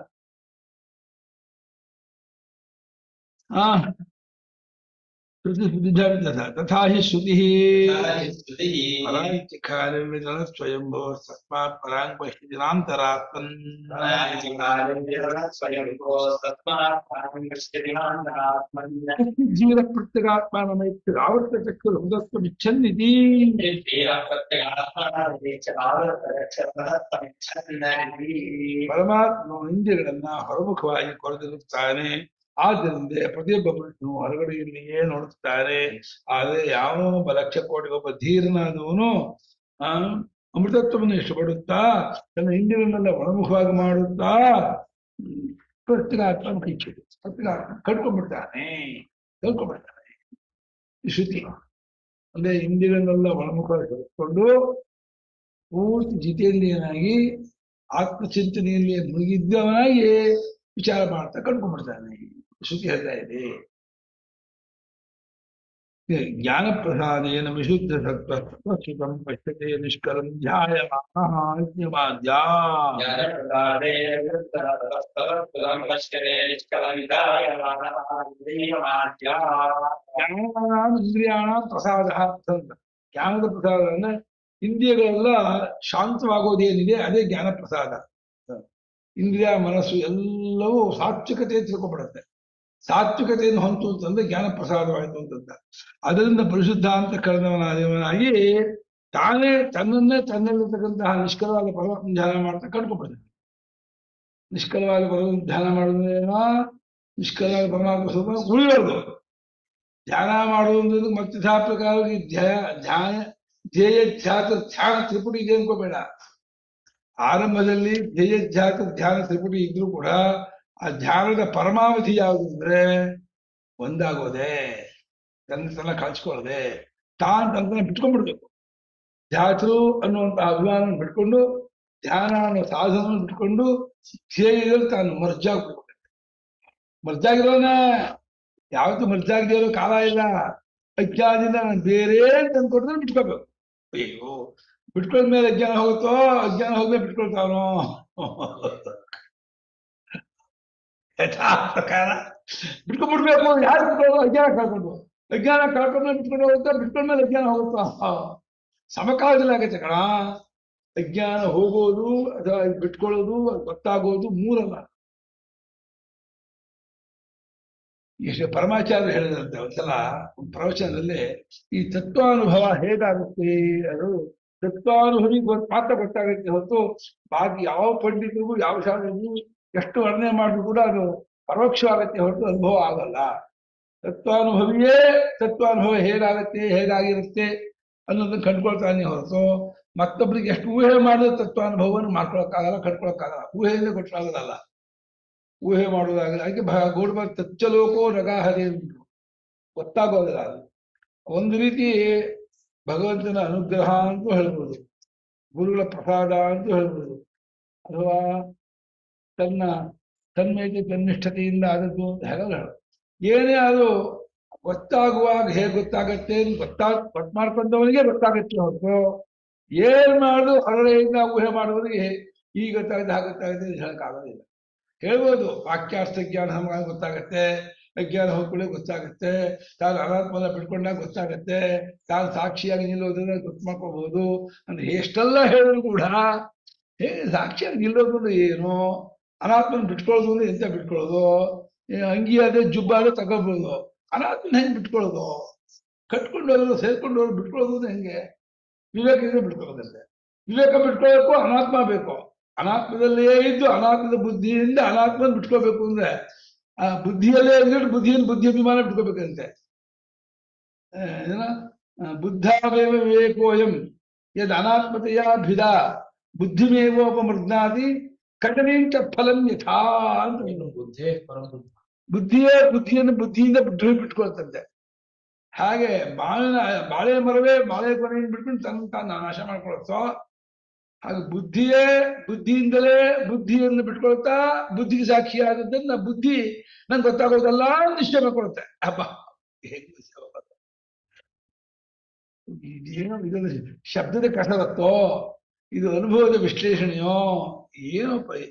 ಹಾ ಶ್ರುತಿ ಸ್ಮೃತಿ ತಥಾ ಹಿ ಶ್ರುತಿ ಸ್ತುತಿಃ ಪರಾಂಚಿಕಾರ್ಯವಿದಳ ಸ್ವಯಂಭವ ತಸ್ಮಾತ್ ಪರಾಂಗ್ ಪಶ್ಚಿದಿನಾಂತರಾತ್ಮನ್ ಜೀವ ಪ್ರತ್ಯಗಾತ್ಮಾನಮೈತ್ಯ ಆವರ್ತ ಚಕ್ರ ಹೃದಸ್ವ ಇಚ್ಛನ್ನಿತಿ ಪರಮಾತ್ಮ ಇಂದ್ರಿಯಗಳನ್ನ ಹೊರಮುಖವಾಗಿ ಕೊರೆದಿರುತ್ತಾನೆ ಆದ್ದರಿಂದ ಪ್ರತಿಯೊಬ್ಬ ಮನುಷ್ಯನು ಹೊರಗಡೆಯಲ್ಲಿಯೇ ನೋಡುತ್ತಾರೆ ಆದರೆ ಯಾವ ಒಬ್ಬ ಲಕ್ಷ ಕೋಟಿಗೊಬ್ಬ ಧೀರನಾದವನು ಆ ಅಮೃತತ್ವವನ್ನು ಇಷ್ಟಪಡುತ್ತಾ ತನ್ನ ಇಂದ್ರಿಯನ್ನೆಲ್ಲ ಒಳಮುಖವಾಗಿ ಮಾಡುತ್ತಾ ಹ್ಮ್, ಪ್ರತ್ಯಗಾತ್ಮ ಇಚ್ಛೆ ಪ್ರತ್ಯಗಾತ್ಮ ಕಳ್ಕೊಂಡ್ಬಿಡ್ತಾನೆ ಕಳ್ಕೊಂಡ್ಬಿಡ್ತಾನೆ ಈ ಶ್ರುತಿ ಅಂದ್ರೆ ಇಂದ್ರಿಯನ್ನೆಲ್ಲ ಒಳಮುಖವಾಗಿ ಕಳ್ಕೊಂಡು ಪೂರ್ತಿ ಜಿತೇಂದ್ರಿಯನಾಗಿ ಆತ್ಮಚಿಂತನೆಯಲ್ಲಿ ಮುಳುಗಿದ್ದವನಾಗಿ ವಿಚಾರ ಮಾಡ್ತಾ ಕಂಡುಕೊಂಡ್ಬಿಡ್ತಾನೆ ಶ್ರುತಿ ಹೇಳ್ತಾ ಇದೆ ಜ್ಞಾನ ಪ್ರಸಾದೇನ ವಿಶುದ್ಧ ಸತ್ವಂ ಪಶ್ಯತೆ ನಿಷ್ಕಲಂ ಧ್ಯಾಯಮಾದ್ಯ ಜ್ಞಾನ ಇಂದ್ರಿಯಾಣ ಪ್ರಸಾದ ಅಂತ ಜ್ಞಾನದ ಪ್ರಸಾದ ಅಂದ್ರೆ ಇಂದ್ರಿಯಗಳೆಲ್ಲ ಶಾಂತವಾಗೋದೇನಿದೆ ಅದೇ ಜ್ಞಾನ ಪ್ರಸಾದ ಇಂದ್ರಿಯ ಮನಸ್ಸು ಎಲ್ಲವೂ ಸಾತ್ವಿಕತೆ ತಿಳ್ಕೊಬಿಡುತ್ತೆ ಸಾತ್ವಿಕತೆಯನ್ನು ಹೊಂತು ಅಂತಂದ್ರೆ ಜ್ಞಾನ ಪ್ರಸಾದವಾಯಿತು ಅಂತಂದ ಅದರಿಂದ ಪರಿಶುದ್ಧ ಅಂತ ಕಳೆದವನಾದವನಾಗಿ ತಾನೇ ತನ್ನನ್ನೇ ತನ್ನಲ್ಲಿರ್ತಕ್ಕಂತಹ ನಿಷ್ಕಲವಾದ ಪರಮಾತ್ಮ ಧ್ಯಾನ ಮಾಡ್ತಾ ಕಂಡ್ಕೊಬಿಡ್ತಾನೆ ನಿಷ್ಕಲವಾದ ಪರಮಾತ್ಮ ಧ್ಯಾನ ಮಾಡೋದೇನೋ ನಿಷ್ಕಲವಾದ ಪರಮಾತ್ಮ ಸ್ವರೂಪ ಉಳಿಯೋದು ಧ್ಯಾನ ಮಾಡುವುದು ಮತ್ತೆ ಯಥಾ ಪ್ರಕಾರವಾಗಿ ಧ್ಯಾಯ ಧ್ಯಾನ ಧ್ಯೇಯ ಧ್ಯಾತ ಧ್ಯಾನ ತ್ರಿಪುಟಿ ಇದೆ ಅನ್ಕೋಬೇಡ ಆರಂಭದಲ್ಲಿ ಧ್ಯೇಯ ಧ್ಯಾತ ಧ್ಯಾನ ತ್ರಿಪುಟಿ ಇದ್ರೂ ಕೂಡ ಆ ಧ್ಯಾನದ ಪರಮಾವಧಿ ಯಾವುದು ಅಂದ್ರೆ ಒಂದಾಗೋದೆ ತನ್ನ ತನ್ನ ಕಳ್ಸ್ಕೊಳ್ಳದೆ ತಾನ್ ತನ್ನ ಬಿಟ್ಕೊಂಡ್ಬಿಡ್ಬೇಕು ಧ್ಯಾತರು ಅನ್ನುವಂತಹ ಅಭಿಮಾನ ಬಿಟ್ಕೊಂಡು ಧ್ಯಾನ ಅನ್ನೋ ಸಾಧನವನ್ನು ಬಿಟ್ಕೊಂಡು ಧ್ಯೇಯದಲ್ಲಿ ತಾನು ಮರ್ಜಾಗ್ಬಿಡ್ಬೇಕು ಮರ್ಜಾಗಿರೋನ ಯಾವತ್ತೂ ಮರ್ಜಾಗದಿರೋ ಕಾಲ ಇಲ್ಲ ಅಜ್ಞಾನದಿಂದ ನಾನು ಬೇರೆ ಅಂತ ಅಂದ್ಕೊಟ್ರೆ ಬಿಟ್ಕೋಬೇಕು ಅಯ್ಯೋ ಬಿಟ್ಕೊಂಡ್ಮೇಲೆ ಅಜ್ಞಾನ ಹೋಗುತ್ತೋ ಅಜ್ಞಾನ ಹೋಗ್ಮೇಲೆ ಬಿಟ್ಕೊಳ್ತಾವನೋ ಯಥಾ ಪ್ರಕಾರ ಬಿಟ್ಕೊಂಡ್ಬಿಡ್ಬೇಕು ಯಾರು ಬಿಟ್ಕೊಳ್ಳೋದು ಅಜ್ಞಾನ ಕಳ್ಕೊಂಡು ಅಜ್ಞಾನ ಕಳ್ಕೊಂಡ್ಮೇಲೆ ಬಿಟ್ಕೊಂಡು ಹೋಗುತ್ತಾ ಬಿಟ್ಕೊಂಡ್ಮೇಲೆ ಅಜ್ಞಾನ ಹೋಗುತ್ತಾ ಸಮಕಾಲದಲ್ಲಿ ಆಗತ್ತೆ ಕಣ ಅಜ್ಞಾನ ಹೋಗೋದು ಅಥವಾ ಬಿಟ್ಕೊಳ್ಳೋದು ಅದು ಗೊತ್ತಾಗೋದು ಮೂರಲ್ಲ ಎಷ್ಟು ಪರಮಾಚಾರ್ಯ ಹೇಳಿದಂತೆ ಒಂದ್ಸಲ ಒಂದು ಪ್ರವಚನದಲ್ಲಿ ಈ ತತ್ವಾನುಭವ ಹೇಗಾಗುತ್ತೆ ಅದು ತತ್ವಾನುಭವಿ ಗೊತ್- ಮಾತ್ರ ಗೊತ್ತಾಗುತ್ತೆ ಹೊರತು ಬಾಕಿ ಯಾವ ಪಂಡಿತರಿಗೂ ಯಾವ ಶಾಲೆಗೂ ಎಷ್ಟು ವರ್ಣನೆ ಮಾಡಿದ್ರು ಕೂಡ ಅದು ಪರೋಕ್ಷವಾಗತ್ತೆ ಹೊರತು ಅನುಭವ ಆಗಲ್ಲ ತತ್ವಾನುಭವಿಯೇ ತತ್ವಾನುಭವ ಹೇಗಾಗತ್ತೆ ಹೇಗಾಗಿರುತ್ತೆ ಅನ್ನೋದನ್ನ ಕಂಡ್ಕೊಳ್ತಾನೆ ಹೊರತು ಮತ್ತೊಬ್ಬರಿಗೆ ಎಷ್ಟು ಊಹೆ ಮಾಡಿದ್ರೆ ತತ್ವಾನುಭವವನ್ನು ಮಾಡ್ಕೊಳಕ್ಕಾಗಲ್ಲ ಕಂಡ್ಕೊಳಕ್ಕಾಗಲ್ಲ ಊಹೆಯಿಂದ ಗೊತ್ತಾಗೋದಲ್ಲ ಊಹೆ ಮಾಡೋದಾಗಲ್ಲ ಅದಕ್ಕೆ ಭ ಗೌಡಬ ತಚ್ಚಲೋಕೋ ನಗಾಹರಿ ಅಂದ್ರು ಗೊತ್ತಾಗೋದಿಲ್ಲ ಅದು ಒಂದು ರೀತಿ ಭಗವಂತನ ಅನುಗ್ರಹ ಅಂತೂ ಹೇಳ್ಬೋದು ಗುರುಗಳ ಪ್ರಸಾದ ಅಂತೂ ಹೇಳ್ಬೋದು ಅಥವಾ ತನ್ನ ತನ್ಮಯತೆ ತನ್ನಿಷ್ಠತೆಯಿಂದ ಆದದ್ದು ಅಂತ ಹೇಳಲ್ಲ ಏನೇ ಅದು ಗೊತ್ತಾಗುವಾಗ ಹೇಗೆ ಗೊತ್ತಾಗತ್ತೆ ಅಂತ ಗೊತ್ತಾ ಗೊತ್ತು ಮಾಡ್ಕೊಂಡವನಿಗೆ ಗೊತ್ತಾಗತ್ತೆ ಹೊರತು ಏನ್ ಮಾಡುದು ಹೊರಗಡೆಯಿಂದ ಊಹೆ ಮಾಡುವವನಿಗೆ ಈಗ ಗೊತ್ತಾಗುತ್ತೆ ಹಾಗೆ ಗೊತ್ತಾಗುತ್ತೆ ಅಂತ ಹೇಳಕ್ಕಾಗೋದಿಲ್ಲ ಹೇಳ್ಬೋದು ವಾಕ್ಯಾರ್ಥ ಜ್ಞಾನ ನಮ್ಗೆ ಗೊತ್ತಾಗತ್ತೆ ಅಜ್ಞಾನ ಹೋಗ್ಕೊಳ್ಳಿ ಗೊತ್ತಾಗತ್ತೆ ತಾನು ಅನಾತ್ಮನ ಬಿಟ್ಕೊಂಡಾಗ ಗೊತ್ತಾಗತ್ತೆ ತಾನು ಸಾಕ್ಷಿಯಾಗಿ ನಿಲ್ಲೋದನ್ನ ಗೊತ್ತು ಮಾಡ್ಕೋಬಹುದು ಅಂದ್ರೆ ಎಷ್ಟೆಲ್ಲ ಹೇಳಿದ್ರು ಕೂಡ ಹೇ ಸಾಕ್ಷಿಯಾಗಿ ನಿಲ್ಲೋದು ಅಂದ್ರೆ ಏನು ಅನಾತ್ಮನ ಬಿಟ್ಕೊಳ್ಳೋದು ಅಂದ್ರೆ ಎಂತ ಬಿಟ್ಕೊಳ್ಳೋದು ಏ, ಅಂಗಿ ಅದೇ ಜುಬ್ಬ ಅದೇ ತಗೋಬಹುದು ಅನಾತ್ಮನ ಹೆಂಗ್ ಬಿಟ್ಕೊಳ್ಳೋದು ಕಟ್ಕೊಂಡು ಹೋಗೋದು ಸೇರ್ಕೊಂಡು ಹೋಗೋದು ಬಿಟ್ಕೊಳ್ಳೋದು ಅಂದ್ರೆ ಹೆಂಗೆ ವಿವೇಕ ಇದ್ರೆ ಬಿಟ್ಕೊಳ್ಳೋದಂತೆ ವಿವೇಕ ಬಿಟ್ಕೊಳ್ಳೋಕ್ಕೂ ಅನಾತ್ಮ ಬೇಕು ಅನಾತ್ಮದಲ್ಲೇ ಇದ್ದು ಅನಾತ್ಮದ ಬುದ್ಧಿಯಿಂದ ಅನಾತ್ಮನ ಬಿಟ್ಕೋಬೇಕು ಅಂದ್ರೆ ಆ ಬುದ್ಧಿಯಲ್ಲೇ ಇದ್ಬಿಟ್ಟು ಬುದ್ಧಿಯನ್ನು ಬುದ್ಧಿ ಅಭಿಮಾನ ಬಿಟ್ಕೋಬೇಕಂತೆ ಆ, ಏನ ಆ, ಬುದ್ಧಾವೇವ ವಿವೇಕೋಯಂ ಯದ್ ಅನಾತ್ಮತೆಯಾಭಿದ ಬುದ್ಧಿಮೇವೋಪಮೃಜ್ಞಾತಿ ಕಠಿಣೇಂಚ ಫಲಂ ಯಥಾ ಅಂತ ಇನ್ನು ಬುದ್ಧೇ ಪರಮ ಬುದ್ಧಿಯೇ ಬುದ್ಧಿಯನ್ನು ಬುದ್ಧಿಯಿಂದ ಬಿಟ್ಟು ಬಿಟ್ಕೊಳ್ತಂತೆ ಹಾಗೆ ಬಾಳಿನ ಬಾಳೆ ಮರವೇ ಬಾಳೆ ಕೊನೆಯನ್ನು ಬಿಟ್ಕೊಂಡು ತನ್ನ ತಾನು ನಾಶ ಮಾಡ್ಕೊಳತ್ತೋ ಹಾಗೆ ಬುದ್ಧಿಯೇ ಬುದ್ಧಿಯಿಂದಲೇ ಬುದ್ಧಿಯನ್ನು ಬಿಟ್ಕೊಳ್ತಾ ಬುದ್ಧಿಗೆ ಸಾಕ್ಷಿಯಾದದ್ದನ್ನ ಬುದ್ಧಿ ನಂಗೆ ಗೊತ್ತಾಗೋದಲ್ಲ ಅಂತ ನಿಶ್ಚಯ ಮಾಡ್ಕೊಳುತ್ತೆ ಅಪ್ಪ ಹೇಗೆ ನಿಶ್ಚಯ ಮಾಡೋದು? ಇದೇನೋ ಇದೊಂದು ಶಬ್ದದ ಕಸರತ್ತೋ ಇದು ಅನುಭವದ ವಿಶ್ಲೇಷಣೆಯೋ ಏನೋಪ್ಪ ಇದು?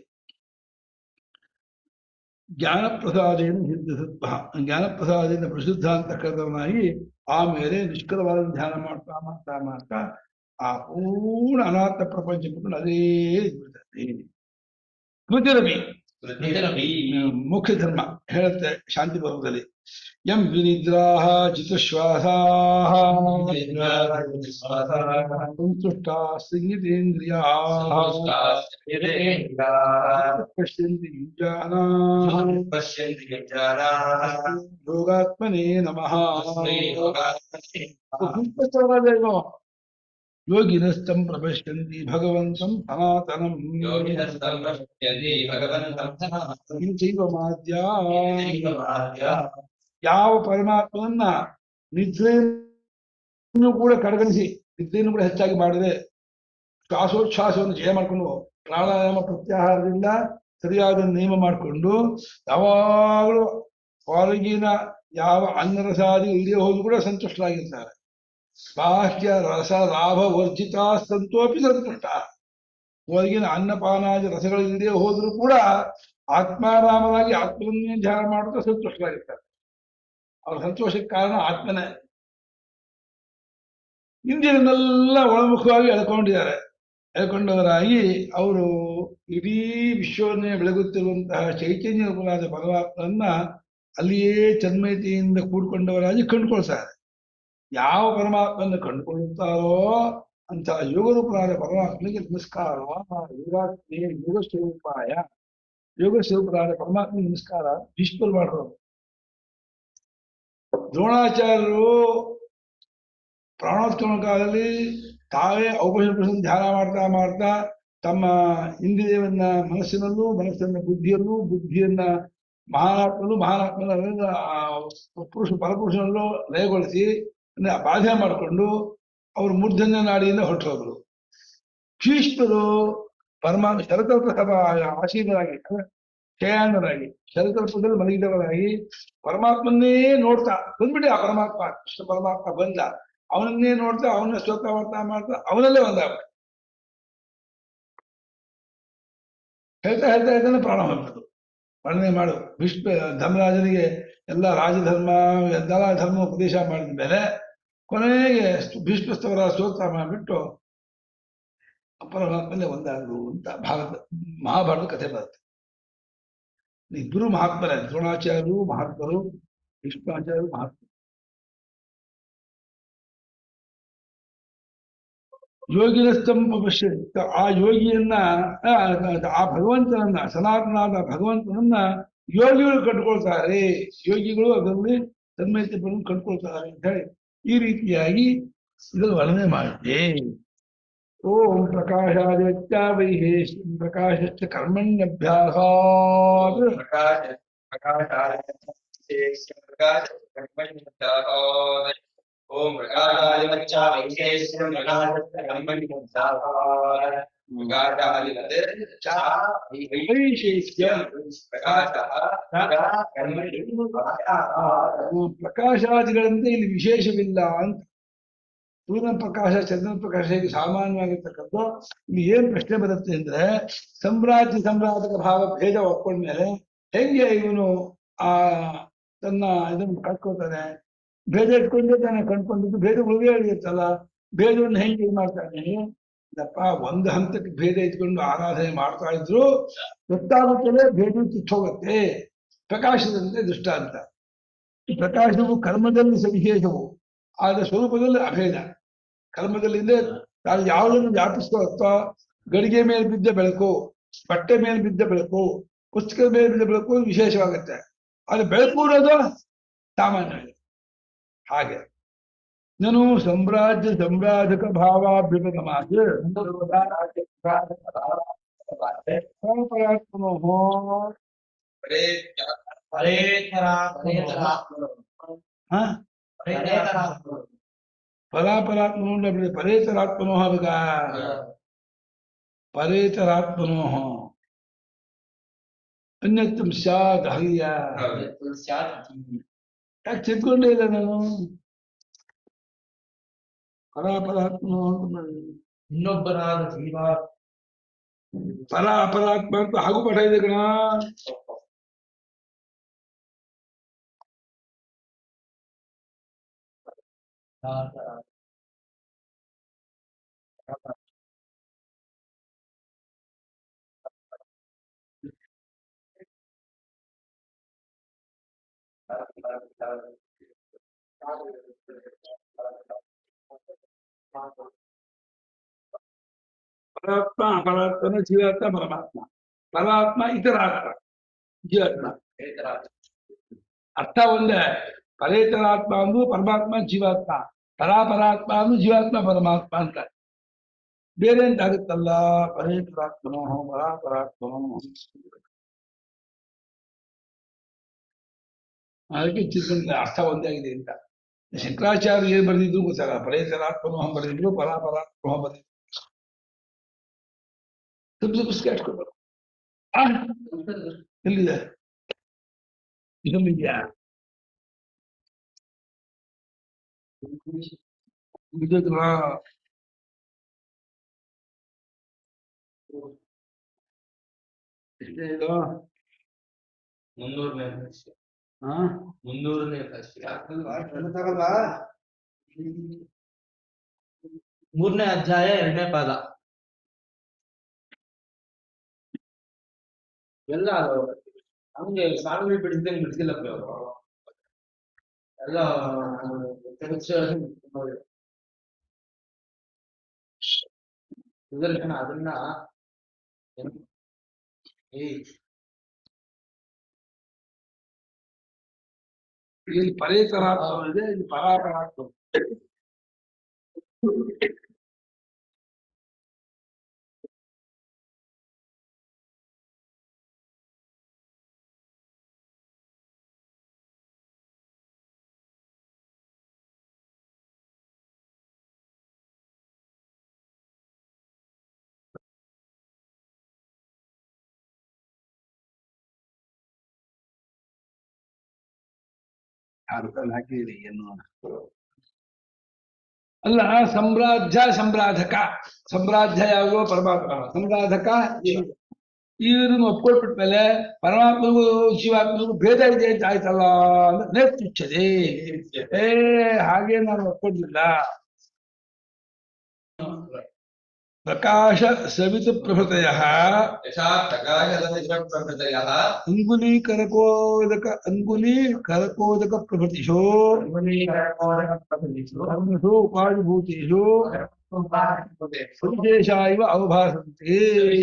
ಜ್ಞಾನಪ್ರಸಾದೇನ ಸಿದ್ಧಸತ್ವ ಜ್ಞಾನಪ್ರಸಾದೇನ ಪ್ರಸಿದ್ಧ ಅಂತ ಕರೆದವನಾಗಿ ಆಮೇಲೆ ನಿಷ್ಕಲವಾದ ಧ್ಯಾನ ಮಾಡ್ತಾ ಮಾಡ್ತಾ ಮಾಡ್ತಾ ಆ ಪೂರ್ಣ ಅನಾಥ ಪ್ರಪಂಚ ಬಿಟ್ಟು ಅದೇ ಇದ್ಬಿಡ್ತಾರೆ ಕೃತಿರಮಿ ಕೃತಿರಪಿ ಮುಖ್ಯ ಧರ್ಮ ಹೇಳುತ್ತೆ ಶಾಂತಿ ಪರ್ವದಲ್ಲಿ ಎಂ ವಿನಿದ್ರಾಹ ಚಿತಶ್ವಾಸಾ ಸಂತುಷ್ಟಾ ಸಂಗೀತೇಂದ್ರಿಯಾ ಪಶ್ಯಂತಿ ಯುಜಾನಾ ಪಶ್ಯಂತಿ ಯಜ್ಞಾನಾಃ ಯೋಗಾತ್ಮನೇ ನಮಃ ತಸ್ಮೈ ಯೋಗಾತ್ಮನೇ ನಮಃ. ಗುಂಪಸ್ಥರಾದೇನೋ ಯೋಗಿನಸ್ತಂ ಪ್ರಪಶ್ಯಂತಿ ಭಗವಂತಂ ಸನಾತನಂ ಯೋಗಿನಸ್ತಂ ಪಶ್ಯಂತಿ ಭಗವಂತಂ ಸನಾತನಂ. ಇದು ಚೈವ ಮಾದ್ಯ ಚೈವ ಮಾರ್ಗ. ಯಾವ ಪರಮಾತ್ಮನನ್ನ ನಿದ್ರೆಯನ್ನು ಕೂಡ ಕಡೆಗಣಿಸಿ ನಿದ್ರೆಯನ್ನು ಕೂಡ ಹೆಚ್ಚಾಗಿ ಮಾಡದೆ ಶ್ವಾಸೋಚ್ಛ್ವಾಸವನ್ನು ಜಯ ಮಾಡಿಕೊಂಡು ಪ್ರಾಣಾಯಾಮ ಪ್ರತ್ಯಾಹಾರದಿಂದ ಸರಿಯಾದ ನಿಯಮ ಮಾಡಿಕೊಂಡು ಯಾವಾಗಲೂ ಹೊರಗಿನ ಯಾವ ಅನ್ನರಸಾದಿ ಇಳಿಯ ಹೋದ್ರು ಕೂಡ ಸಂತುಷ್ಟರಾಗಿರ್ತಾರೆ ಬಾಹ್ಯ ರಸ ಲಾಭ ವರ್ಜಿತ ಸಂತೋಪಿ ಸಂತುಷ್ಟ ಹೊರಗಿನ ಅನ್ನಪಾನಾದಿ ರಸಗಳು ಇಳಿದೇ ಹೋದ್ರು ಕೂಡ ಆತ್ಮಾರಾಮರಾಗಿ ಆತ್ಮವನ್ನೇ ಧ್ಯಾನ ಮಾಡುತ್ತಾ ಸಂತುಷ್ಟರಾಗಿರ್ತಾರೆ ಅವ್ರ ಸಂತೋಷಕ್ಕೆ ಕಾರಣ ಆತ್ಮನೇ ಇಂದಿರನ್ನೆಲ್ಲ ಒಳಮುಖವಾಗಿ ಎಳ್ಕೊಂಡಿದ್ದಾರೆ ಎಳ್ಕೊಂಡವರಾಗಿ ಅವರು ಇಡೀ ವಿಶ್ವವನ್ನೇ ಬೆಳಗುತ್ತಿರುವಂತಹ ಚೈತನ್ಯ ರೂಪನಾದ ಪರಮಾತ್ಮನನ್ನ ಅಲ್ಲಿಯೇ ಚನ್ಮಯತೆಯಿಂದ ಕೂಡ್ಕೊಂಡವರಾಗಿ ಕಂಡುಕೊಳ್ತಾರೆ ಯಾವ ಪರಮಾತ್ಮನ ಕಂಡುಕೊಳ್ಳುತ್ತಾರೋ ಅಂತ ಯೋಗರೂಪನಾದ ಪರಮಾತ್ಮನಿಗೆ ನಮಸ್ಕಾರ ಯೋಗಾತ್ಮೆ ಯೋಗ ಸ್ವರೂಪಾಯ ಯೋಗ ಸ್ವರೂಪನಾದ ಪರಮಾತ್ಮನಿಗೆ ನಮಸ್ಕಾರ ಭೀಷ್ಮರು ಮಾಡೋರು ದ್ರೋಣಾಚಾರ್ಯರು ಪ್ರಾಣೋತ್ಕರಣ ಕಾಲದಲ್ಲಿ ತಾವೇ ಔಪನಿಷತ್ ಧ್ಯಾನ ಮಾಡ್ತಾ ಮಾಡ್ತಾ ತಮ್ಮ ಇಂದ್ರಿಯವನ್ನ ಮನಸ್ಸಿನಲ್ಲೂ ಮನಸ್ಸನ್ನ ಬುದ್ಧಿಯಲ್ಲೂ ಬುದ್ಧಿಯನ್ನ ಮಹಾನಾತ್ಮನು ಮಹಾನಾತ್ಮನ ಆ ಪುರುಷ ಪರಪುರುಷನಲ್ಲೂ ಲಯಗೊಳಿಸಿ ಅಂದ್ರೆ ಬಾಧೆ ಮಾಡಿಕೊಂಡು ಅವರು ಮೂರ್ಧನ್ಯ ನಾಡಿಯಿಂದ ಹೊರಟೋದ್ರು ಭೀಷ್ಮರು ಪರಮಾತ್ಮ ಶರತಲ್ಪ ಸಭಾ ಆಸೀನರಾಗಿ ಅಂದ್ರೆ ಶಯಾನರಾಗಿ ಶರತಲ್ಪದಲ್ಲಿ ಮಲಗಿದವರಾಗಿ ಪರಮಾತ್ಮನ್ನೇ ನೋಡ್ತಾ ಬಂದ್ಬಿಡಿ ಆ ಪರಮಾತ್ಮ ಕೃಷ್ಣ ಪರಮಾತ್ಮ ಬಂದ ಅವನನ್ನೇ ನೋಡ್ತಾ ಅವನ ಸ್ತೋತ್ರ ಮಾಡ್ತಾ ಮಾಡ್ತಾ ಅವನಲ್ಲೇ ಒಂದಾಗ ಹೇಳ್ತಾ ಹೇಳ್ತಾ ಹೇಳ್ತಾನೆ ಪ್ರಾಣ ಹೊರಟದು ವರ್ಣನೆ ಮಾಡು ಭೀಷ್ಮ ಧರ್ಮರಾಜನಿಗೆ ಎಲ್ಲ ರಾಜಧರ್ಮ ಎಲ್ಲ ಧರ್ಮ ಉಪದೇಶ ಮಾಡಿದ ಮೇಲೆ ಕೊನೆಗೆ ಸ್ತು- ಭೀಷ್ಮಸ್ತವರ ಸ್ತೋತ್ರ ಮಾಡಿಬಿಟ್ಟು ಪರಮಾತ್ಮನೇ ಒಂದಾದ್ರು ಅಂತ ಭಾರತ ಮಹಾಭಾರತ ಕಥೆ ಬರುತ್ತೆ ಇಬ್ಬರು ಮಹಾತ್ಮರೇ ದ್ರೋಣಾಚಾರ್ಯರು ಮಹಾತ್ಮರು ಭೀಷ್ಮಾಚಾರ್ಯರು ಮಹಾತ್ಮ ಯೋಗಿನಸ್ತಂ ಪಶ್ಯ ಆ ಯೋಗಿಯನ್ನ ಆ, ಆ ಭಗವಂತನನ್ನ ಸನಾತನಾದ ಭಗವಂತನನ್ನ ಯೋಗಿಗಳು ಕಂಡುಕೊಳ್ತಾರೆ ಯೋಗಿಗಳು ಅದರಲ್ಲಿ ತನ್ಮಯತೆ ಬಂದು ಕಂಡುಕೊಳ್ತಾರೆ ಅಂತ ಹೇಳಿ ಈ ರೀತಿಯಾಗಿ ಇದನ್ನು ವರ್ಣನೆ ಮಾಡಿದೆ ಓಂ ಪ್ರಕಾಶಾದಿತ್ಯ ವೈಹೇಶ್ ಪ್ರಕಾಶಶ್ಚ ಕರ್ಮಣ್ಯಭ್ಯಾಸಾತ್ ಪ್ರಕಾಶ ಪ್ರಕಾಶಾಯ ವಿಶೇಷ ಪ್ರಕಾಶ ಕರ್ಮಣ್ಯಭ್ಯಾಸಾತ್. ಓಂ ಪ್ರಕಾಶಾಯ ವಚ್ಚ ವೈಶೇಷ್ಯ ಪ್ರಕಾಶ ಕರ್ಮಣ್ಯಭ್ಯಾಸಾತ್. ಪ್ರಕಾಶಾದಿವತ್ ಚ ವೈಶೇಷ್ಯ ಪ್ರಕಾಶಃ ಕರ್ಮಣ್ಯಭ್ಯಾಸಾತ್. ಪ್ರಕಾಶಾದಿಗಳಂತೆ ಇಲ್ಲಿ ವಿಶೇಷವಿಲ್ಲ ಅಂತ ಸೂರ್ಯನ ಪ್ರಕಾಶ ಚಂದ್ರನ ಪ್ರಕಾಶ ಹೇಗೆ ಸಾಮಾನ್ಯವಾಗಿರ್ತಕ್ಕಂಥ ಇಲ್ಲಿ ಏನ್ ಪ್ರಶ್ನೆ ಬರುತ್ತೆ ಅಂದ್ರೆ ಸಾಮ್ರಾಜ್ಯ ಸಾಮ್ರಾಟಕ ಭಾವ ಭೇದ ಒಪ್ಕೊಂಡ್ಮೇಲೆ ಹೆಂಗೆ ಇವನು ಆ ತನ್ನ ಇದನ್ನು ಕಳ್ಕೊತಾನೆ ಭೇದ ಇಟ್ಕೊಂಡೇ ತಾನೆ ಕಂಡ್ಕೊಂಡಿದ್ದು ಭೇದ ಉಳಿದೇ ಉಳಿಯುತ್ತಲ್ಲ ಭೇದವನ್ನು ಹೆಂಗೆ ಇದು ಮಾಡ್ತಾನೆ ಇದಪ್ಪ ಒಂದು ಹಂತಕ್ಕೆ ಭೇದ ಇಟ್ಕೊಂಡು ಆರಾಧನೆ ಮಾಡ್ತಾ ಇದ್ರು ಗೊತ್ತಾಗುತ್ತಲೇ ಭೇದ ಕಿಚ್ಚೋಗುತ್ತೆ ಪ್ರಕಾಶದಂತೆ ದೃಷ್ಟಾಂತ ಈ ಪ್ರಕಾಶವು ಕರ್ಮದಲ್ಲಿ ಸವಿಶೇಷವು ಆದರೆ ಸ್ವರೂಪದಲ್ಲಿ ಅಭೇದ ಕರ್ಮದಲ್ಲಿಂದ ನಾನು ಯಾವುದನ್ನು ವ್ಯಾಪಿಸ್ಕೊಳ್ತೋ ಗಡಿಗೆ ಮೇಲೆ ಬಿದ್ದ ಬೆಳಕು ಬಟ್ಟೆ ಮೇಲೆ ಬಿದ್ದ ಬೆಳಕು ಪುಸ್ತಕದ ಮೇಲೆ ಬಿದ್ದ ಬೆಳಕು ವಿಶೇಷವಾಗುತ್ತೆ ಅದು ಬೆಳಕು ಅನ್ನೋದು ಸಾಮಾನ್ಯ ಹಾಗೆ ನನು ಸಾಮ್ರಾಜ್ಯ ಸಾಮ್ರಾಜಕ ಭಾವಾಭ್ಯುಪಗಮಾತ್ ಪರಾಪರಾತ್ಮನೋ ಹಾ ಪರಾಪರಾತ್ಮನೋ ಅಂದ್ರೆ ಪರೇತರಾತ್ಮನೋ ಅವಗ ಪರೇತರಾತ್ಮನೋ ಅನ್ಯತ್ವ ಸ್ಯಾತ್ ಹರಿಯ ಯಾಕೆ ತಿಳ್ಕೊಂಡೇ ಇಲ್ಲ ನಾನು ಪರಾಪರಾತ್ಮನೋ ಅಂತ ಮಾಡಿ. ಇನ್ನೊಬ್ಬನಾದ ಜೀವ ಪರ ಅಪರಾತ್ಮ ಅಂತ ಹಾಗೂ ಪಠ ಇದೆ ಕಣ ಪರಾತ್ಮ ಅಪರಾತ್ಮನ ಜೀವಾತ್ಮ ಪರಮಾತ್ಮ ಪರಮಾತ್ಮ ಇತರಾತ್ಮ ಜೀವಾತ್ಮ ಅರ್ಥ ಒಂದೇ ಪರೇತರಾತ್ಮ ಅಂದು ಪರಮಾತ್ಮ ಜೀವಾತ್ಮ ಪರಾಪರಾತ್ಮ ಅಂದು ಜೀವಾತ್ಮ ಪರಮಾತ್ಮ ಅಂತ ಬೇರೆ ಅಂತ ಆಗುತ್ತಲ್ಲ ಪರೇತರಾತ್ಮನೋ ಪರಾಪರಾತ್ಮನೋ ಅದಕ್ಕೆ ಚಿತ್ರ ಅರ್ಥ ಒಂದೇ ಆಗಿದೆ ಅಂತ ಶಂಕರಾಚಾರ್ಯ ಏನ್ ಬರೆದಿದ್ರು ಗೊತ್ತಲ್ಲ ಪರೇತರಾತ್ಮನೋ ಬರೆದಿದ್ರು ಪರಾಪರಾತ್ಮನೋ ಬರೆದಿದ್ರು ಸ್ವಲ್ಪ ಸ್ವಲ್ಪ ಸ್ಕೆಚ್ ಕೊಡ್ಬೇಕು ಆ, ಎಲ್ಲಿದೆ ಇದೊಂದಿದ್ಯಾ ಇದೆಯಾ? ಎಷ್ಟೇ ಇದು ಮುನ್ನೂರನೇ ಹಾ ಮುನ್ನೂರನೇ ಮೂರನೇ ಅಧ್ಯಾಯ ಎರಡನೇ ಪಾದ ಎಲ್ಲ ಅದು ನಮ್ಗೆ ಸಾಲುಗಳು ಬಿಡಿಸ್ದಂಗೆ ಬಿಡಿಸಿಲ್ಲಪ್ಪ ಅವರು ಎಲ್ಲ ಸುದರ್ಶನ ಅದನ್ನ ಏನು? ಏಯ್ ಇಲ್ಲಿ ಪರೇತರಾತ್ಮ ಇದೆ ಇಲ್ಲಿ ಪರಾಪರಾತ್ಮ ಅರ್ಥದಲ್ಲಿ ಹಾಕಿದಿರಿ ಏನು ಅಲ್ಲ ಸಾಮ್ರಾಜ್ಯ ಸಂರಾಧಕ ಸಾಮ್ರಾಜ್ಯ ಯಾವುದು ಪರಮಾತ್ಮ ಸಂರಾಧಕ ಇವ್ರನ್ನ ಒಪ್ಕೊಟ್ಬಿಟ್ಮೇಲೆ ಪರಮಾತ್ಮನಿಗೂ ಶಿವಾತ್ಮನಿಗೂ ಭೇದ ಇದೆ ಅಂತ ಆಯ್ತಲ್ಲ ಅಂತ ನೇತೃಚ್ಛದೆ ಏ ಹಾಗೆ ನಾನು ಒಪ್ಕೊಂಡಿಲ್ಲ ಪ್ರಕಾಶ ಸವಿತ ಪ್ರಭೃತಯ ಯಶಾ ಪ್ರಕಾಶದಶಪ್ರಭೃತಯಃ ಅಂಗುಲಿ ಕರಕೋದಕ ಅಂಗುಲಿ ಕರಕೋದಕ ಪ್ರಭೃತಿಷು ಕರ್ಮಸು ಉಪಾಧಿಭೂತೇಷು ವಿಶೇಷ ಇವ ಅವಭಾಸಂತೆ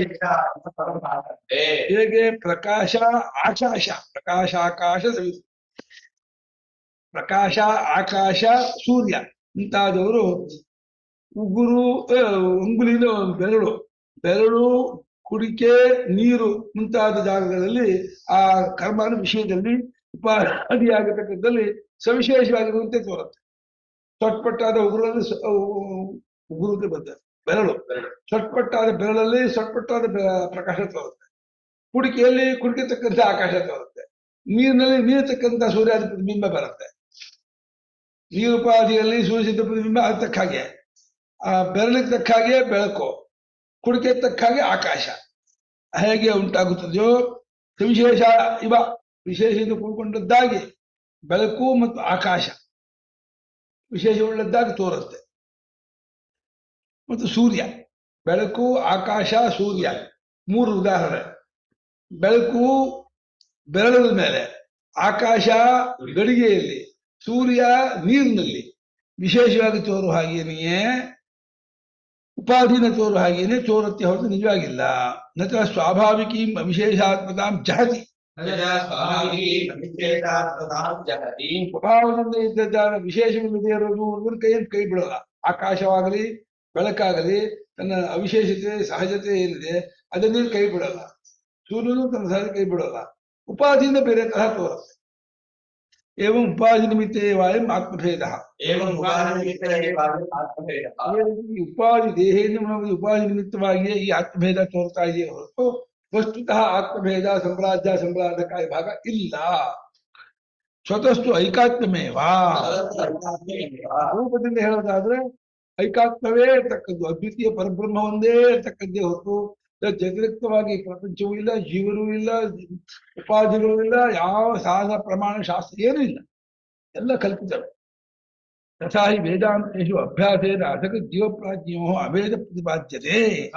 ಏ ಹೇಗೆ ಪ್ರಕಾಶ ಆಕಾಶ ಪ್ರಕಾಶ ಆಕಾಶ ಸವಿತ ಪ್ರಕಾಶ ಆಕಾಶ ಸೂರ್ಯ ಮುಂತಾದವರು ಉಗುರು ಆ, ಅಂಗುಲಿನ ಬೆರಳು ಬೆರಳು ಕುಡಿಕೆ ನೀರು ಮುಂತಾದ ಜಾಗಗಳಲ್ಲಿ ಆ ಕರ್ಮನ ವಿಷಯದಲ್ಲಿ ಉಪಾಧಿಯಾಗತಕ್ಕಂಥಲ್ಲಿ ಸವಿಶೇಷವಾಗಿರುವಂತೆ ತೋರುತ್ತೆ ಸೊಟ್ಪಟ್ಟಾದ ಉಗುರಲ್ಲಿ ಸ- ಉ- ಉಗುರುಗೆ ಬಂದ ಬೆರಳು ಸೊಟ್ಪಟ್ಟಾದ ಬೆರಳಲ್ಲಿ ಸೊಟ್ಪಟ್ಟಾದ ಬೆ- ಪ್ರಕಾಶ ತೋರುತ್ತೆ ಕುಡಿಕೆಯಲ್ಲಿ ಕುಡಿಕೆತಕ್ಕಂಥ ಆಕಾಶ ತೋರುತ್ತೆ ನೀರಿನಲ್ಲಿ ನೀರು ತಕ್ಕಂಥ ಸೂರ್ಯಾದ ಪ್ರತಿಬಿಂಬ ಬರುತ್ತೆ ನೀರುಪಾದಿಯಲ್ಲಿ ಸೂರ್ಯಸಿದ್ಧ ಪ್ರತಿಬಿಂಬ ಅದು ತಕ್ಕ ಹಾಗೆ ಆ ಬೆರಳಿಗೆ ತಕ್ಕ ಹಾಗೆ ಬೆಳಕು ಕುಡಿಕೆ ತಕ್ಕ ಹಾಗೆ ಆಕಾಶ ಹೇಗೆ ಉಂಟಾಗುತ್ತದೆಯೋ ವಿಶೇಷ ಇವ ವಿಶೇಷದಿಂದ ಕೂಡ್ಕೊಂಡದ್ದಾಗಿ ಬೆಳಕು ಮತ್ತು ಆಕಾಶ ವಿಶೇಷವುಳ್ಳದ್ದಾಗಿ ತೋರುತ್ತೆ ಮತ್ತು ಸೂರ್ಯ ಬೆಳಕು ಆಕಾಶ ಸೂರ್ಯ ಮೂರು ಉದಾಹರಣೆ ಬೆಳಕು ಬೆರಳದ ಮೇಲೆ ಆಕಾಶ ಗಡಿಗೆಯಲ್ಲಿ ಸೂರ್ಯ ನೀರಿನಲ್ಲಿ ವಿಶೇಷವಾಗಿ ತೋರುವ ಹಾಗೇನೆಯೇ ಉಪಾಧಿನ ತೋರುವ ಹಾಗೇನೆ ತೋರುತ್ತೆ ಹೊರತು ನಿಜವಾಗಿಲ್ಲ ನತ ಸ್ವಾಭಾವಿಕೀಂ ಅವಿಶೇಷಾತ್ಮತಾಂ ಜಹತಿ ಯದಾ ಸ್ವಾಮಿಭಿः ಪ್ರತಿಷೇಧಾತ್ ಪ್ರಧಾಂ ಜಗತಿ ಸ್ವಭಾವದಿಂದ ಇದ್ದದ್ದಾದ ವಿಶೇಷವಿಲ್ಲದೆ ಇರೋದು ಅನ್ನೋದನ್ನ ಕೈಯನ್ನು ಕೈ ಬಿಡಲ್ಲ ಆಕಾಶವಾಗಲಿ ಬೆಳಕಾಗಲಿ ತನ್ನ ಅವಿಶೇಷತೆ ಸಹಜತೆ ಏನಿದೆ ಅದನ್ನೇ ಕೈ ಬಿಡಲ್ಲ ಸೂರ್ಯನು ತನ್ನ ಸಹಜ ಕೈ ಬಿಡಲ್ಲ ಉಪಾಧಿಯಿಂದ ಬೇರೆ ತರಹ ತೋರುತ್ತೆ ಏವಂ ಉಪಾಧಿ ನಿಮಿತ್ತೇ ವಾಯಂ ಆತ್ಮಭೇದ ಏವಂ ಉಪಾಧಿನಿಮಿತ್ತೇ ಆತ್ಮಭೇದಃ ಈ ಉಪಾಧಿ ದೇಹೇಂದ್ರ ಮನೋಬುದ್ಧಿ ಉಪಾಧಿ ನಿಮಿತ್ತವಾಗಿಯೇ ಈ ಆತ್ಮಭೇದ ತೋರ್ತಾ ಇದೆಯೇ ಹೊರತು ವಸ್ತುತಃ ಆತ್ಮಭೇದ ಸಂಪ್ರಾಜ್ಯ ಸಂಪ್ರಾದಕ ಈ ಭಾಗ ಇಲ್ಲ ಸ್ವತಸ್ತು ಐಕಾತ್ಮ್ಯಮೇವಾ ರೂಪದಿಂದ ಹೇಳೋದಾದ್ರೆ ಐಕಾತ್ಮವೇ ಇರ್ತಕ್ಕದ್ದು ಅದ್ವಿತೀಯ ಪರಬ್ರಹ್ಮ ಒಂದೇ ಇರ್ತಕ್ಕದ್ದೇ ಹೊರತು ಇದಕ್ಕೆ ವ್ಯತಿರಿಕ್ತವಾಗಿ ಪ್ರಪಂಚವೂ ಇಲ್ಲ ಜೀವನೂ ಇಲ್ಲ ಉಪಾಧಿಗಳೂ ಇಲ್ಲ ಯಾವ ಸಾಧನ ಪ್ರಮಾಣ ಶಾಸ್ತ್ರ ಏನೂ ಇಲ್ಲ ಎಲ್ಲ ಕಲ್ಪಿತವೆ ತಥಾ ಹಿ ವೇದಾಂತೇಶು ಅಭ್ಯಾಸೇನ ಅಸಕ ಜೀವಪ್ರಾಜ್ಞೋ ಅಭೇದ ಪ್ರತಿಪಾದ್ಯತೆ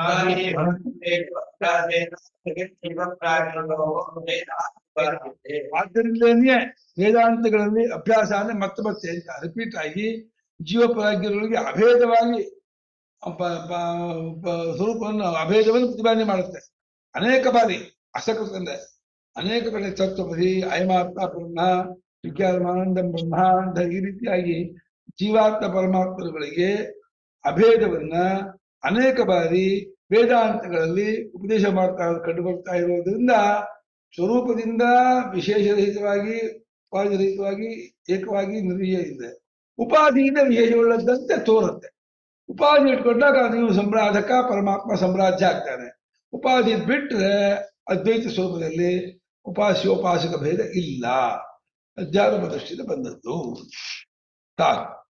ಆದ್ದರಿಂದಲೇ ವೇದಾಂತಗಳಲ್ಲಿ ಅಭ್ಯಾಸ ಅಂದ್ರೆ ಮತ್ತೆ ಮತ್ತೆ ಅಂತ ರಿಪೀಟ್ ಆಗಿ ಜೀವಪ್ರಾಜ್ಞಗಳಿಗೆ ಅಭೇದವಾಗಿ ಪ- ಪ- ಪ- ಸ್ವರೂಪವನ್ನು ಅಭೇದವನ್ನು ಪ್ರತಿಪಾದನೆ ಮಾಡುತ್ತೆ ಅನೇಕ ಬಾರಿ ಅಸಕೃತ ಅಂದ್ರೆ ಅನೇಕ ಕಡೆ ತತ್ವಪದಿ ಅಯಮಾತ್ಮ ಬ್ರಹ್ಮ ವಿಜ್ಞಾನಮಾನಂದಂ ಬ್ರಹ್ಮ ಅಂತ ಈ ರೀತಿಯಾಗಿ ಜೀವಾತ್ಮ ಪರಮಾತ್ಮರುಗಳಿಗೆ ಅಭೇದವನ್ನ ಅನೇಕ ಬಾರಿ ವೇದಾಂತಗಳಲ್ಲಿ ಉಪದೇಶ ಮಾಡ್ತಾ ಕಂಡು ಬರ್ತಾ ಇರೋದ್ರಿಂದ ಸ್ವರೂಪದಿಂದ ವಿಶೇಷರಹಿತವಾಗಿ ಉಪಾಧಿರಹಿತವಾಗಿ ಏಕವಾಗಿ ನಿರ್ವೀಯ ಇದೆ ಉಪಾಧಿಯಿಂದ ವಿಶೇಷವುಳ್ಳದಂತೆ ತೋರುತ್ತೆ ಉಪಾಧಿ ಇಟ್ಕೊಂಡಾಗ ನೀವು ಸಂರಾಧಕ ಪರಮಾತ್ಮ ಸಾಮ್ರಾಜ್ಯ ಆಗ್ತಾನೆ ಉಪಾಧಿ ಬಿಟ್ರೆ ಅದ್ವೈತ ಸ್ವರೂಪದಲ್ಲಿ ಉಪಾಸ್ಯೋಪಾಸಕ ಭೇದ ಇಲ್ಲ ಅಧ್ಯಾತ್ಮ ದೃಷ್ಟಿಯಿಂದ ಬಂದದ್ದು ಸಾಕು